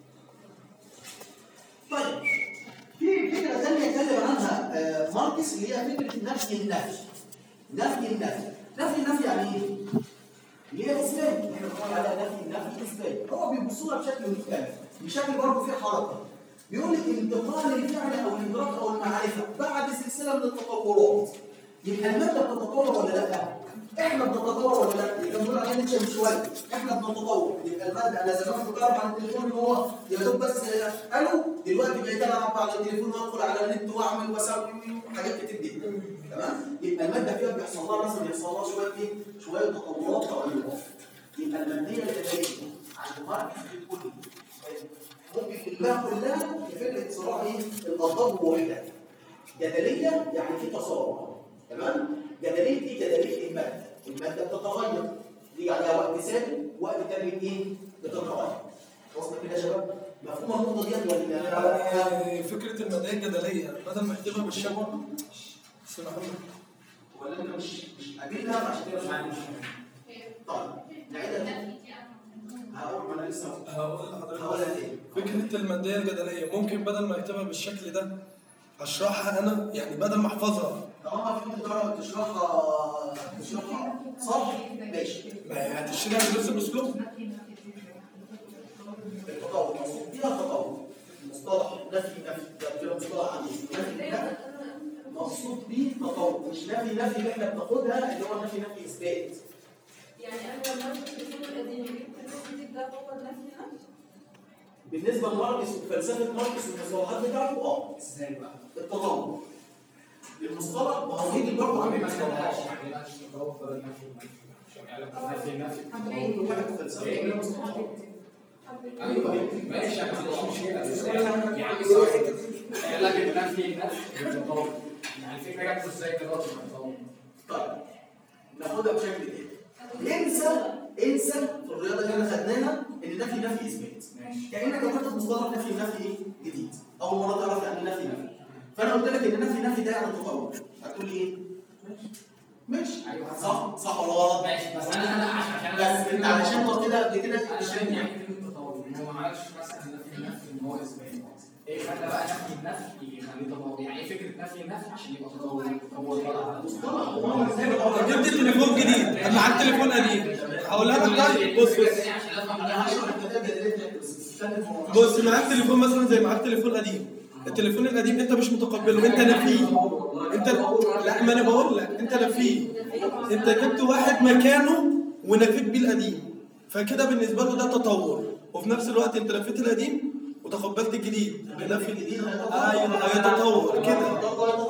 طيب في فكره ثانيه اتكلم عنها آه، ماركس اللي هي فكره نفي النفي نفي النفي نفي النفي يعني ايه؟ اللي هي اثبات احنا بنقول على نفي النفي اثبات هو بيبص لها بشكل مختلف بشكل برضه فيه حركه بيقول لك انتقال الفعل او الادراك او المعرفه بعد سلسله من التطورات يبقى الماده بتتطور ولا لا؟ احنا بنتطور ولا لا؟ اللي كان بيقول عليه نيتشه من شويه احنا بنتطور يبقى الماده انا زمان كنت اعرف عن التليفون ان هو يا دوب بس الو دلوقتي بقيت العب على التليفون وادخل على النت واعمل واسوي حاجات كتير جدا تمام؟ يبقى الماده فيها بيحصل لها مثلا بيحصل لها شويه ايه؟ شويه تطورات تغيرات يبقى الماديه الاداريه عند ماركس بتقول ممكن كلها كلها في فكره صراع ايه؟ الاضداد والوحدات. جدليه يعني في تصارع تمام؟ جدليه ايه؟ جدليه الماده، الماده بتتغير دي عليها وقت ثابت وقت تاني ايه؟ بتتغير. وصلت كده يا شباب؟ مفهوم النقطه ديت ولا يعني فكره المدائن الجدليه بدل ما اكتبها بالشبه بس محمد ولا انت مش مش قابلها عشان كده مش عارف طيب نعيدها هقول ما انا لسه هقول لحضرتك هقولها تاني فكرة المادية الجدلية ممكن بدل ما اكتبها بالشكل ده اشرحها انا يعني بدل ما احفظها طالما في درجه تشرحها تشرحها صح ماشي ما هي هتشتريها بنفس الاسلوب التطور مقصود بيها التطور مصطلح نفي نفي ده كده مصطلح عندي نفي نفي مقصود بيه تطور مش نفي نفي اللي احنا بناخدها اللي هو نفي نفي اثبات يعني انا لما ادخل التليفون القديم جبت الجديد ده هو نفس نفس بالنسبه لماركس وفلسفه ماركس والمصطلحات بتاعته اه ازاي بقى؟ التطور المصطلح ما هو هيجي برضه عامل ما مصطلحات تبقاش يعني ما تتوفر النفي والنفي نفي كل واحد فلسفه له مصطلحات ايوه ماشي يعني ما عنديش مشكله بس يعني صح قال لك النفي نفي بالتطور يعني الفكره جت ازاي دلوقتي مع التطور طيب ناخدها بشكل تاني انسى انسى في الرياضه اللي احنا خدناها ان نفي نفي اثبات كانك هتاخد مصطلح نفي نفي ايه جديد اول مره تعرف يعني نفي نفي فانا قلت لك ان نفي نفي ده يعني تطور هتقول لي ايه ماشي أيوة. صح صح ولا غلط ماشي بس انا انا عشان بس انت علشان قلت كده قبل كده عشان يعني فكره التطور ان هو ما عملش مثلا نفي نفي ان هو اثبات ايه خلى بقى نفي النفي يخليه تطور يعني ايه فكره نفي النفي عشان يبقى تطور تطور بقى جبت تليفون جديد طب معاك تليفون قديم هقولها لك طيب بص بص بص معاك تليفون مثلا زي معاك تليفون قديم التليفون القديم انت مش متقبله انت نفيه انت لا ما انا بقول لك انت نفيه انت جبت واحد مكانه ونفيت بيه القديم فكده بالنسبه له ده تطور وفي نفس الوقت انت نفيت القديم وتقبلت الجديد بنفي الجديد ايوه هيتطور كده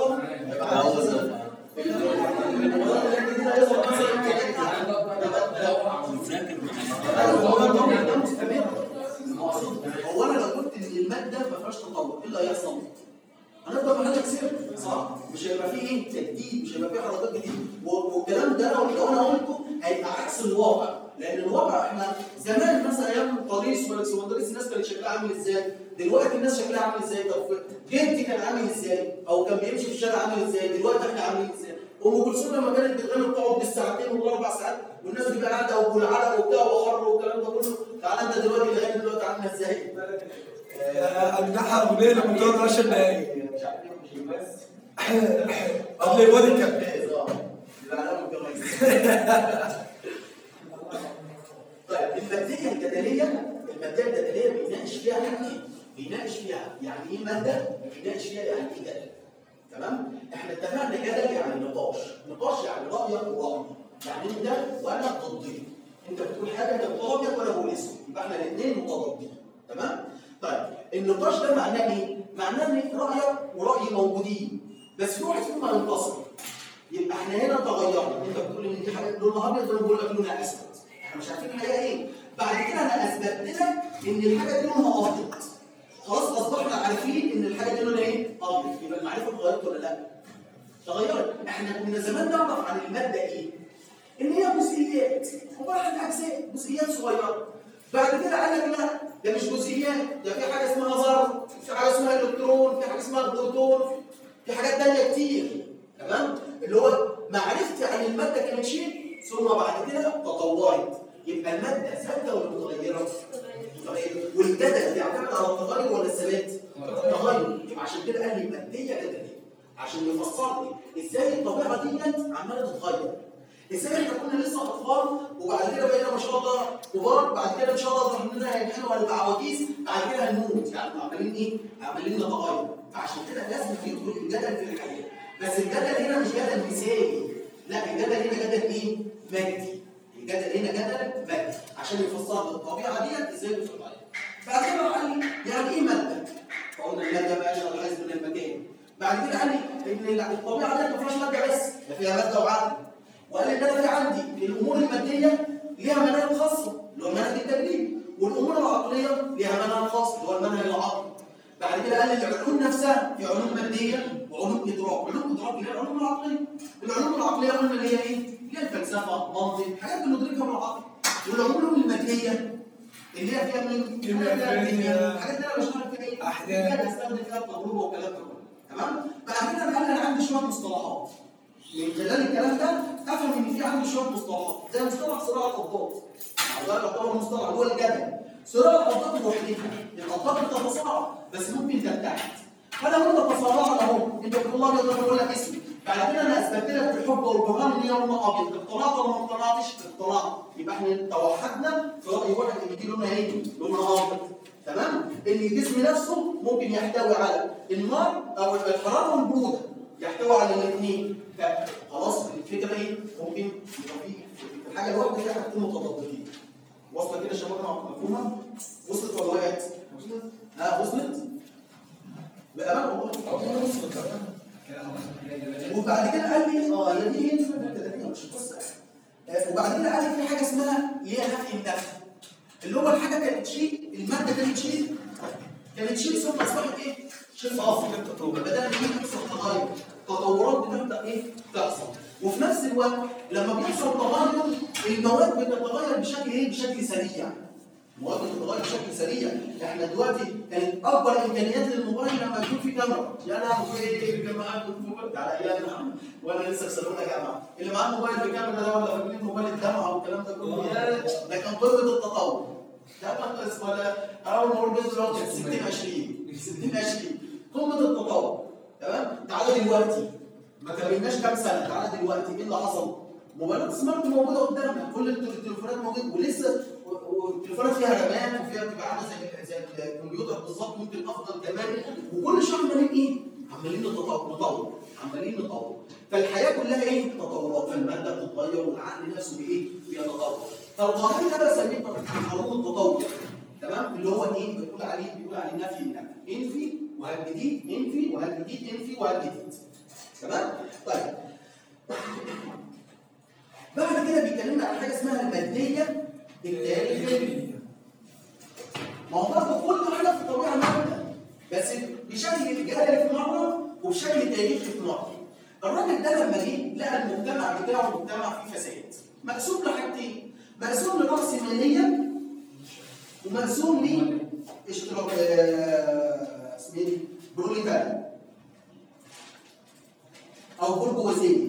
هو انا لو قلت ان الماده ما فيهاش تطور ايه اللي هيحصل؟ هنفضل محلك سر صح؟ مش هيبقى فيه ايه؟ تجديد مش هيبقى فيه حركات جديده و- والكلام ده لو لو انا قلته هيبقى عكس الواقع لان الواقع احنا زمان مثلا ايام باريس والكسندريس الناس كانت شكلها عامل ازاي؟ دلوقتي الناس شكلها عامل ازاي؟ طب جدي كان عامل ازاي؟ او كان بيمشي في الشارع عامل ازاي؟ دلوقتي احنا عاملين ازاي؟ ام كلثوم لما كانت بتغني بتقعد بالساعتين والاربع ساعات والناس تبقى قاعده وبالعرق وبتاع وخر والكلام ده كله تعالى انت دلوقتي الاغاني دلوقتي عامله ازاي؟ اجنحها اغنيه لما بتقعد 10 دقايق مش عارف ايه مش بس قبل الواد الكلب طيب المادية الجدلية المادية الجدلية بيناقش فيها حاجتين بيناقش فيها يعني ايه مادة بيناقش فيها يعني ايه جدل تمام احنا اتفقنا جدل يعني نقاش نقاش يعني رأيك ورأيي يعني انت وانا ضدي انت بتقول حاجة انت بتقول رأيك وانا بقول اسمي يبقى احنا الاثنين متضادين تمام طيب النقاش ده معناه ايه معناه ان رأيك ورأيي موجودين بس في واحد فيهم هينتصر يبقى احنا هنا تغيرنا انت بتقول ان دي حاجه لونها ابيض وانا بقول لك لونها اسود احنا مش عارفين الحقيقه ايه بعد كده انا اثبتت لك ان الحاجه دي لونها ابيض خلاص اصبحنا عارفين ان الحاجه دي لونها ايه ابيض يبقى المعرفه اتغيرت ولا لا تغيرت احنا كنا زمان نعرف عن الماده ايه ان هي جزئيات عباره عن اجزاء جزئيات صغيره بعد كده قال لك لا ده مش جزئيات ده في حاجه اسمها ذره في حاجه اسمها الكترون في حاجه اسمها بروتون في حاجات تانية كتير تمام اللي هو معرفتي عن الماده كانت شيء ثم بعد كده تطورت يبقى الماده ثابته ولا متغيره؟ متغيره والجدل بيعتمد على التغير ولا الثبات؟ التغير يبقى عشان كده قال لي الماديه جدليه عشان يفسر لي ازاي الطبيعه ديت عماله تتغير ازاي احنا كنا لسه اطفال وبعد كده بقينا ما شاء الله كبار بعد كده ان شاء الله ربنا هينحنوا هنبقى عواجيز بعد كده هنموت يعني عمالين ايه؟ عمالين نتغير فعشان كده لازم يدخل الجدل في الحياه بس الجدل هنا مش جدل مثالي لا الجدل هنا جدل ايه؟ مادي الجدل هنا جدل مادي عشان يفسر لي الطبيعه ديت ازاي بتتغير بعد كده قال لي يعني ايه ماده؟ فقلنا الماده بقى شغل عايز من المكان بعد كده قال لي ان الطبيعه ديت ما فيهاش ماده بس ده فيها ماده وعقل وقال لي ان انا في عندي الامور الماديه ليها مناهج خاصه اللي هو منهج التدريب والامور العقليه ليها منهج خاص اللي هو المنهج العقلي بعد كده قال لي العلوم نفسها في علوم ماديه وعلوم ادراك علوم ادراك اللي هي العلوم العقليه العلوم العقليه قلنا اللي هي ايه؟ اللي هي الفلسفه منطق حاجات بندركها من العقل والعلوم الماديه اللي هي فيها من كيمياء، فيزياء، الحاجات اللي انا بشتغل فيها ايه؟ أحياء. اللي أنا بستخدم فيها التجربه والكلام ده كله تمام؟ بعد كده قال لي انا عندي شويه مصطلحات من خلال الكلام ده افهم ان في عندي شويه مصطلحات زي مصطلح صراع الابطال ده يعتبر مصطلح هو الجدل صراع الابطال لوحدها الابطال بتتصارع بس ممكن تلتحق فانا وانت تصارعنا اهو انت بتقول الله يقدر يقول لك اسمي بعد كده انا اثبت لك بالحب والبرهان ان هي لونها ابيض اقتنعت ولا ما اقتنعتش؟ اقتنعت يبقى احنا توحدنا في راي واحد ان دي لونها ايه؟ لونها ابيض تمام؟ ان الجسم نفسه ممكن يحتوي على النار او الحراره والبروده يحتوي على الاثنين خلاص الفكره ايه؟ ممكن يبقى في في الحاجه الواحده دي حاجتين متضادتين واصله كده يا شباب مفهومه؟ وصلت ولا وقعت؟ ها وصلت؟ بأمانة والله وصلت وبعد كده قال لي اه هي دي هي دي مش قصه آه، وبعد كده قال لي في حاجه اسمها اللي هي نفي النفي اللي هو الحاجه كانت شيء الماده كانت شيء كانت شيء ثم اصبحت ايه؟ شيء اخر يبقى بدأنا نيجي يحصل تغير تطورات بتبدا ايه؟ تحصل وفي نفس الوقت لما بيحصل تغير المواد بتتغير بشكل ايه؟ بشكل سريع المواد بتتغير بشكل سريع احنا دلوقتي كانت اكبر امكانيات للموبايل لما يكون في كاميرا يا لهوي ايه يا جماعه كنت موبايل على ايامنا وانا لسه في سالونه جامعه اللي معاه موبايل بكاميرا ده ولا فاكرين موبايل الجامعه والكلام ده كله يا ده كان قمه التطور ده كان اسمه ده اول ما اقول بس اللي هو كان 60 20 60 20 قمه التطور تمام تعالى دلوقتي ما كملناش كام سنه تعالى دلوقتي ايه اللي حصل؟ موبايلات سمارت موجوده قدامنا كل الت- التليفونات موجوده ولسه و- والتليفونات فيها رامات وفيها بتبقى عامله زي زي الكمبيوتر بالظبط ممكن افضل كمان وكل شويه عمالين ايه؟ عمالين نتطور نطور عمالين نطور فالحياه كلها ايه؟ تطورات فالماده بتتغير والعقل نفسه بايه؟ بيتطور فالقانون ده بسميه قانون التطور تمام اللي هو ايه؟ بيقول عليه بيقول عليه نفي النفي انفي وهات جديد انفي وهات جديد انفي وهات جديد تمام؟ طيب بعد كده بيكلمنا عن حاجه اسمها الماديه التاريخيه ما هو برضه كل حاجه في الطبيعه ماده بس بشكل جدلي في مره وبشكل تاريخي في مره الراجل ده لما جه لقى المجتمع بتاعه مجتمع فيه فساد مقسوم لحاجتين مقسوم لرأسمالية ومقسوم ل اشتراك آه، اسمه ايه؟ بروليتاري او برجوازيه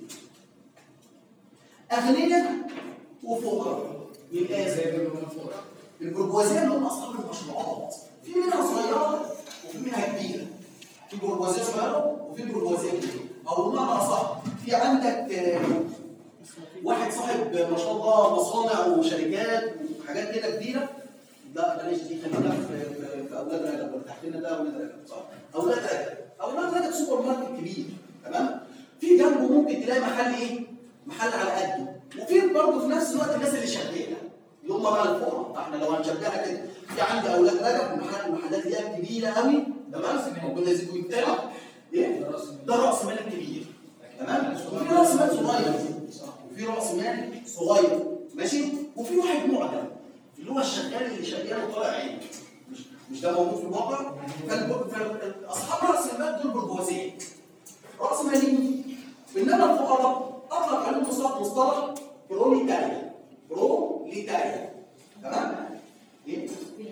اغنياء وفقراء يبقى زي البرجوازيه اللي هم اصحاب المشروعات في منها صغيره وفي منها كبيره في برجوازيه صغيره وفي برجوازيه كبيره او بمعنى اصح في عندك آه، واحد صاحب ما شاء الله مصانع وشركات وحاجات كده كبيره لا بلاش دي خلينا في, في, في اولاد رجب ولا تحتنا ده اولاد رجب صح؟ اولاد رجب اولاد رجب سوبر ماركت كبير تمام؟ في جنبه ممكن تلاقي محل ايه؟ محل على قده وفي برضه في نفس الوقت الناس اللي شغاله اللي هم بقى الفقراء فاحنا لو هنشبهها كده في عندي اولاد رجب محل محلات اللي هي كبيره قوي تمام؟ ربنا يزيد ويبتلع ايه؟ ده راس مال كبير تمام؟ وفي راس مال صغير وفي راس مال صغير ماشي؟ وفي واحد معدم اللي هو الشغال اللي شغال وطالع عينه مش مش ده موجود في الواقع؟ فالب- فاصحاب راس المال دول برجوازيه راس ماليين انما الفقراء اطلق عليهم مصطلح مصطلح بروليتاريا بروليتاريا تمام؟ ايه؟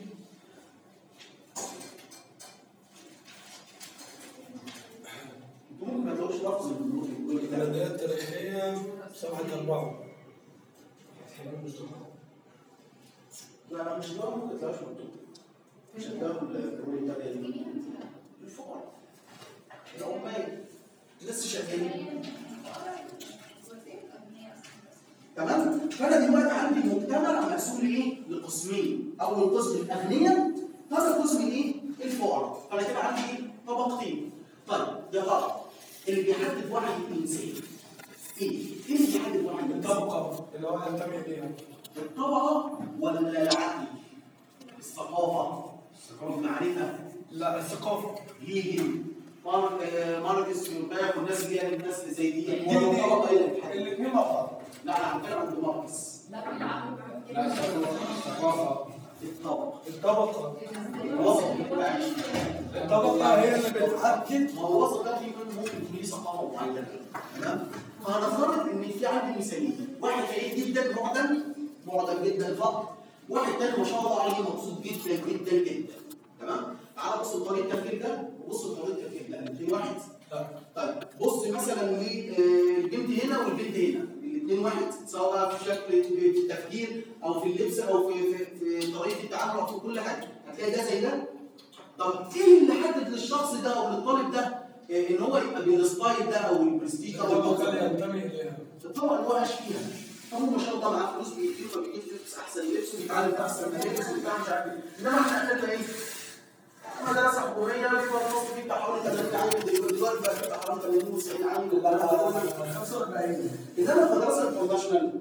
انتوا ممكن ما تلاقوش لفظ البروليتاريا المادية التاريخية صفحة أربعة لا لا مش ده ممكن تلاقوش مكتوب مش هتلاقوا البروليتاريا دي الفقراء العمال لسه شغالين تمام فانا دلوقتي عندي مجتمع مقسوم لايه؟ لقسمين اول قسم الاغنياء هذا قسم الايه؟ الفقراء فانا كده عندي ايه؟ طبقتين طيب يا ترى اللي بيحدد وعي الانسان ايه؟ ايه اللي بيحدد وعي الانسان؟ الطبقة اللي هو ينتمي إليها الطبقه ولا العقل؟ الثقافه المعرفه لا الثقافة ليه مار- آه، ماركس وباك والناس اللي هي الناس اللي زي دي دي- ولا دي- طبقه ايه اللي بتحدد؟ الاثنين مع بعض لا انا هتكلم عن ماركس لا الثقافة الطبقه الطبقة الوسط العيش الطبقة هي اللي بتحدد ما هو الوسط ده فيه منه ممكن يكون ليه ثقافه معينه تمام فهنفترض ان في عندي مثالين واحد فقير جدا معدم معدم جدا فقر واحد تاني ما شاء الله عليه مبسوط جدا جدا جدا تمام تعال بص لطريقه التفكير ده وبص لطريقه التفكير ده الاثنين واحد لا طيب بص مثلا للبنت هنا والبنت هنا الاثنين واحد سواء في شكل التفكير او في اللبس او في في, في طريقه التعامل او في كل حاجه هتلاقي ده زي ده طب ايه اللي حدد للشخص ده او للطالب ده إيه، ان هو يبقى بالستايل ده او البرستيج او الطبقة اللي المنظر ده؟ ينتمي إليها الطبقه اللي هو عايش فيها هو ما شاء الله معاه فلوس بيجيب فبيجيب لبس احسن لبس وبيتعلم في احسن مدارس وبتاع مش عارف ايه انما احنا عندنا ايه؟ مدرسه حكوميه في مصر في بتاع حوالي 30 عام دلوقتي بقى في بتاع حوالي 80 90 عام 45 انما المدرسه الانترناشونال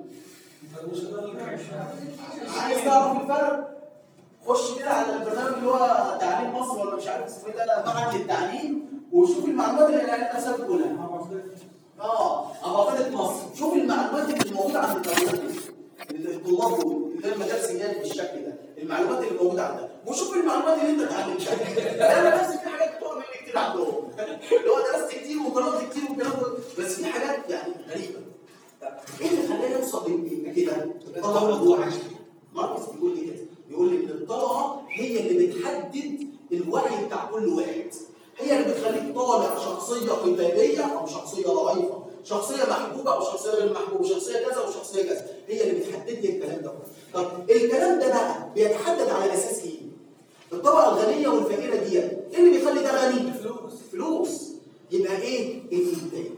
international عايز تعرف الفرق خش كده على البرنامج اللي هو تعليم مصر ولا مش عارف اسمه ايه ده لا معهد للتعليم وشوف المعلومات اللي العيال نفسها بتقولها اه ابقى مصر شوف المعلومات اللي موجوده عند الطلاب الطلاب دول اللي هي المدارس اللي هي بالشكل ده المعلومات اللي موجوده عندها وشوف المعلومات اللي انت اتعلمتها انا نفسي في حاجات بتقع مني كتير عندهم اللي هو درست كتير وقرات كتير والكلام ده بس في حاجات يعني غريبه طب ايه اللي خلاني اوصل ل- كده؟ الطبقه الوعي ماركس بيقول لي كده بيقول لي ان الطبقه هي اللي بتحدد الوعي بتاع كل واحد هي اللي بتخليك طالع شخصيه قتاليه او شخصيه ضعيفه شخصيه محبوبه او شخصيه غير محبوبه شخصيه كذا وشخصيه كذا هي اللي بتحدد لي الكلام ده كله طب الكلام ده بقى بيتحدد على اساس ايه الطبقه الغنيه والفقيره دي ايه اللي بيخلي ده غني فلوس فلوس يبقى ايه الانتاج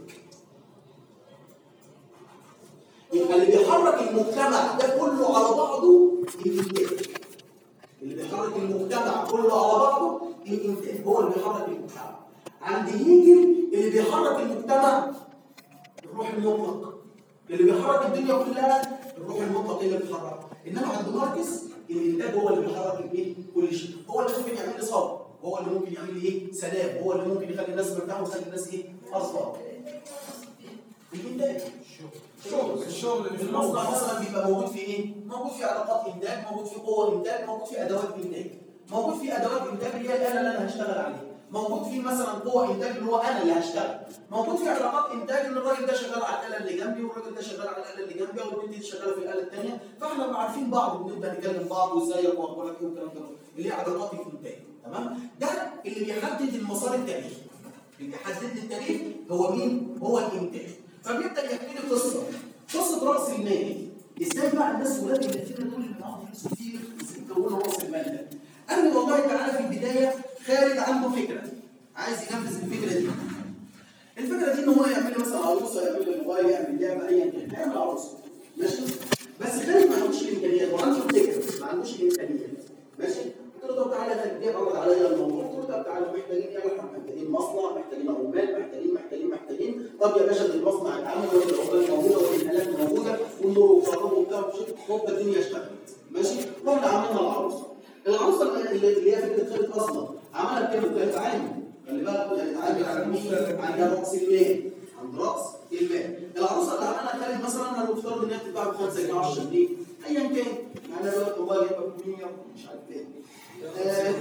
يبقى اللي بيحرك المجتمع ده كله على بعضه الانتاج اللي بيحرك المجتمع كله على بعضه الانتاج هو اللي بيحرك المجتمع عند هيجل اللي بيحرك المجتمع الروح المطلق اللي بيحرك الدنيا كلها الروح المطلق هي اللي بتحرك انما عند ماركس الانتاج هو اللي بيحرك الايه كل شيء هو اللي ممكن يعمل لي ثوره هو اللي ممكن يعمل لي ايه سلام هو اللي ممكن يخلي الناس مرتاحه ويخلي الناس ايه اصلا الانتاج الشغل الشغل اللي في المصنع مثلا بيبقى موجود في ايه؟ موجود في علاقات انتاج، موجود في قوه انتاج، موجود في ادوات انتاج. موجود في ادوات انتاج اللي هي الاله اللي انا هشتغل عليها. موجود في مثلا قوه انتاج اللي هو انا اللي هشتغل. موجود في علاقات انتاج ان الراجل ده شغال على الاله اللي جنبي والراجل ده شغال على الاله اللي جنبي والبنت دي شغاله في الاله الثانيه، فاحنا بنبقى عارفين بعض وبنبدا نكلم بعض وازيك واخبارك ايه والكلام ده كله. اللي هي علاقات الانتاج، تمام؟ ده اللي بيحدد المسار التاريخي. اللي بيحدد لي التاريخ هو مين؟ هو الانتاج. فبيبدا يحكي لي قصه قصه راس المال ازاي بقى الناس ولاد الذين دول اللي معاهم فلوس كتير ازاي يكونوا راس المال ده؟ قال لي والله تعالى في البدايه خالد عنده فكره عايز ينفذ الفكره دي الفكره دي ان هو يعمل لي مثلا عروسه يعمل لي موبايل يعمل لعبه ايا كان يعمل عروسه ماشي بس خالد ما عندوش الامكانيات وعنده فكره ما عندوش الامكانيات ماشي قلت له طب تعالى خالد جه عرض عليا الموضوع قلت له طب تعالى محتاجين ايه احنا محتاجين مصنع محتاجين عمال محتاجين محتاجين محتاجين طب يا باشا ده المصنع اتعمل والعمال موجوده والالات موجوده والنور والكهرباء وبتاع وشيء هوب الدنيا اشتغلت ماشي رحنا عملنا العروسه العروسه اللي اللي هي فكره خالد اصلا عملها بكام كانت عام خلي بالك كانت عام على مين عند راس المال عند راس المال العروسه اللي عملها خالد مثلا انا المفترض ان هي بتتباع ب 5 جنيه 10 جنيه ايا كان يعني انا دلوقتي موبايل يبقى ب 100 مش عارف ايه آه،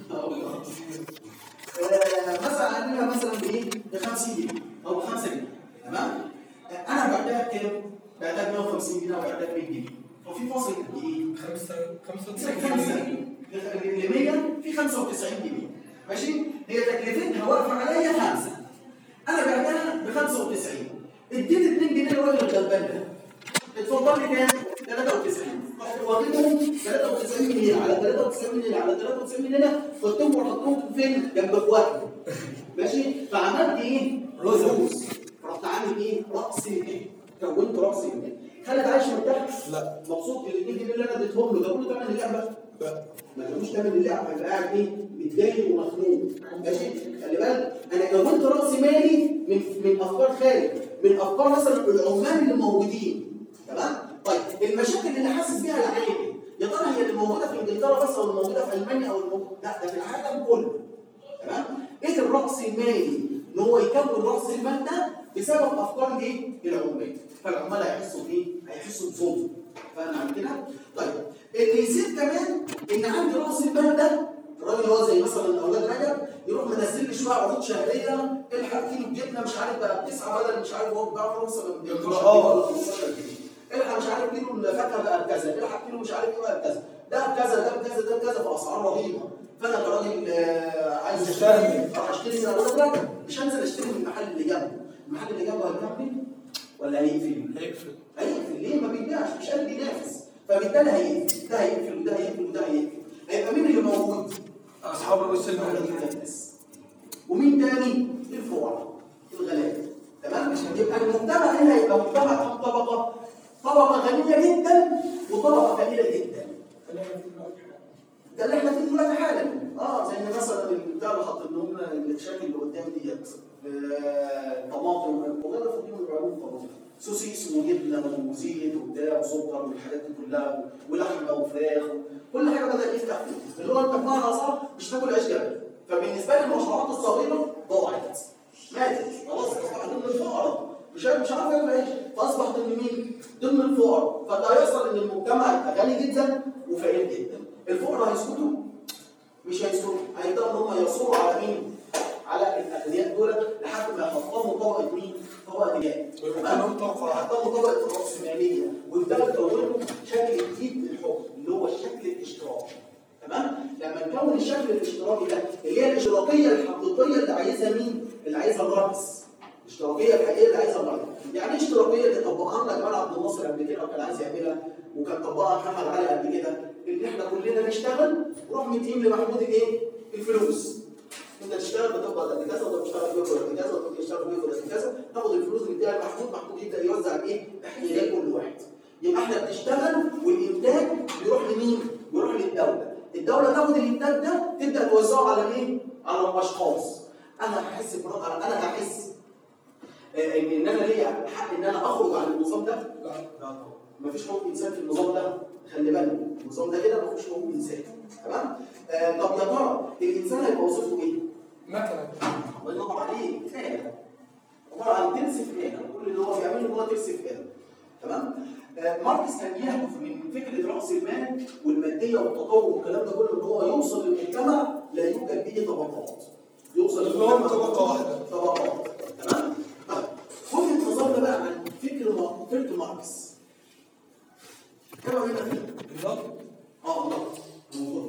آه، مثلا اعملها مثلا بايه؟ ب 50 جنيه او ب 5 جنيه تمام؟ آه، انا بعتها بكام؟ بعتها ب 150 جنيه او بعتها ب 100 جنيه وفي فاصل قد ايه؟ خمسة خمسة خمسة ل 100 في 95 جنيه ماشي؟ هي تكلفتها واقفه عليا خمسه انا بعتها ب 95 اديت 2 جنيه للراجل الغلبان ده اتفضل لي كام؟ 93 رحت واخدهم 93 جنيه على 93 جنيه على 93 جنيه خدتهم وحطيتهم فين؟ جنب اخواتي ماشي؟ فعملت ايه؟ فلوس رحت عامل ايه؟ راس المال كونت راس المال خالد عايش مرتاح؟ لا مبسوط ال 2 جنيه اللي انا اديتهم له جابوا له ثمن اللعبه؟ لا ما جابوش ثمن اللعبه يبقى قاعد ايه؟ متضايق ومخنوق ماشي؟ خلي بالك انا كونت راس مالي من من افكار خالد من افكار مثلا العمال اللي موجودين تمام؟ طيب المشاكل اللي حاسس بيها العالم يا ترى هي اللي موجوده في انجلترا بس ولا موجوده في المانيا او الموجودة لا ده في العالم كله تمام؟ ايه الراس المالي ان هو يكون راس المال ده بسبب افكار ايه؟ العمال فالعمال هيحسوا بايه؟ هيحسوا بظلم فاهم عن كده؟ طيب اللي يزيد كمان ان عندي راس المال ده الراجل اللي هو زي مثلا اولاد رجب يروح منزل لي شويه عروض شهريه الحق كيلو الجبنه مش عارف بقى بتسعه بدل مش عارف هو بيباع مثلا ب 12 جنيه ولا 15 جنيه الحق مش عارف كيلو الفاكهه بقى بكذا الحق كيلو مش عارف ايه بقى بكذا ده بكذا ده بكذا ده بكذا باسعار رهيبه فانا كراجل آه، عايز اشتري اروح اشتري من اولاد رجب مش هنزل اشتري من المحل اللي جنبه المحل اللي جنبه هيكمل ولا هيقفل؟ هيقفل هيقفل ليه ما بيبيعش مش قادر ينافس فبالتالي هيقفل ده هيقفل وده هيقفل وده هيقفل هيبقى مين اللي موجود؟ اصحاب الرؤوس الماليه المدرس ومين تاني؟ الفقراء الغلابه تمام؟ يبقى المجتمع هنا هيبقى مجتمع كم طبقه؟ طبقه غنيه جدا وطبقه فقيره جدا ده اللي احنا فيه دلوقتي حالا اه زي ما مثلا البتاع اللي حاطين لنا الشكل اللي قدام ديت آه، طماطم وغيرها فاضيين العلوم طماطم سوسيس وجبنه وزيت وبتاع وسكر والحاجات دي كلها ولحمه وفراخ كل حاجه بدا يفتح فيه اللي هو انت بمعنى اصح مش تاكل عيش جبل فبالنسبه لي المشروعات الصغيره ضاعت ماتت خلاص اصبحت ضمن الفقراء مش عارف مش عارف ياكل عيش فاصبح ضمن مين؟ ضمن الفقراء فده هيحصل ان المجتمع يبقى غني جدا وفقير جدا الفقراء هيسكتوا مش هيسكتوا هيبداوا ان هم يصوروا على مين؟ على الاغنياء دول لحد ما يحطموا طبقه مين؟ طبقه رجال تمام؟ يحطموا طبقه الراسماليه ويبداوا يكونوا شكل جديد للحكم اللي هو الشكل الاشتراكي تمام؟ لما نكون الشكل الاشتراكي ده اللي هي الاشتراكيه الحقيقيه اللي عايزها مين؟ اللي عايزها الرئيس الاشتراكيه الحقيقيه اللي عايزها الرئيس يعني ايه اشتراكيه اللي طبقها لنا جمال عبد الناصر قبل كده وكان عايز يعملها وكان طبقها محمد علي قبل كده ان احنا كلنا نشتغل نروح مدين لمحمود الايه؟ الفلوس انت تشتغل بتقبض قد كذا وده بيشتغل بياخد قد كذا وده بيشتغل بياخد قد كذا تاخد الفلوس نديها لمحمود محمود يبدا يوزع ايه؟ احتياجات كل واحد يبقى احنا بنشتغل والانتاج بيروح لمين؟ بيروح للدوله الدوله تاخد الانتاج ده تبدا توزعه على مين؟ على الاشخاص انا هحس برضه انا هحس آه، ان ان انا ليا حق ان انا اخرج عن النظام ده لا مفيش حقوق انسان في النظام ده خلي بالك النظام ده كده مفيش حقوق انسان تمام آه طب يا ترى الانسان هيبقى وظيفته ايه؟ مكنه الله ينور عليك آلة عباره عن ترسف آلة كل اللي هو بيعمله ان هو ترسف آلة تمام آه ماركس كان يهدف من فكره راس المال والماديه والتطور والكلام ده كله ان هو يوصل للمجتمع لا يوجد به طبقات يوصل اللي هو طبقة واحدة. طبقات تمام طيب وجهه نظرنا بقى عن فكر ما- فكر ماركس ايه راينا فيه؟ بالظبط اه بالظبط موضوع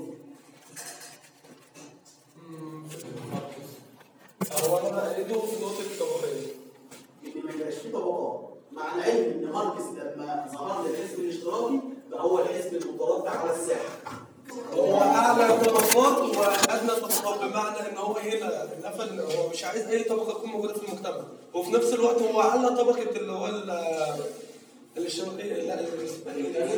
هو انا بأيده في نقطه الطبقيه ان ما يبقاش فيه طبقات مع العلم ان ماركس لما ظهر الحزب الاشتراكي بقى هو الحزب المتربع على الساحه هو اعلى طبقات وادنى طبقات بمعنى ان هو هنا القفل هو مش عايز اي طبقه تكون موجوده في المجتمع وفي نفس الوقت هو اعلى طبقه اللي هو ال- الاشتراكيه لا اسمها ايه دي؟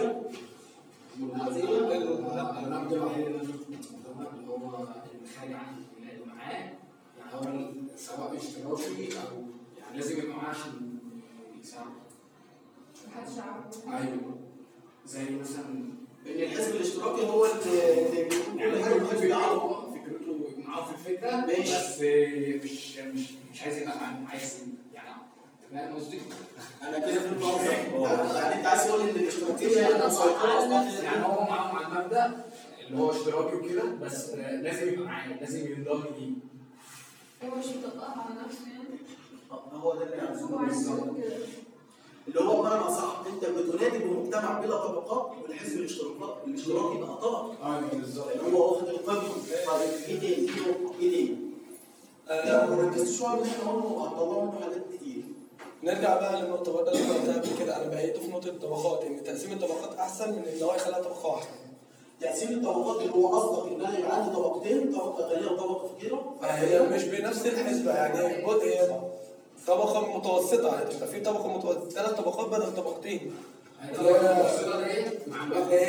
النقد الوحيد اللي انا شفته في المجتمع اللي هو الخارج عن اللي معاه يعني هو سواء اشتراكي او يعني لازم يبقى معاه عشان يساعد محدش يعرف ايوه زي مثلا ان الحزب الاشتراكي هو اللي اللي بيكون كل حاجه بيحب يعرض فكرته معاه في الفكره ماشي. بس مش مش مش عايز يبقى معاه عايز يعني فاهم قصدي؟ انا كده فهمت قصدك يعني انت عايز تقول ان الاشتراكيه هي المسيطره اصلا يعني هو معاه مع المبدا اللي هو اشتراكي وكده بس لازم يبقى معاه لازم ينضم ليه هو مش مطبقها على نفسه يعني هو ده اللي هو عايزه عايز بالظبط يقول كده اللي هو بمعنى اصح انت بتنادي بمجتمع بلا طبقات والحزب الاشتراكي الاشتراكي بقى طبقه اه بالظبط اللي هو واخد القمه طيب ايه تاني؟ ايه تاني؟ لا ما ركزتش شويه ان احنا قلنا وهنطلع منه حاجات كتير نرجع بقى للنقطة برضه اللي أنا قلتها قبل كده أنا بأيده في نقطة الطبقات إن تقسيم الطبقات أحسن من إن هو يخليها طبقة واحدة. تقسيم الطبقات اللي هو قصدك ان انا يبقى عندي طبقتين طبقه غنيه وطبقه فقيره هي مش بنفس الحسبة يعني بص هي طبقة متوسطة هتبقى في طبقة متوسطة ثلاث طبقات بدل طبقتين. اللي هي مع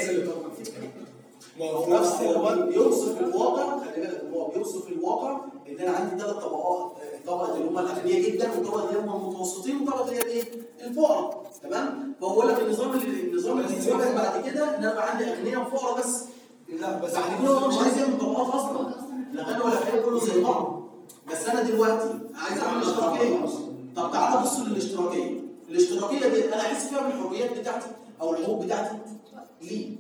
ما هو في نفس الوقت بيوصف الواقع خلي بالك هو بيوصف الواقع ان انا عندي ثلاث طبقات طبقه اللي هم الاغنياء جدا وطبقه اللي هم المتوسطين وطبقه اللي هي الايه؟ الفقراء تمام؟ فهو لك النظام اللي النظام اللي اتولد بعد كده ان انا بقى عندي اغنياء وفقراء بس لا بس بعد كده هو مش عايز يعمل طبقات اصلا لا غني ولا فقير كله زي بعض بس انا دلوقتي عايز اعمل اشتراكيه طب تعالى بص للاشتراكيه الاشتراكيه دي انا احس فيها بالحريات بتاعتي او الحقوق بتاعتي ليه؟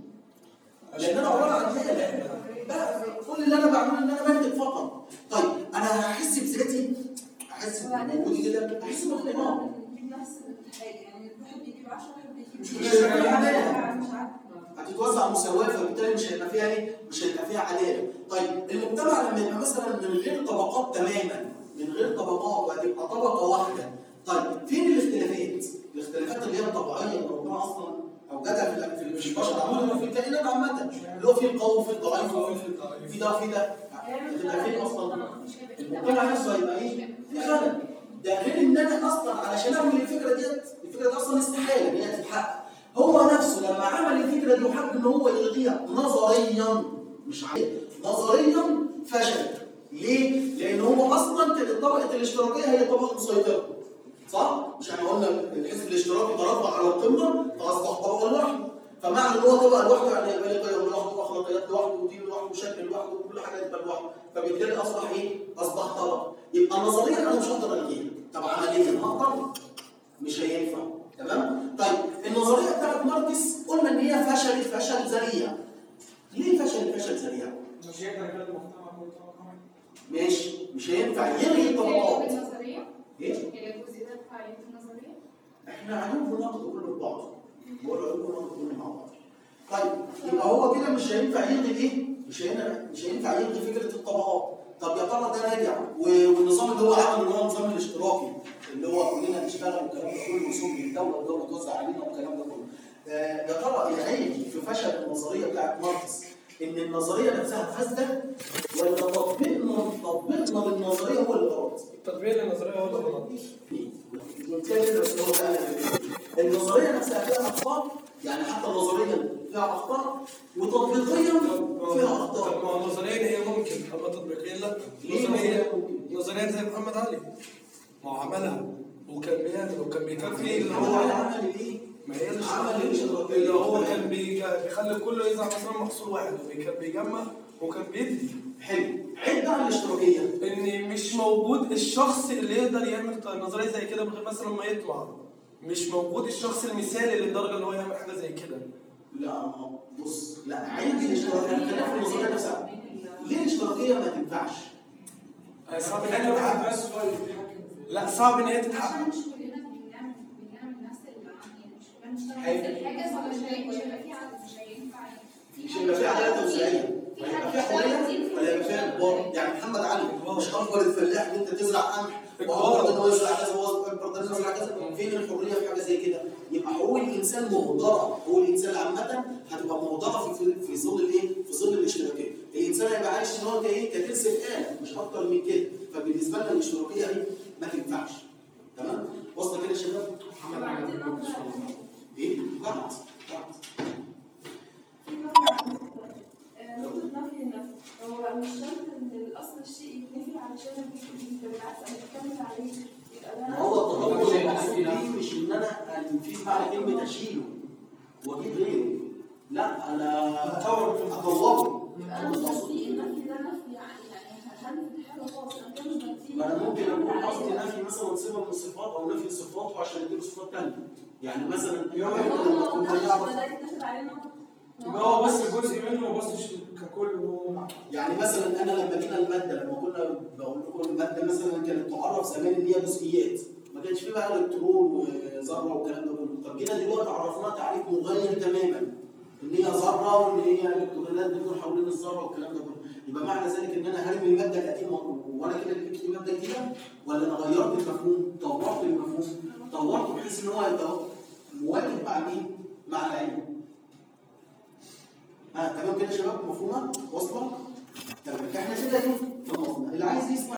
لان انا عباره عن آلة بقى كل اللي انا بعمله ان انا بنتج فقط طيب انا هحس بذاتي احس بوجودي كده احس بالاقتناع بيجيب نفس الحاجه يعني واحد بيجيب 10 واحد بيجيب مش هيبقى فيها عدالة. مش عارفه هتتوزع مساواه فبالتالي مش هيبقى فيها ايه؟ مش هيبقى فيها عداله. طيب المجتمع لما يبقى مثلا من غير طبقات تماما من غير طبقات وهتبقى طبقه واحده. طيب فين الاختلافات؟ الاختلافات اللي هي الطبيعيه اللي ربنا اصلا اوجدها في في- في البشر عموما وفي الكائنات عامه اللي هو في القوي وفي الضعيف وفي في ده وفي ده. هتبقى فين اصلا؟ المجتمع نفسه هيبقى ايه؟ في خلل. ده غير ان انا اصلا علشان اعمل الفكره ديت الفكره دي اصلا استحاله ان هي تتحقق. هو نفسه لما عمل الفكره دي وحب ان هو يلغيها نظريا مش عادي نظريا فشل ليه؟ لان هو اصلا كانت طبقه الاشتراكيه هي طبقه مسيطره صح؟ مش احنا قلنا الحزب الاشتراكي تربع على القمه فاصبح طبقه لوحده فمعنى ان هو طبقه لوحده يعني يبقى ليه قيم لوحده واخلاقيات لوحده ودين لوحده وشكل لوحده وكل حاجه تبقى لوحده فبالتالي اصبح ايه؟ اصبح طبقه يبقى نظريا انا مش هقدر الغيها طب عمليا هقدر مش هينفع تمام؟ طيب النظريه بتاعت ماركس قلنا ان هي فشلت فشل ذريع ليه فشلت فشل ذريع؟ مش هيقدر يخلي المجتمع كله طبقة واحدة. ماشي مش هينفع يلغي الطبقات النظرية ايه؟ هي الجزء ده بتاع النظرية احنا هنقول ناخد كله ببعض بقول لكم ناخد كله مع بعض طيب يبقى هو كده مش هينفع يلغي ايه؟ مش هينفع مش هينفع يلغي فكره الطبقات طب يا ترى ده راجع و- والنظام اللي هو عمله اللي هو النظام الاشتراكي اللي هو كلنا نشتغل والكلام ده كله وصول للدوله والدوله توزع علينا والكلام ده كله آه، يا ترى العيب في فشل النظريه بتاعت ماركس ان النظريه نفسها فاسده ولا تطبيقنا تطبيقنا للنظريه هو اللي غلط؟ التطبيق للنظريه هو اللي غلط وبالتالي بس هو فعلا النظريه نفسها فيها اخطاء يعني حتى نظريا فيها اخطاء وتطبيقيا فيها طب اخطاء ما هو نظريا هي ممكن اما تطبيقيا لا ليه نظريا نظريا ممكن؟ نظريا زي محمد علي ما هو عملها وكان بيعمل وكان بيكفي اللي هو هو عمل ايه؟ ما هي مش عمل ايه الاشتراكيه؟ اللي هو كان بي- بيخلي كله يزرع مثلا محصول واحد وكان بيجمع وكان بيدي حلو عيب بقى الاشتراكيه ان مش موجود الشخص اللي يقدر يعمل نظريه زي كده من غير مثلا ما يطلع مش موجود الشخص المثالي للدرجه اللي هو يعمل حاجه زي كده لا ما هو بص لا عيب الاشتراكيه خلينا في النظريه نفسها ليه الاشتراكيه ما تنفعش؟ صعب ان هي تتحقق لا صعب ان هي تتحقق عشان مش كلنا بنعمل بنعمل نفس اللي يعني مش كلنا بنشتغل نفس الحاجه فمش هي- مش هيبقى في عدد مش هينفع مش هيبقى فيها عداله توزيعيه في هيبقى حد فيها حريه يشتغل ولا هيبقى فيها اجبار يعني محمد علي مش اكبر الفلاح ان انت تزرع قمح إجبار. واكبر ان هو يزرع كذا وهو اكبر ده يزرع كذا فين الحريه في حاجه زي كده يبقى حقوق الانسان مهدره حقوق الانسان عامه هتبقى مهدره في في ظل الايه في ظل الاشتراكيه الانسان هيبقى عايش ان هو كايه كترس اله مش اكتر من كده فبالنسبه لنا الاشتراكيه دي ما تنفعش تمام واصله كده يا شباب محمد علي عبد الله ايه بعد بعد نقطة نفي النفي هو مش شرط ان الاصل الشيء يتنفي علشان يكون بالعكس انا بكمل عليه يبقى ده ما هو التطور المقصود بيه مش ان انا انفيذ معنى كلمه اشيله واجيب غيره لا انا اطور اطوره يبقى انا مش قصدي النفي ده نفي يعني يعني هنفي حاجة خالص انا كده مش بنفي ما انا ممكن اكون قصدي نفي مثلا صفه من الصفات او نفي صفاته عشان اديله صفات ثانيه يعني مثلا يوم لما كنت يعرف يبقى هو بس جزء منه ما بصش ككل هو يعني مثلا انا لما جينا الماده لما كنا بقول لكم الماده مثلا كانت تعرف زمان ان هي جزئيات ما كانش فيه بقى الكترون وذره والكلام ده كله طب جينا دلوقتي عرفناها تعريف مغاير تماما ان هي ذره وان هي الكترونات بتدور حوالين الذره والكلام ده كله يبقى معنى ذلك ان انا هرمي الماده القديمه وانا كده جبت ماده جديده ولا انا غيرت المفهوم طورت المفهوم طورته بحيث ان هو يبقى مواكب مع مين؟ مع العلم ها تمام كده يا شباب مفهومه واصله؟ تمام احنا كده ايه؟ خلصنا اللي عايز يسمع